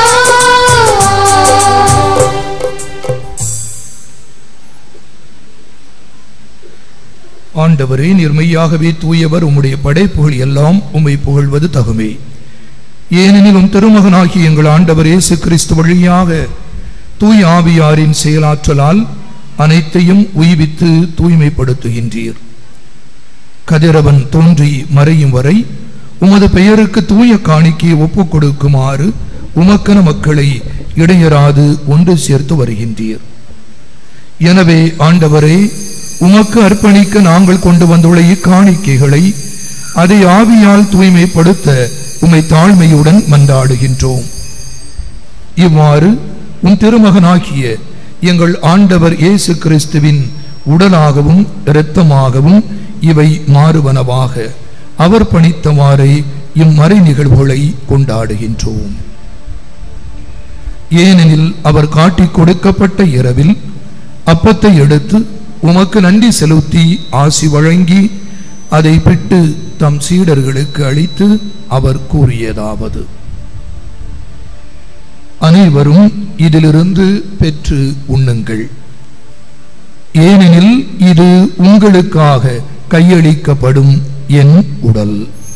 ஆண்டவரே நிர்மையாகவே தூயவர் உம்முடைய படைப்புகள் எல்லாம் உம்மை புகழ்வது தகுமே ஏனெனில் உம் திருமகனாகிய எங்கள் ஆண்டவர் இயேசு கிறிஸ்து வழியாக தூய் ஆவியாரின் செயலாற்றலால் அனைத்தையும் உய்வித்து தூய்மைப்படுத்துகின்றீர் கதிரவன் தோன்றி மறையும் வரை உமது பெயருக்கு தூய காணிக்கையை ஒப்புக் கொடுக்குமாறு உமக்கன மக்களை இடையராது ஒன்று சேர்த்து வருகின்றீர் எனவே ஆண்டவரே உமக்கு அர்ப்பணிக்க நாங்கள் கொண்டு வந்துள்ள இக்காணிக்கைகளை அதை ஆவியால் தூய்மைப்படுத்த உம்மை தாழ்மையுடன் மன்றாடுகின்றோம் இவ்வாறு உன் திருமகனாகிய எங்கள் ஆண்டவர் இயேசு கிறிஸ்துவின் உடலாகவும் இரத்தமாகவும் இவை மாறுவனவாக அவர் பணித்தவாறே இம்மறை நிகழ்வுகளை கொண்டாடுகின்றோம் ஏனெனில் அவர் காட்டிக் கொடுக்கப்பட்ட இரவில் அப்பத்தை எடுத்து உமக்கு நன்றி செலுத்தி ஆசி வழங்கி அதை பிட்டு தம் சீடர்களுக்கு அளித்து அவர் கூறியதாவது அனைவரும் இதிலிருந்து பெற்று உண்ணுங்கள் ஏனெனில் இது உங்களுக்காக கையளிக்கப்படும் என் உடல்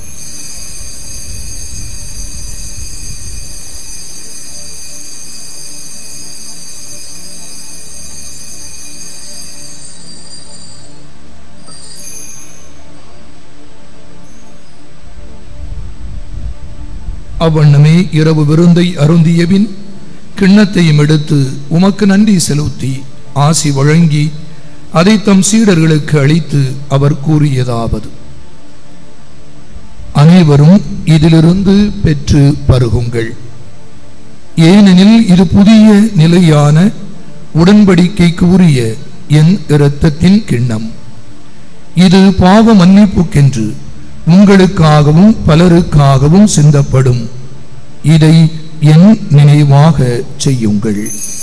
அவ்வண்ணமே இரவு விருந்தை அருந்தியபின் கிண்ணத்தையும் எடுத்து உமக்கு நன்றி செலுத்தி ஆசி வழங்கி அதை தம் சீடர்களுக்கு அளித்து அவர் கூறியதாவது அனைவரும் இதிலிருந்து பெற்று பருகுங்கள் ஏனெனில் இது புதிய நிலையான உடன்படிக்கைக்கு உரிய என் இரத்தத்தின் கிண்ணம் இது பாவ மன்னிப்புக்கென்று உங்களுக்காகவும் பலருக்காகவும் சிந்தப்படும் இதை என் நினைவாக செய்யுங்கள்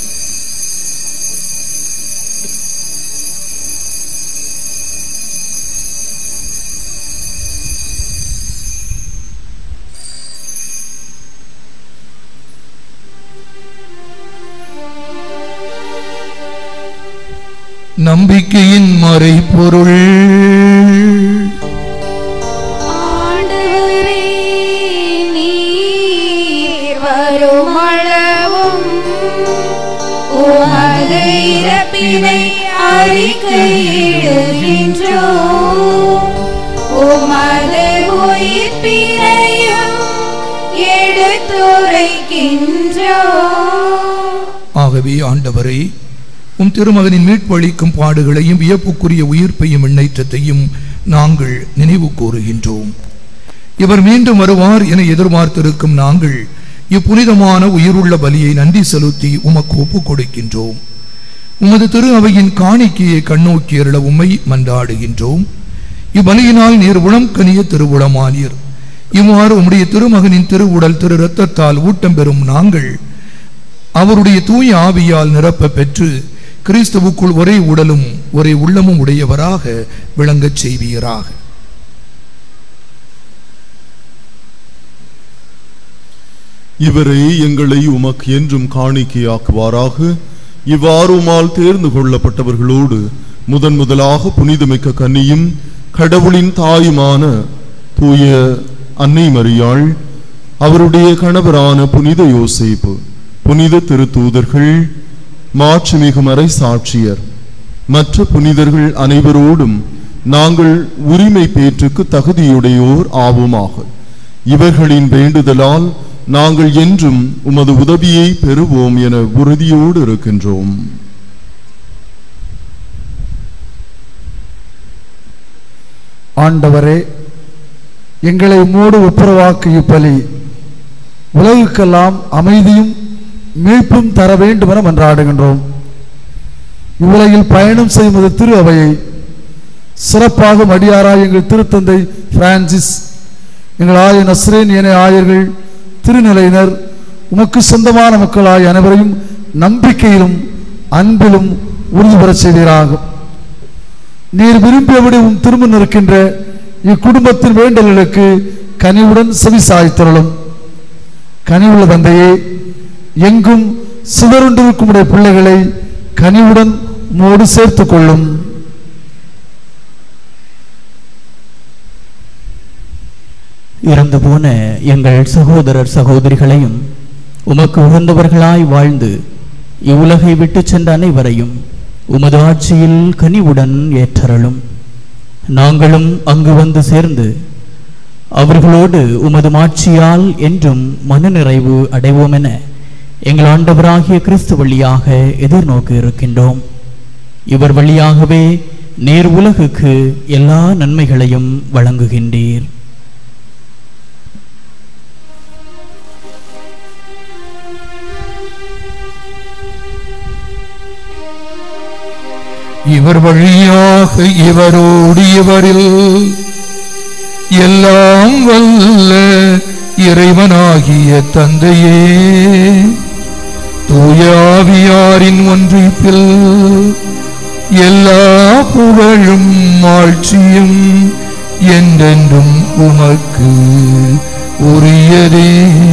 நம்பிக்கையின் மறைபொருள் ஆண்டவரே நீர் வருமளவும் உமது இறப்பினை அறிக்கையிடுகின்றோ உமது உயிர்ப்பினையும் எடுத்துரைக்கின்றோ ஆகவே ஆண்டவரே உம் திருமகனின் மீட்பு அளிக்கும் பாடுகளையும் வியப்புக்குரிய உயிர்ப்பையும் எண்ணேற்றத்தையும் நாங்கள் நினைவு கூறுகின்றோம் இவர் மீண்டும் வருவார் என எதிர்பார்த்திருக்கும் நாங்கள் இப்புனிதமான உயிருள்ள பலியை நன்றி செலுத்தி உமக்கு ஒப்புக் கொடுக்கின்றோம் உமது திரு அவையின் காணிக்கையை கண்ணோக்கி அருள உம்மை மன்றாடுகின்றோம் இப்பலியினால் நீர் உளம் கனிய திருவுளமானீர் இவ்வாறு உம்முடைய திருமகனின் திருவுடல் திரு இரத்தத்தால் ஊட்டம் பெறும் நாங்கள் அவருடைய தூய ஆவியால் நிரப்ப பெற்று கிறிஸ்துவுக்குள் ஒரே உடலும் ஒரே உள்ளமும் உடையவராக விளங்கச் செய்வீராக இவரை எங்களை உமக்கு என்றும் காணிக்கையாக்குவாராக இவ்வாறு உமால் தேர்ந்து கொள்ளப்பட்டவர்களோடு முதன் முதலாக புனிதமிக்க கன்னியும் கடவுளின் தாயுமான தூய அன்னை மரியாள் அவருடைய கணவரான புனித யோசேப்பு புனித திருத்தூதர்கள் மாட்சிமிகு மறை சாட்சியர் மற்ற புனிதர்கள் அனைவரோடும் நாங்கள் உரிமை பேற்றுக்கு தகுதியுடையோர் ஆவோமாக இவர்களின் வேண்டுதலால் நாங்கள் என்றும் உமது உதவியை பெறுவோம் என உறுதியோடு இருக்கின்றோம் ஆண்டவரே எங்களை உம்மோடு ஒப்புரவாக்கு இப்பலி உலகுக்கெல்லாம் அமைதியும் மீட்பும் தர வேண்டும் என மன்றாடுகின்றோம் இவ்வுலகில் பயணம் செய்யும் இது திரு அவையை சிறப்பாக மடியாராய் எங்கள் திருத்தந்தை பிரான்சிஸ் எங்கள் ஆய நஸ்ரேன் என ஆயர்கள் திருநிலையினர் உமக்கு சொந்தமான மக்களாய் அனைவரையும் நம்பிக்கையிலும் அன்பிலும் உறுதி பெறச் செய்வீராகும் நீர் விரும்பியபடி உன் திரும்ப இருக்கின்ற இக்குடும்பத்தின் வேண்டல்களுக்கு கனிவுடன் செவிசாய்த்தருளும் கனிவுள்ள தந்தையே எங்கும் சிதறுண்டிருக்கும் உடைய பிள்ளைகளை கனிவுடன் உம்மோடு சேர்த்துக் கொள்ளும் இறந்து போன எங்கள் சகோதரர் சகோதரிகளையும் உமக்கு உகந்தவர்களாய் வாழ்ந்து இவ்வுலகை விட்டுச் சென்ற அனைவரையும் உமது ஆட்சியில் கனிவுடன் ஏற்றருளும் நாங்களும் அங்கு வந்து சேர்ந்து அவர்களோடு உமது மாட்சியால் என்றும் மனநிறைவு அடைவோம் என எங்கள் ஆண்டவராகிய கிறிஸ்து வழியாக எதிர்நோக்கி இருக்கின்றோம் இவர் வழியாகவே நீர் உலகுக்கு எல்லா நன்மைகளையும் வழங்குகின்றீர் இவர் வழியாக இவரோடு இவரில் எல்லாம் வல்ல இறைவனாகிய தந்தையே தூயாவியாரின் ஒன்றிப்பில் எல்லா புகழும் ஆட்சியும் என்றென்றும் உமக்கு உரியதே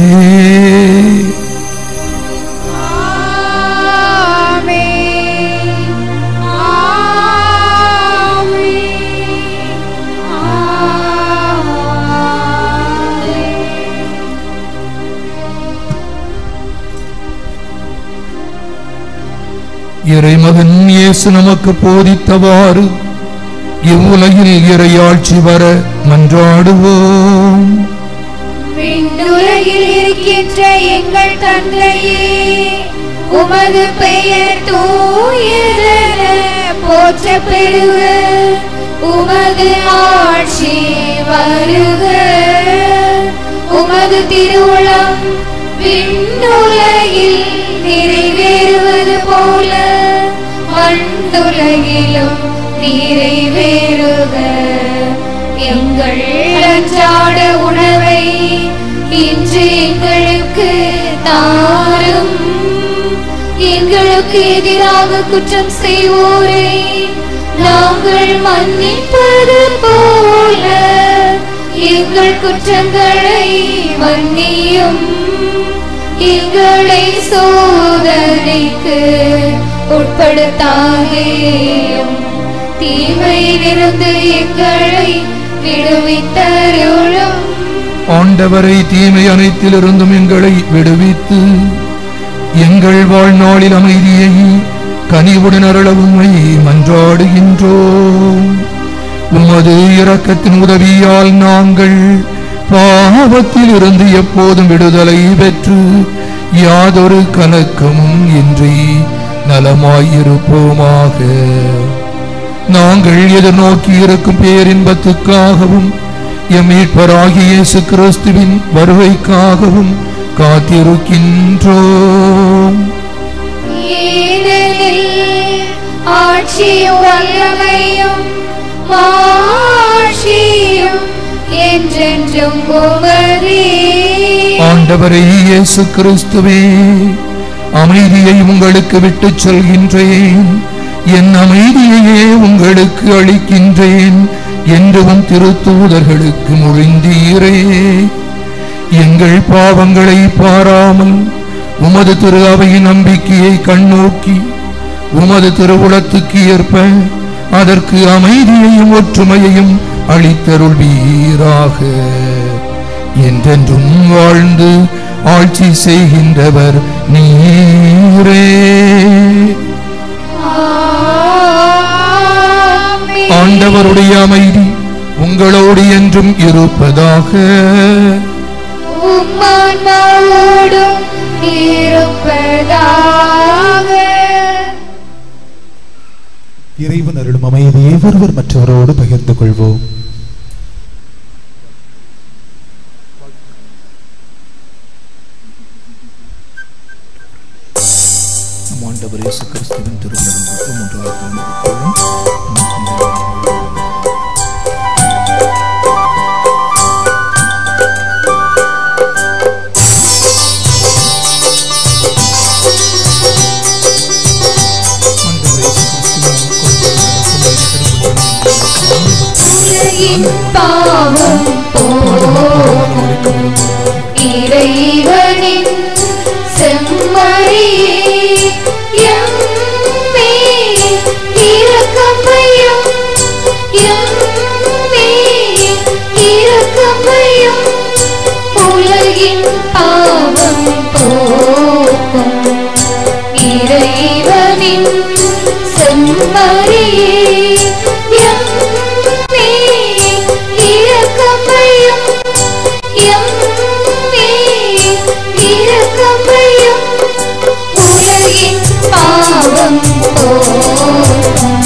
இறைமகன் இயேசு நமக்கு போதித்தவாறு இவ்வுலகில் இறையாட்சி வர மன்றாடுவோம் விண்ணுலகில் இருக்கின்ற எங்கள் தந்தையே உமது பெயர் தூயது போற்ற பெறுக உமது ஆட்சி வருக உமது திருவுளம் விண்ணுலகில் நிறைவேறுவது போல மண்ணுலகிலும் நிறைவேறுக எங்கள் அன்றாட உணவை இன்று எங்களுக்கு தாரும் எங்களுக்கு எதிராக குற்றம் செய்வோரை நாங்கள் மன்னிப்பது போல எங்கள் குற்றங்களை மன்னியும் எங்களை சோதனைக்கு உட்படுத்தாதேயும் தீமையிலிருந்து எங்களை விடுவித்தருளும் ஆண்டவரை தீமை அனைத்திலிருந்தும் எங்களை விடுவித்து எங்கள் வாழ்நாளில் அமைதியை கனிவுடன் அருள உம்மை மன்றாடுகின்றோம் உமது இரக்கத்தின் உதவியால் நாங்கள் பாவத்தில் இருந்து எப்போதும் விடுதலை பெற்று யாதொரு கலக்கமும் இன்றி நலமாயிருப்போமாக நாங்கள் எதிர்நோக்கி இருக்கும் பேரின்பத்துக்காகவும் எம் மீட்பராகிய இயேசு கிறிஸ்துவின் வருகைக்காகவும் காத்திருக்கின்றோம் ஏனெனில் ஆட்சியும் வல்லமையும் மாட்சியும் என்றென்றும் உமதே ஆண்டவரே இயேசு கிறிஸ்துவே அமைதியை உங்களுக்கு விட்டுச் செல்கின்றேன் என் அமைதியையே உங்களுக்கு அளிக்கின்றேன் என்றும் திருத்தூதர்களுக்கு மொழிந்தீரே எங்கள் பாவங்களை பாராமல் உமது திரு அவையின் நம்பிக்கையை கண்ணோக்கி உமது திருவுளத்துக்கு ஏற்ப அதற்கு அமைதியையும் ஒற்றுமையையும் அளித்தருள்வீராக என்றென்றும் வாழ்ந்து ஆட்சி செய்கின்றவர் நீரே ஆண்டவருடைய அமைதி உங்களோடு என்றும் இருப்பதாக உம்மான்மாவோடும் இருப்பதாக இறைவன் அருளும் அமைதியை ஒருவர் மற்றவரோடு பகிர்ந்து கொள்வோம் நம் ஆண்டவர் இயேசு கிறிஸ்துவின் திருவுலகம் மூன்றாவது உலகின் பாவம் போக்கும் இறைவனின் செம்மறியே எம்மே இரக்கமையும் எம்மே இரக்கமையும் உலகின் பாவம் போக்கும் இறைவனின் செம்மறியே எம்மே இரக்கமையும் எம்மே இரக்கமையும் உலகின் பாவம் போக்கும்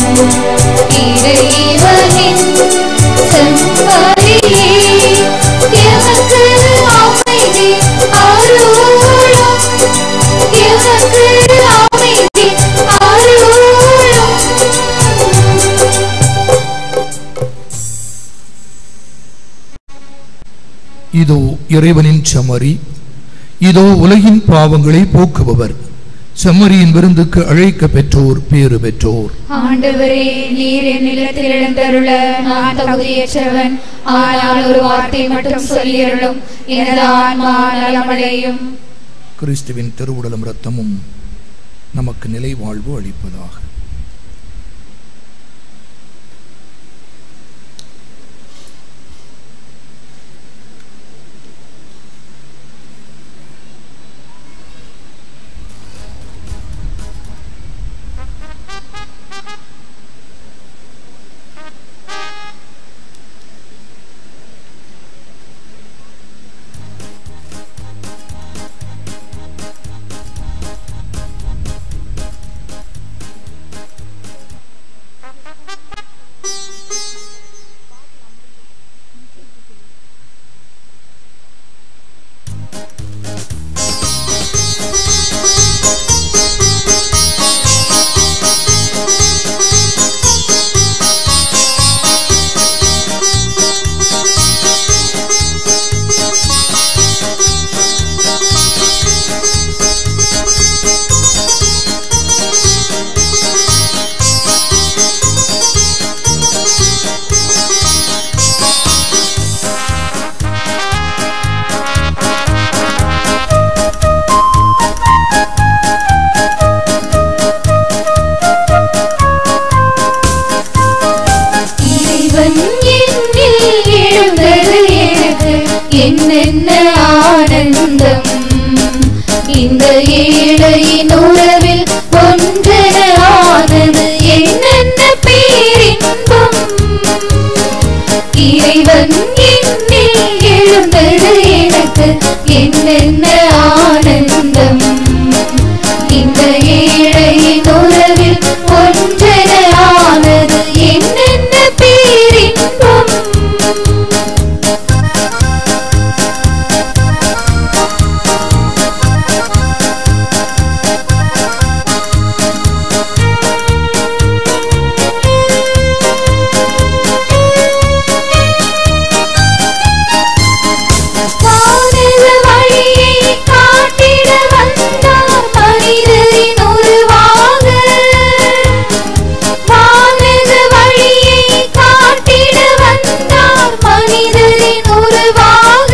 இறைவனின் செம்மறியே எமக்கு அமைதி அருளும் எமக்கு அமைதி அருளும் இதோ இறைவனின் செம்மறி இதோ உலகின் பாவங்களை போக்குபவர் செம்மறியின் விருந்துக்கு அழைக்க பெற்றோர் பேறு பெற்றோர் ஆண்டவரே நீர் என் நிலத்தில் எழுந்தருள நான் தகுதியற்றவன் ஆனால் ஒரு வார்த்தை மட்டும் சொல்லியருளும் எனது ஆன்மா நலமடையும் கிறிஸ்துவின் திருவுடலும் இரத்தமும் நமக்கு நிலை வாழ்வு அளிப்பதாக என்னென்ன ஆனந்தம் இந்த ஏழையின் உறவில் ஒன்றென ஆனது என்னென்ன பேரின்பம் இறைவன் என்னில் எழுந்தது எனக்கு என்னென்ன ஆனந்தம் இந்த ஏழையின் உறவில் ஒன்றென ஆனது என்னென்ன பேரின்பம் வானக வழியை காட்டிட வந்தார் மனிதரின் உருவாக வானக வழியை காட்டிட வந்தார் மனிதரின் உருவாக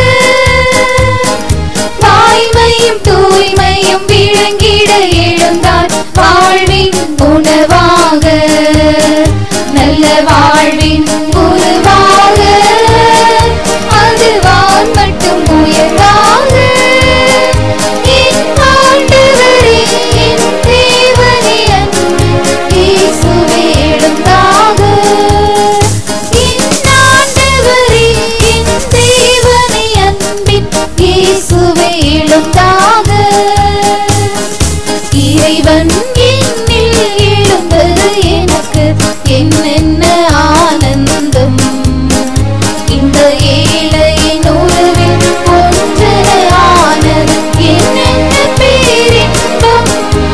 வாய்மையும் தூய்மையும் விளங்கிட எழுந்தார் வாழ்வின் உணவாக நல்ல வாழ்வின் உருவாக அது வான் மட்டும் உயர்வாக என் ஆண்டவரே, என் தேவனே, அன்பு இயேசுவே எழுந்தாக. என் ஆண்டவரே, என் தேவனே, அன்பின் இயேசுவே எழுந்தாக. இறைவன் என்னில் எழுந்தது எனக்கு என்னென்ன ஆனந்தம் இந்த ஏழையின் உறவில் ஒன்றென ஆனது என்னென்ன பேரின்பம்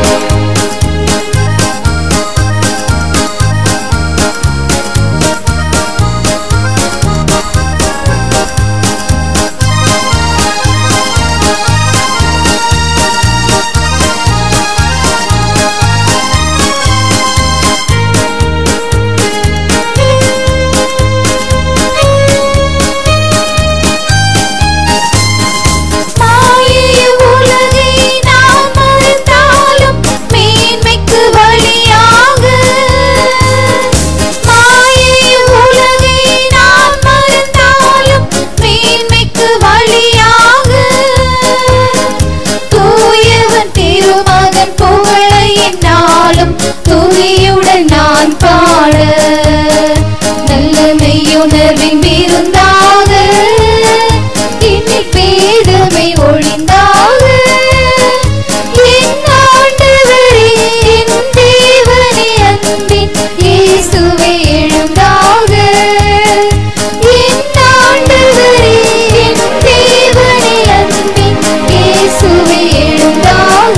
மாயை உலகை நாம் மறுத்தாலும் மேன்மைக்கு வழியாக மாயை உலகை நாம் மறுத்தாலும் மேன்மைக்கு வழியாக தூயவன் திருமகன் புகழ என்னாலும் துதியுடன் நான் பாட நல்ல மெய்யுணர்வின் விருந்தாக என்னில் பேதமை ஒழிந்தாக என் ஆண்டவரே, என் தேவனே, அன்பின் இயேசுவே எழுந்தாக. என் ஆண்டவரே, என் தேவனே, அன்பின் இயேசுவே எழுந்தாக.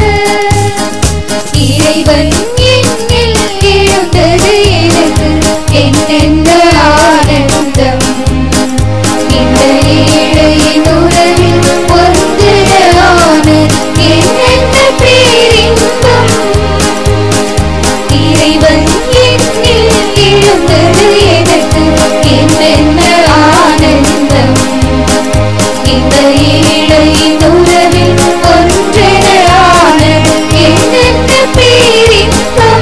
இறைவன் என்னில் எழுந்தது எனக்கு என்னென்ன ஆனந்தம் இந்த ஏழையின் உறவில் ஒன்றென என்னென்ன பேரின்பம் இறைவன் என்னில் எழுந்தது எனக்கு என்னென்ன ஆனந்தம் இந்த ஏழையின் உறவில் ஒன்றென என்னென்ன பேரின்பம்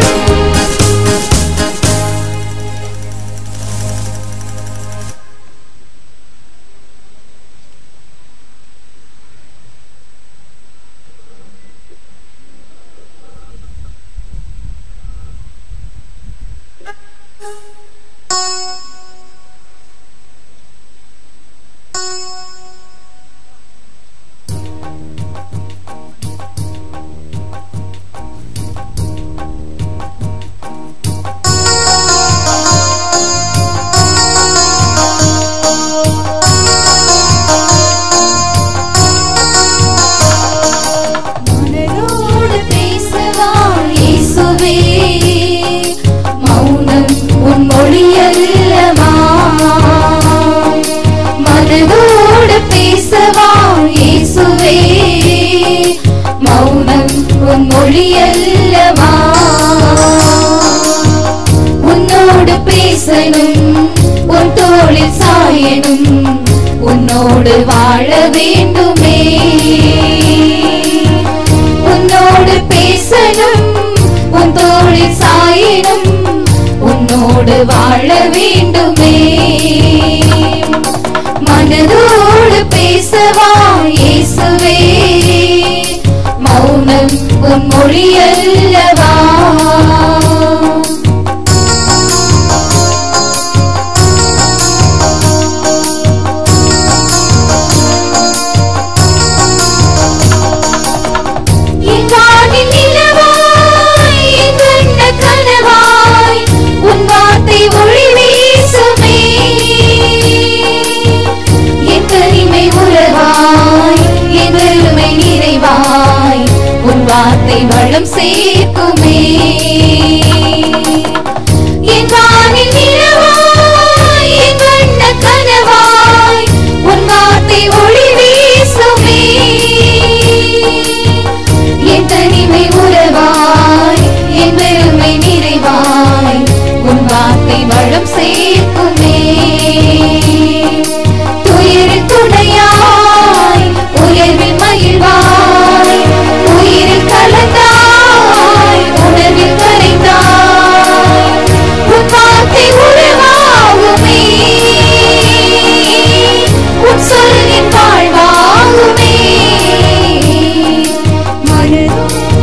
மனதோடு பேசவா இயேசுவே மௌனம் உன் மொழி அல்லவா மனதோடு பேசவா இயேசுவே மௌனம் உன் மொழி அல்லவா உன்னோடு பேசணும் உன் தோளில் சாயணும் உன்னோடு வாழ வேண்டுமே உன்னோடு பேசணும் உன் தோளில் சாயினும் உன்னோடு வாழ வேண்டுமே மனதோடு உன் மொழியல்லவா என் வானில் நிலவாய், என் வண்ண கனவாய், உன் வார்த்தை ஒளி வீசுமே. என் தனிமை உறவாய், என் வெறுமை நிறைவாய், உன் வார்த்தை வளம் சேர்க்குமே என் வானில் நிலவாய், என் வண்ண கனவாய், உன் வார்த்தை ஒளி வீசுமே என் தனிமை உறவாய் என் வெறுமை நிறைவாய் உன் வார்த்தை வளம் சேர்க்குமே துயரில் துணையாய் உயர்வில் மகிழ்வாய் உயிரில் கலந்தாய் உணர்வில் கரைந்தாய் உன் வார்த்தை உருவாகுமே உன் சொல்லின் வாழ்வாகுமே மனதோ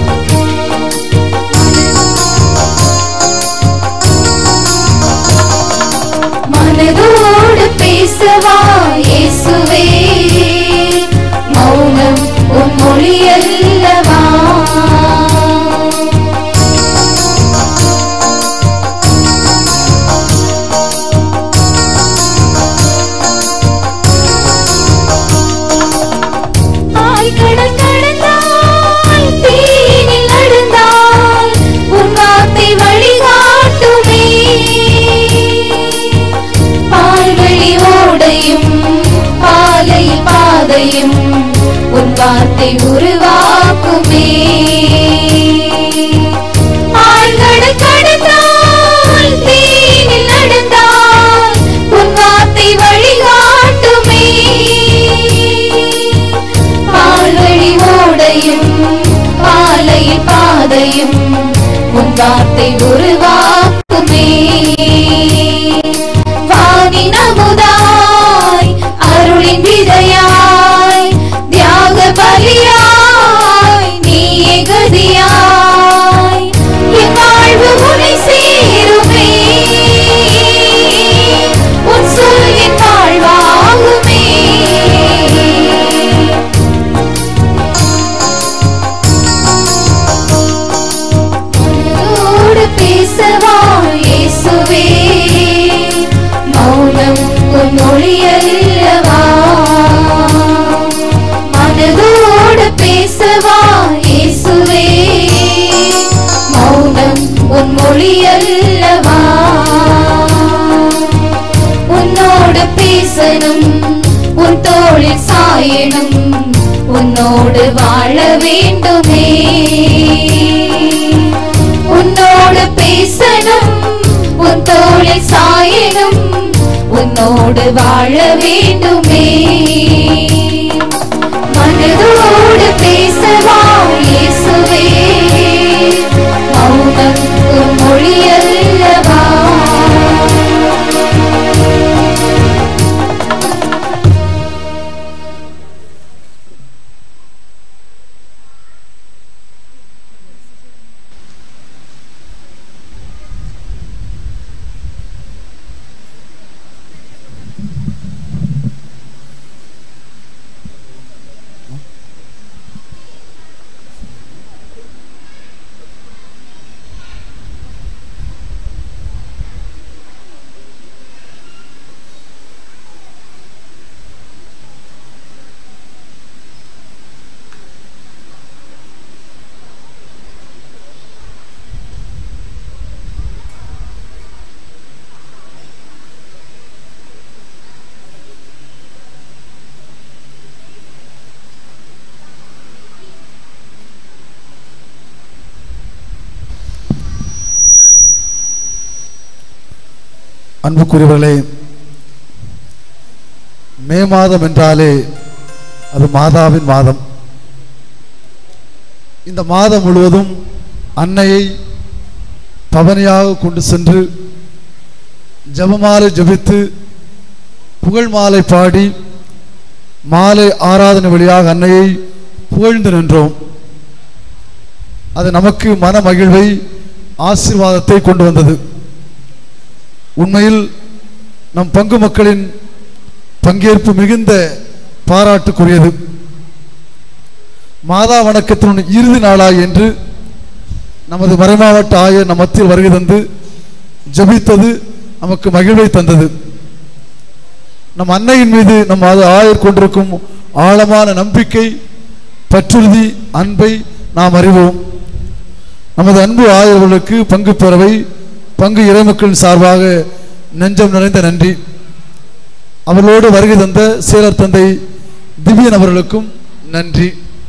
மனதோடு பேசவா இயேசுவே மௌனம் உன் மொழி அல்லவா ஆழ்கடல் கடந்தாய், தீயினில் நடந்தாய், உன் வார்த்தை வழிகாட்டுமே. பால்வழி ஓடையும், பாலையில் பாதையும், உன் வார்த்தை உருவாக்குமே. ஆழ்கடல் கடந்தாய், தீயினில் நடந்தாய், உன் வார்த்தை வழிகாட்டுமே பால்வழி ஓடையும் பாலையில் பாதையும் உன் வார்த்தை உருவாக்குமே வானின் அமுதாய் அருளின் விதையாய் தியாக பலியாய் நீயே கதியாய் என் வாழ்வு உனை சேருமே உன் சொல்லின் வாழ்வாகுமே உன்னோடு பேசவா இயேசுவே மௌனம் உன் மொழி அல்லவா மனதோடு பேசவா இயேசுவே மௌனம் உன் மொழி அல்லவா உன்னோடு பேசணும் உன் தோளில் சாயணும் உன்னோடு வாழ வேண்டுமே உன்னோடு பேசணும் உன் தோளில் சாயணும் உன்னோடு வாழ வேண்டுமே மனதோடு பேசவா இயேசுவே மௌனம் உன் மொழி அல்லவா அன்புக்குரியவர்களே மே மாதம் என்றாலே அது மாதாவின் மாதம் இந்த மாதம் முழுவதும் அன்னையை பவனியாக கொண்டு சென்று ஜெபமாலை ஜெபித்து புகழ் மாலை பாடி மாலை ஆராதனை வழியாக அன்னையை புகழ்ந்து நின்றோம் அது நமக்கு மன மகிழ்வை ஆசீர்வாதத்தை கொண்டு வந்தது உண்மையில் நம் பங்கு மக்களின் பங்கேற்பு மிகுந்த பாராட்டுக்குரியது மாதா வணக்கத்தினுடைய இறுதி நாளாய் என்று நமது மறைமாவட்ட ஆயர் நம் மத்தியில் வருகை தந்து ஜெபித்தது நமக்கு மகிழ்வை தந்தது நம் அன்னையின் மீது நம் அது ஆயர் கொண்டிருக்கும் ஆழமான நம்பிக்கை பற்றுறுதி அன்பை நாம் அறிவோம் நமது அன்பு ஆயர்களுக்கு பங்கு பெறவை பங்கு இறைமக்களின் சார்பாக நெஞ்சம் நிறைந்த நன்றி அவர்களோடு வருகை தந்த சீலர் தந்தை திவ்யன் அவர்களுக்கும் நன்றி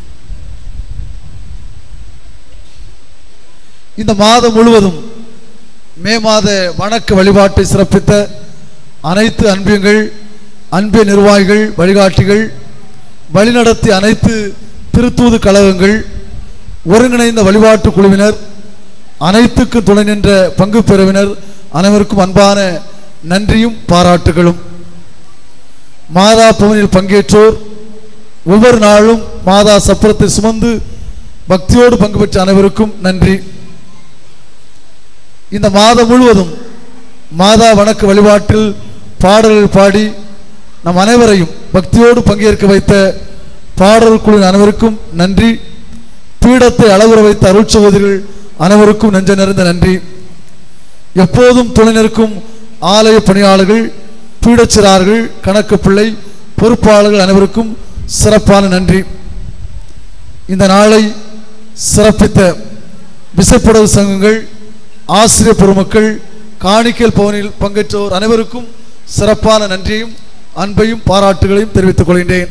இந்த மாதம் முழுவதும் மே மாத வணக்க வழிபாட்டை சிறப்பித்த அனைத்து அன்பியங்கள் அன்பிய நிர்வாகிகள் வழிகாட்டிகள் வழிநடத்திய அனைத்து திருத்தூது கழகங்கள் ஒருங்கிணைந்த வழிபாட்டு குழுவினர் அனைத்துக்கு துணை நின்ற பங்கு பெறுவினர் அனைவருக்கும் அன்பான நன்றியும் பாராட்டுகளும் மாதா பவனில் பங்கேற்றோர் ஒவ்வொரு நாளும் மாதா சப்பரத்தை சுமந்து பக்தியோடு பங்கு பெற்ற அனைவருக்கும் நன்றி இந்த மாதம் முழுவதும் மாதா வணக்க வழிபாட்டில் பாடல்கள் பாடி நம் அனைவரையும் பக்தியோடு பங்கேற்க வைத்த பாடல் குழுவின் அனைவருக்கும் நன்றி பீடத்தை அளவுற வைத்த அருள் சகோதரிகள் அனைவருக்கும் நெஞ்ச நிறைந்த நன்றி எப்போதும் துணை நிற்கும் ஆலய பணியாளர்கள் பீடச்சிறார்கள் கணக்கு பிள்ளை பொறுப்பாளர்கள் அனைவருக்கும் சிறப்பான நன்றி இந்த நாளை சிறப்பித்த விசைப்படவு சங்கங்கள் ஆசிரியர் பெருமக்கள் காணிக்கல் பவனில் பங்கேற்றோர் அனைவருக்கும் சிறப்பான நன்றியையும் அன்பையும் பாராட்டுகளையும் தெரிவித்துக் கொள்கின்றேன்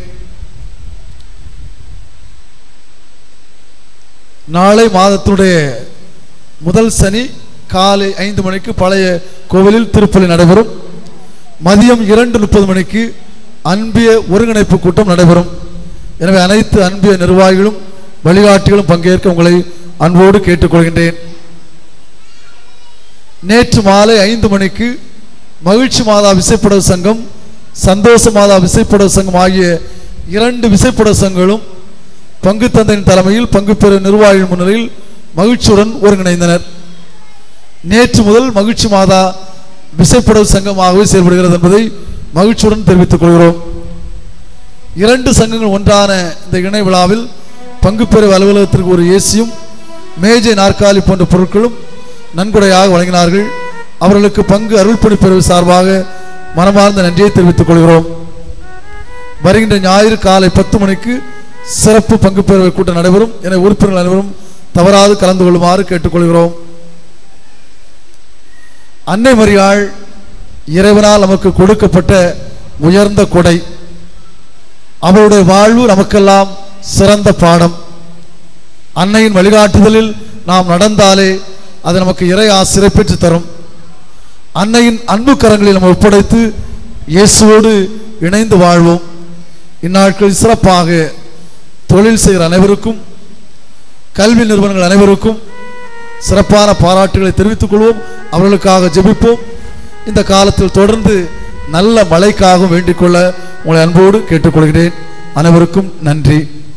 நாளை மாதத்துடைய முதல் சனி காலை ஐந்து மணிக்கு பழைய கோவிலில் திருப்பலி நடைபெறும் மதியம் இரண்டு முப்பது மணிக்கு அன்பிய ஒருங்கிணைப்பு கூட்டம் நடைபெறும் எனவே அனைத்து அன்பிய நிர்வாகிகளும் வழிகாட்டிகளும் பங்கேற்க உங்களை அன்போடு கேட்டுக்கொள்கின்றேன் நேற்று மாலை ஐந்து மணிக்கு மகிழ்ச்சி மாதா விசைப்படவு சங்கம் சந்தோஷ மாதா விசைப்படவு சங்கம் ஆகிய இரண்டு விசைப்படவு சங்கங்களும் பங்கு தந்தையின் தலைமையில் பங்கு பெறும் நிர்வாகிகள் முன்னிலையில் மகிழ்ச்சியுடன் ஒருங்கிணைந்தனர் நேற்று முதல் மகிழ்ச்சி மாதா விசைப்படவு சங்கமாகவே செயல்படுகிறது என்பதை மகிழ்ச்சியுடன் தெரிவித்துக் கொள்கிறோம் இரண்டு சங்கங்கள் ஒன்றான இந்த இணை விழாவில் பங்கு பெறும் அலுவலகத்திற்கு ஒரு ஏசியும் மேஜை நாற்காலி போன்ற பொருட்களும் நன்கொடையாக வழங்கினார்கள் அவர்களுக்கு பங்கு அருள்பணி பிரிவு சார்பாக மனமார்ந்த நன்றியை தெரிவித்துக் கொள்கிறோம் வருகின்ற ஞாயிறு காலை பத்து மணிக்கு சிறப்பு பங்கு பேரவை கூட்டம் நடைபெறும் என உறுப்பினர்கள் அனைவரும் தவறாது கலந்து கொள்ளுமாறு கேட்டுக்கொள்கிறோம் அன்னை மரியாள் இறைவனால் நமக்கு கொடுக்கப்பட்ட உயர்ந்த கொடை அவருடைய வாழ்வு நமக்கெல்லாம் சிறந்த பாடம் அன்னையின் வழிகாட்டுதலில் நாம் நடந்தாலே அது நமக்கு இறை ஆசிரை பெற்று தரும் அன்னையின் அன்பு கரங்களில் நம்ம ஒப்படைத்து இயேசுவோடு இணைந்து வாழ்வோம் இந்நாட்களில் சிறப்பாக தொழில் செய்கிற அனைவருக்கும் கல்வி நிறுவனங்கள் அனைவருக்கும் சிறப்பான பாராட்டுகளை தெரிவித்துக் கொள்வோம் அவர்களுக்காக ஜெபிப்போம் இந்த காலத்தில் தொடர்ந்து நல்ல மழைக்காகவும் வேண்டிக் கொள்ள உங்களை அன்போடு கேட்டுக்கொள்கிறேன் அனைவருக்கும் நன்றி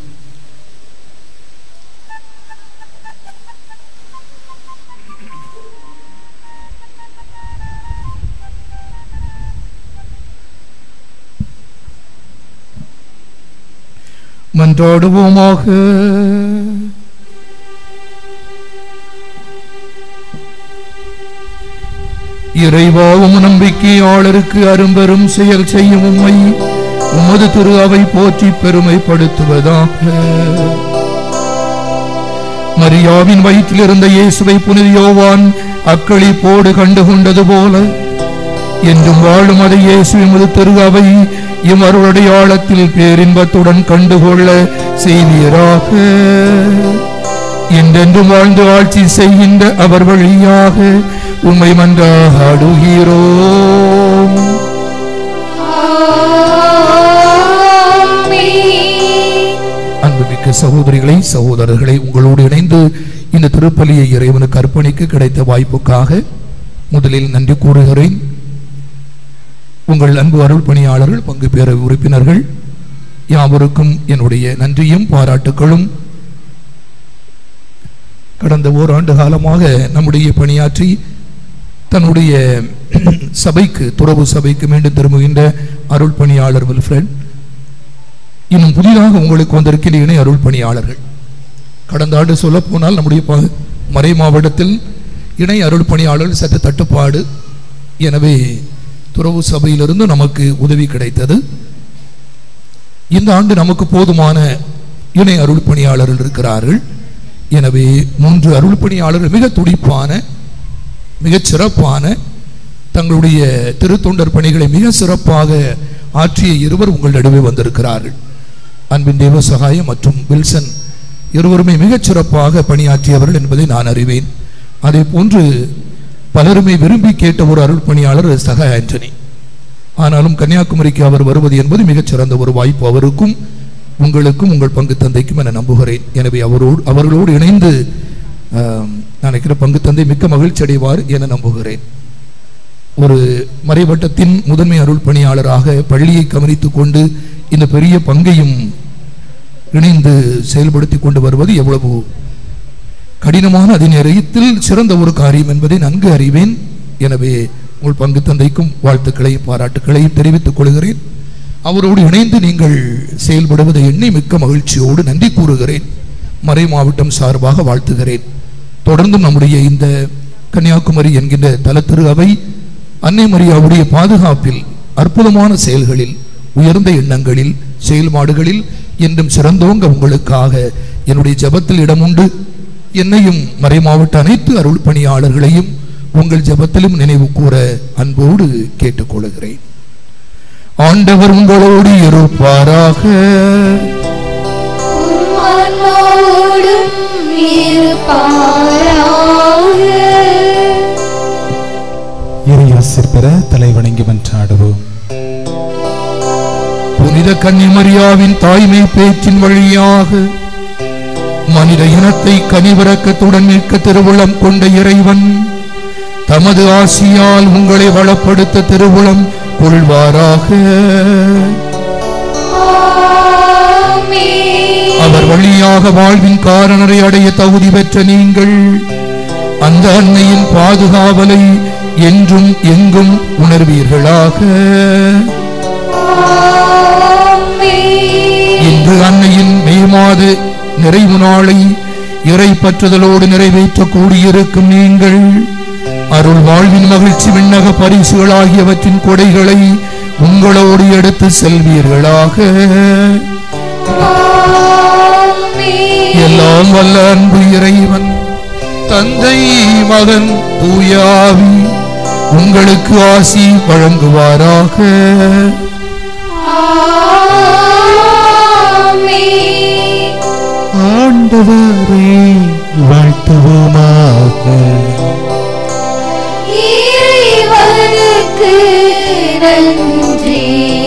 மன்றாடுவோமாக இறைவாவும் நம்பிக்கையாளருக்கு அரும்பெரும் செயல் செய்யும் உம்மை உமது திரு அவை போற்றி பெருமைப்படுத்துவதாக மரியாவின் வயிற்றில் இருந்த இயேசுவை புனித யோவான் அக்களி போடு கண்டு கொண்டது போல என்றும் வாழும் அதை இயேசு எமது திரு அவை இம்மருடைய ஆழத்தில் பேரின்பத்துடன் கண்டுகொள்ள செய்வீராக என்றென்றும் வாழ்ந்து ஆட்சி செய்கின்ற அவர் வழியாக உம்மை மன்றாடுகிறோம் அன்புமிக்க சகோதரிகளை சகோதரர்களை உங்களோடு இணைந்து இந்த திருப்பலியை இறைவனுக்கு அர்ப்பணிக்க கிடைத்த வாய்ப்புக்காக முதலில் நன்றி கூறுகிறேன் உங்கள் அன்பு அருள் பணியாளர்கள் பங்கு பெற உறுப்பினர்கள் யாவருக்கும் என்னுடைய நன்றியும் பாராட்டுகளும் கடந்த ஓராண்டு காலமாக நம்முடைய பணியாற்றி தன்னுடைய சபைக்கு துறவு சபைக்கு மீண்டும் திரும்புகின்ற அருள் பணியாளர் வில்ஃப்ரெட் இன்னும் புதிதாக உங்களுக்கு வந்திருக்கிற இணை அருள் பணியாளர்கள் கடந்த ஆண்டு சொல்ல போனால் நம்முடைய ப- மறை மாவட்டத்தில் இணை அருள் பணியாளர்கள் சற்று தட்டுப்பாடு எனவே துறவு சபையிலிருந்து நமக்கு உதவி கிடைத்தது இந்த ஆண்டு நமக்கு போதுமான இணை அருள் பணியாளர்கள் இருக்கிறார்கள் எனவே மூன்று அருள் பணியாளர்கள் மிக துடிப்பான மிகச் சிறப்பான தங்களுடைய திருத்தொண்டர் பணிகளை மிக சிறப்பாக ஆற்றிய இருவர் உங்கள் நடுவே வந்திருக்கிறார்கள் அன்பின் தேவ சகாயம் மற்றும் வில்சன் இருவருமே மிகச் சிறப்பாக பணியாற்றியவர்கள் என்பதை நான் அறிவேன் அதே போன்று பலருமே விரும்பி கேட்ட ஒரு அருள் பணியாளர் சக ஆண்டனி ஆனாலும் கன்னியாகுமரிக்கு அவர் வருவது என்பது மிகச் சிறந்த ஒரு வாய்ப்பு அவருக்கும் உங்களுக்கும் உங்கள் பங்கு தந்தைக்கும் என நம்புகிறேன் எனவே அவரோடு அவர்களோடு இணைந்து ஆம், நான் நினைக்கிற பங்கு தந்தை மிக்க மகிழ்ச்சி அடைவார் என நம்புகிறேன் ஒரு மறைவட்டத்தின் முதன்மை அருள் பணியாளராக பள்ளியை கவனித்துக் கொண்டு இந்த பெரிய பங்கையும் இணைந்து செயல்படுத்தி கொண்டு வருவது எவ்வளவு கடினமான அதே நேரத்தில் சிறந்த ஒரு காரியம் என்பதை நன்கு அறிவேன் எனவே உங்கள் பங்கு தந்தைக்கும் வாழ்த்துக்களையும் பாராட்டுக்களையும் தெரிவித்துக் கொள்கிறேன் அவரோடு இணைந்து நீங்கள் செயல்படுவதை எண்ணி மிக்க மகிழ்ச்சியோடு நன்றி கூறுகிறேன் மறை மாவட்டம் சார்பாக வாழ்த்துகிறேன் தொடர்ந்தும் நம்முடைய இந்த கன்னியாகுமரி என்கின்ற தலத்திரு அவை அன்னை மரியாவுடைய பாதுகாப்பில் அற்புதமான செயல்களில் உயர்ந்த எண்ணங்களில் செயல்பாடுகளில் என்றும் சிறந்தோங்க உங்களுக்காக என்னுடைய ஜெபத்தில் இடமுண்டு என்னையும் மறை மாவட்ட அனைத்து அருள் பணியாளர்களையும் உங்கள் ஜெபத்திலும் நினைவு கூற அன்போடு கேட்டுக்கொள்கிறேன் ஆண்டவர் உங்களோடு இருப்பாராக மன்னோடும் இருப்பாராக இறையாசிர் பெற தலை வணங்கி மன்றாடுவோம் புனித கன்னிமரியாவின் தாய்மை பேச்சின் வழியாக மனித இனத்தை கனிவிறக்கத்துடன் நிற்க திருவுளம் கொண்ட இறைவன் தமது ஆசியால் உங்களை வளப்படுத்த திருவுளம் கொள்வாராக அவர் வழியாக வாழ்வின் காரணரை அடைய தகுதி பெற்ற நீங்கள் அந்த அன்னையின் பாதுகாவலை என்றும் எங்கும் உணர்வீர்களாக இன்று அன்னையின் மே மாத நிறைவு நாளை இறை பற்றுதலோடு நிறைவேற்ற கூடியிருக்கும் நீங்கள் அருள் வாழ்வின் மகிழ்ச்சி விண்ணக பரிசுகள் ஆகியவற்றின் கொடைகளை உங்களோடு எடுத்து செல்வீர்களாக எல்லாம் வல்ல அன்பு இறைவன் தந்தை மகன் தூயாவி உங்களுக்கு ஆசி வழங்குவாராக ஆண்டவரே வாழ்த்துவோமாக இறைவனுக்கு நன்றி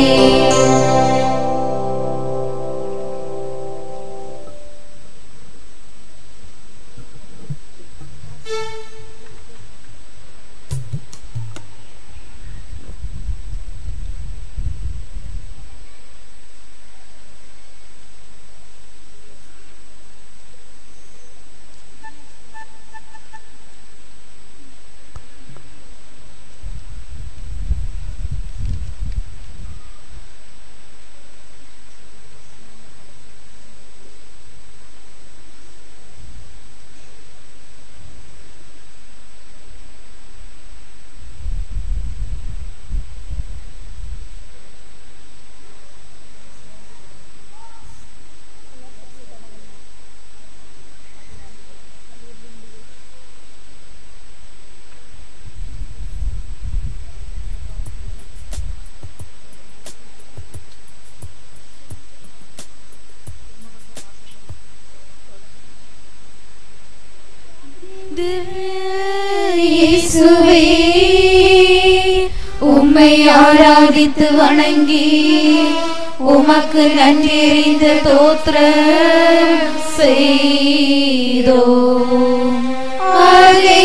இயேசுவே உம்மை ஆராதித்து வணங்கி உமக்கு நன்றெறிந்த தோத்திர செய்தோ அதே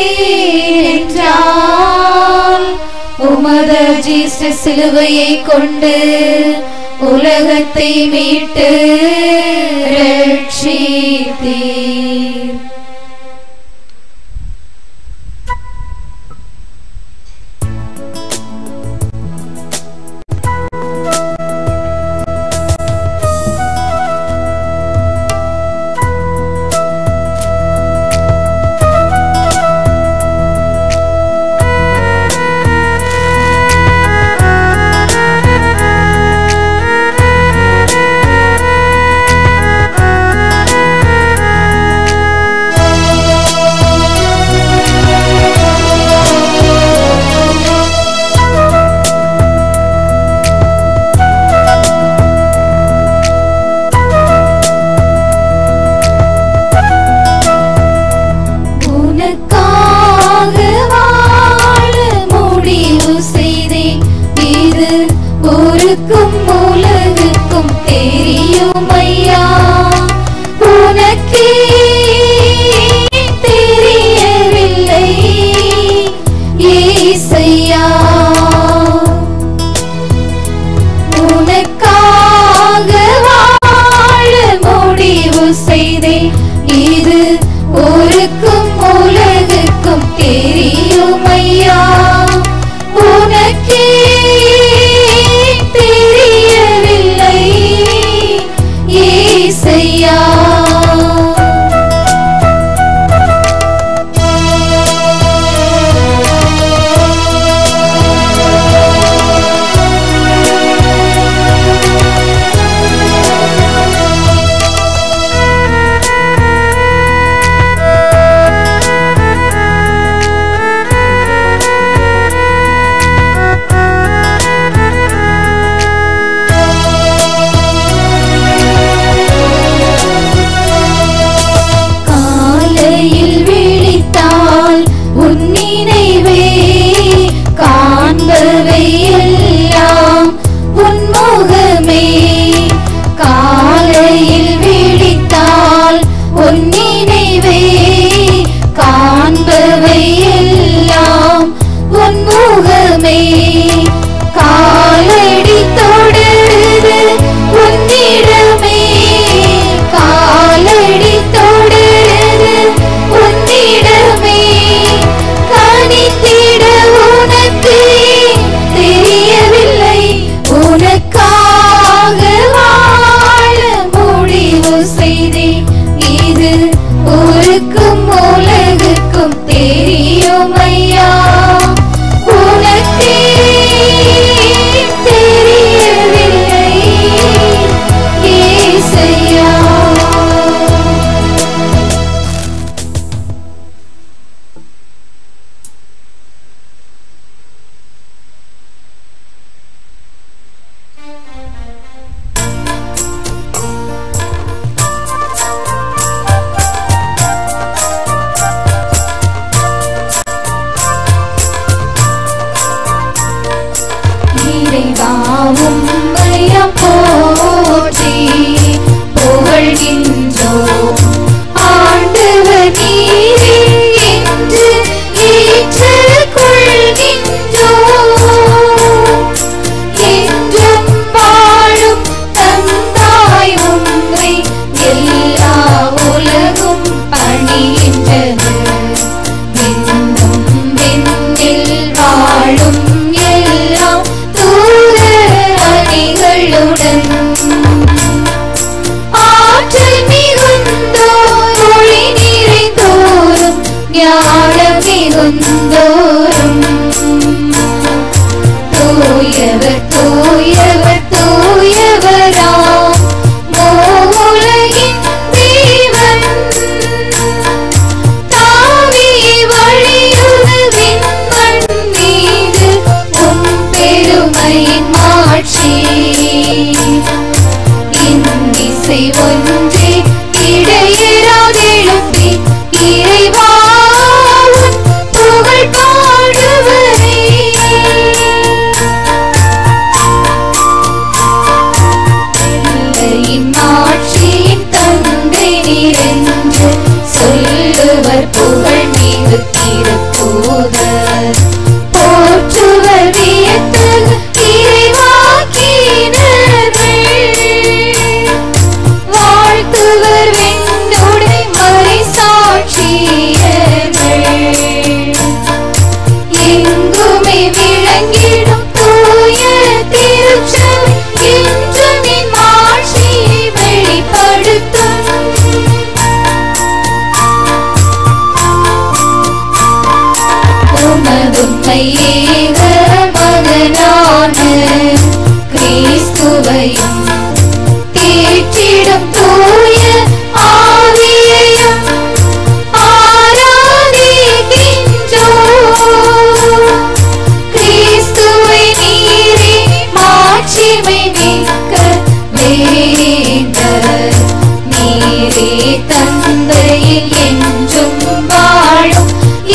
என்றால் உமது ஜீச சிலுவையை கொண்டு உலகத்தை மீட்டு ரட்சித்தீர் உன் நினைவே காண்பவை எல்லாம் உன் முகமே காலையில் விழித்தால் உன் நினைவே காண்பவை எல்லாம் உன் முகமே காலடி தொடருது உன்னிடமே காலடி தொடருது உன்னிடமே கனித்திட உனக்கு தெரியவில்லை உனக்காக வாழ முடிவு செய்தேன் இது ஊருக்கும் உலகுக்கும் தெரியும் ஐயா உனக்கே தெரியவில்லை ஏசையா இறைவாவும் மையம் போற்றி புகழ்கின்றோம் ஆண்டவர் நீரே என்று ஏற்றுக்கொள்கின்றோம் என்றும் வாழும் தந்தாய் உம்மை எல்லா உலகும் பணிகின்றது விண்ணும் விண்ணில் வாழும் எல்லாம் தூர அணிகளுடன் ஆற்றல் மிகுந்தோர் ஒளி நிறைந்தோரும் ஞானம் மிகுந்தோரும் தூயவர் தூயவர் தூயவராம் மூவுலகின் தேவன் தாவியே வழியுறு விண்மண் மீது உம் பெருமையின் மாட்சி இன்னிசை ஒன்றே இடையராதெழுப்பி இறைவா உன் புகழ் பாடுவரே எல்லையின் மாட்சியின் தந்தை நீரென்று சொல்லுவர் புகழ் மீது திருத்தூதர் போற்றுவர் வியத்தகு இறைவாக்கினர்கள் வாழ்த்துவர் வெண்ணுடை மறை சாட்சியர்கள் எங்குமே விளங்கிடும் தூய திருச்சபை என்று நின் மாட்சியை வெளிப்படுத்தும் உமதுண்மை ஏக மகனான கிறிஸ்துவையும் தேற்றிடும் தூய ஆவியையும் ஆராதிக்கின்றோம் கிறிஸ்துவை நீரே மாட்சிமை மிக்க வேந்தர் நீரே தந்தையில் என்றும் வாழும்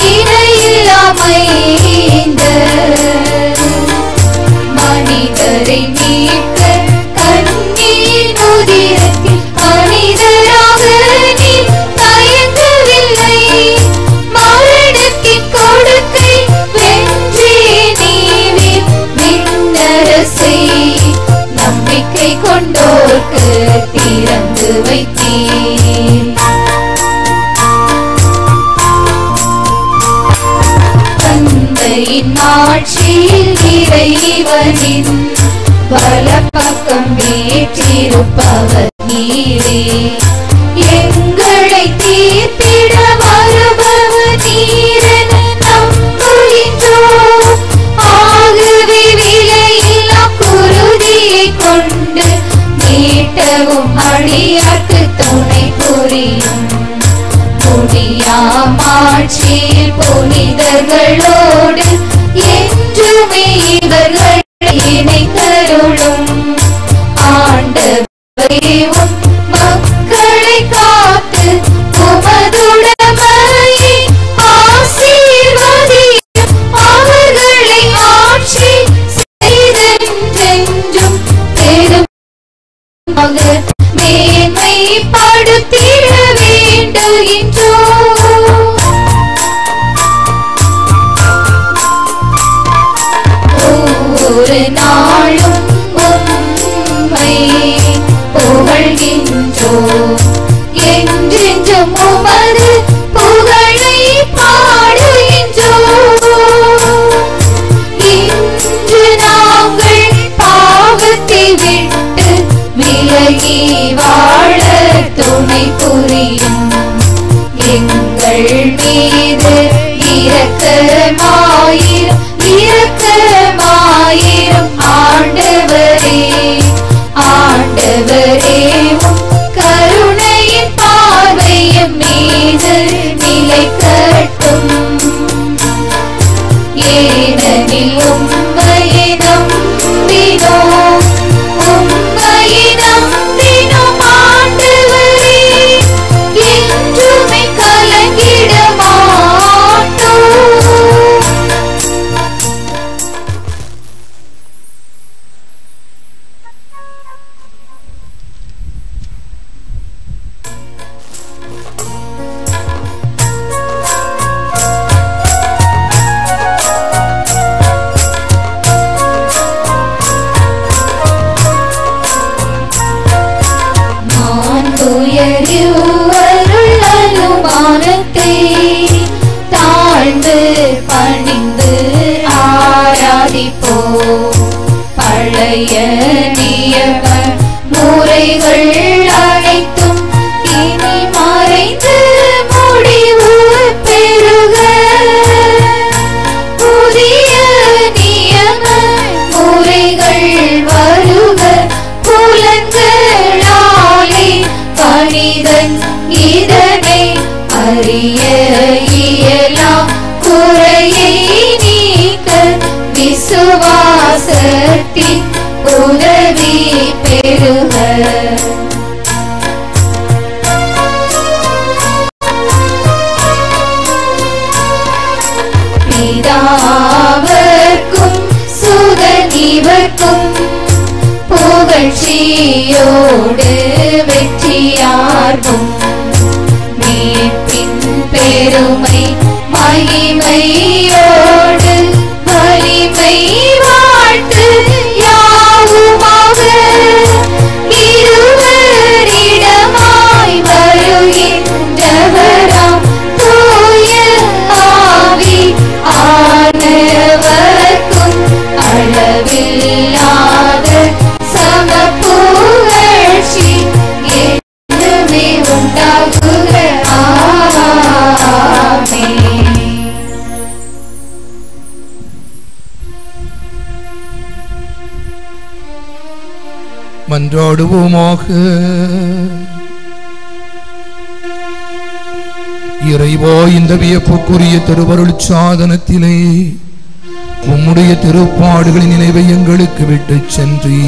இணையில்லாமைந்தர் மனிதரை மீட்க கண்ணீர் உதிரத்தில் மனிதராக நீ தயங்கவில்லை மரணத்தின் கொடுக்கை வென்றே நீவின் விண்ணரசை நம்பிக்கை கொண்டோர்க்கு திறந்து வைத்தீர் தந்தையின் மாட்சியில் இறைவனின் வலப்பக்கம் வீற்றிருப்பவர் நீரே எங்களை தீர்த்திட வருபவர் நீரென நம்புகின்றோம் ஆகவே விலையில்லா குருதியை கொண்டு மீட்டவும் அடியார்க்கு துணை புரியும் முடியாமாட்சியில் புனிதர்களோடு என்றுமே இவர்கள் இணைத்தருளும் ஆண்டவரே உம் மக்கள் மேன்மைப்படுத்திட வேண்டுகின்றோம் ஒவ்வொரு நாளும் உம்மை புகழ்கின்றோம் என்றென்றும் உமது புகழை பாடுகின்றோம் இன்று நாங்கள் பாவத்தை விட்டு விலகி வாழ துணை புரியும் எங்கள் மீது இரக்கமாயிரும் இரக்கமாயிரும் ஆண்டவரே ஆண்டவரே உம் கருணையின் பார்வையும் மீது நிலைக்கட்டும் ஏனெனில் உம்மையை நம்பினோம் உம்மையை நம்பினோம் ஆண்டவரே என்றுமே கலங்கிட மாட்டோம் மாண்புயரில் அனுமானத்தை தாழ்ந்து பணிந்து ஆராதிப்போம் பழைய நியம முறைகள் அனைத்தும் இனி மறைந்து முடிவு பெறுக புதிய நியம முறைகள் வருக புலன்களாலே மனிதன் இதனை அறிய இயலாம் குறையை நீக்க விசுவாசத்தின் உதவி பெறுக பிதாவர்க்கும் சுதனிவர்க்கும் புகழ்ச்சியோடு வெற்றியார்வும் மீட்பின் பெருமை மகிமையோடு வலிமை வாழ்த்து யாவுமாக இருவரிடமாய் வருகின்றவராம் தூய ஆவி ஆனவர்க்கும் அளவில்லாத சமப்புகழ்ச்சி என்றுமே உண்டாகுக ஆமென் மன்றாடுவோமாக இறைவா இந்த வியப்புக்குரிய திருவருள் சாதனத்திலே உம்முடைய திருப்பாடுகளின் நினைவை எங்களுக்கு விட்டுச் சென்றீ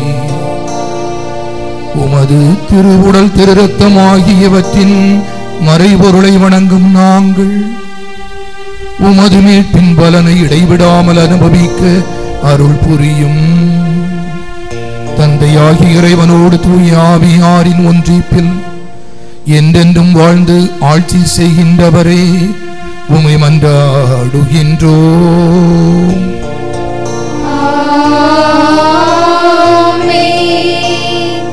உமது திருவுடல் திருரத்தம் ஆகியவற்றின் மறைபொருளை வணங்கும் நாங்கள் உமது மீட்பின் பலனை இடைவிடாமல் அனுபவிக்க அருள் புரியும் தந்தையாகிய இறைவனோடு தூய ஆவியாரின் ஒன்றிப்பில் என்றென்றும் வாழ்ந்து ஆட்சி செய்கின்றவரே உமை மன்றாடுகின்றோம் ஆமென்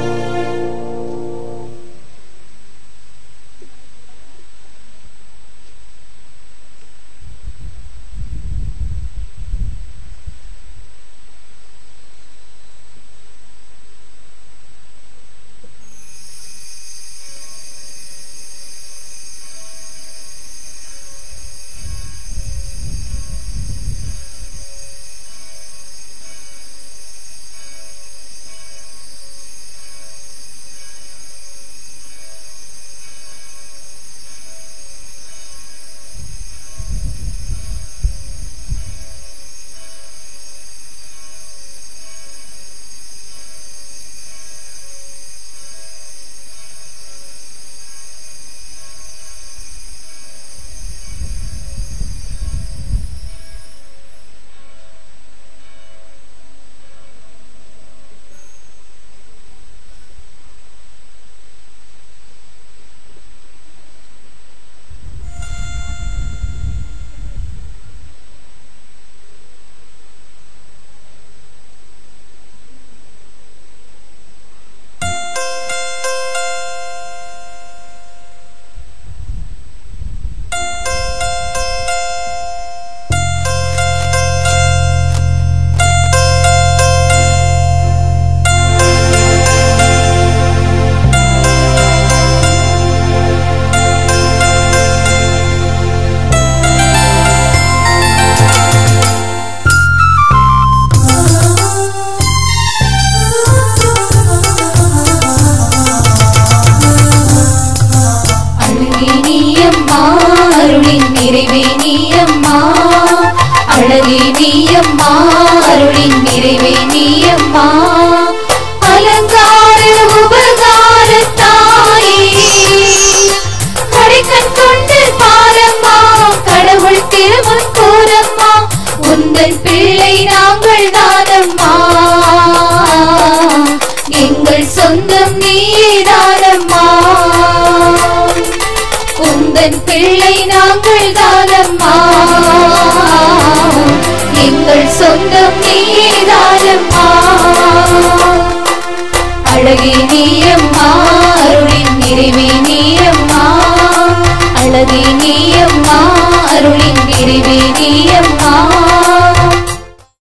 அழகே நீயம்மா அருளின் நிறைவே நீயம்மா அலங்கார உபகார தாயே கடைக்கண் கொண்டு பாரம்மா கடவுள் திருமுன் கூறம்மா உந்தன் பிள்ளை நாங்கள் தானம்மா எங்கள் சொந்தம் நீயே தானம்மா உந்தன் பிள்ளை நாங்கள் தானம்மா எங்கள் சொந்தம் நீயே தானம்மா அழகே நீயம்மா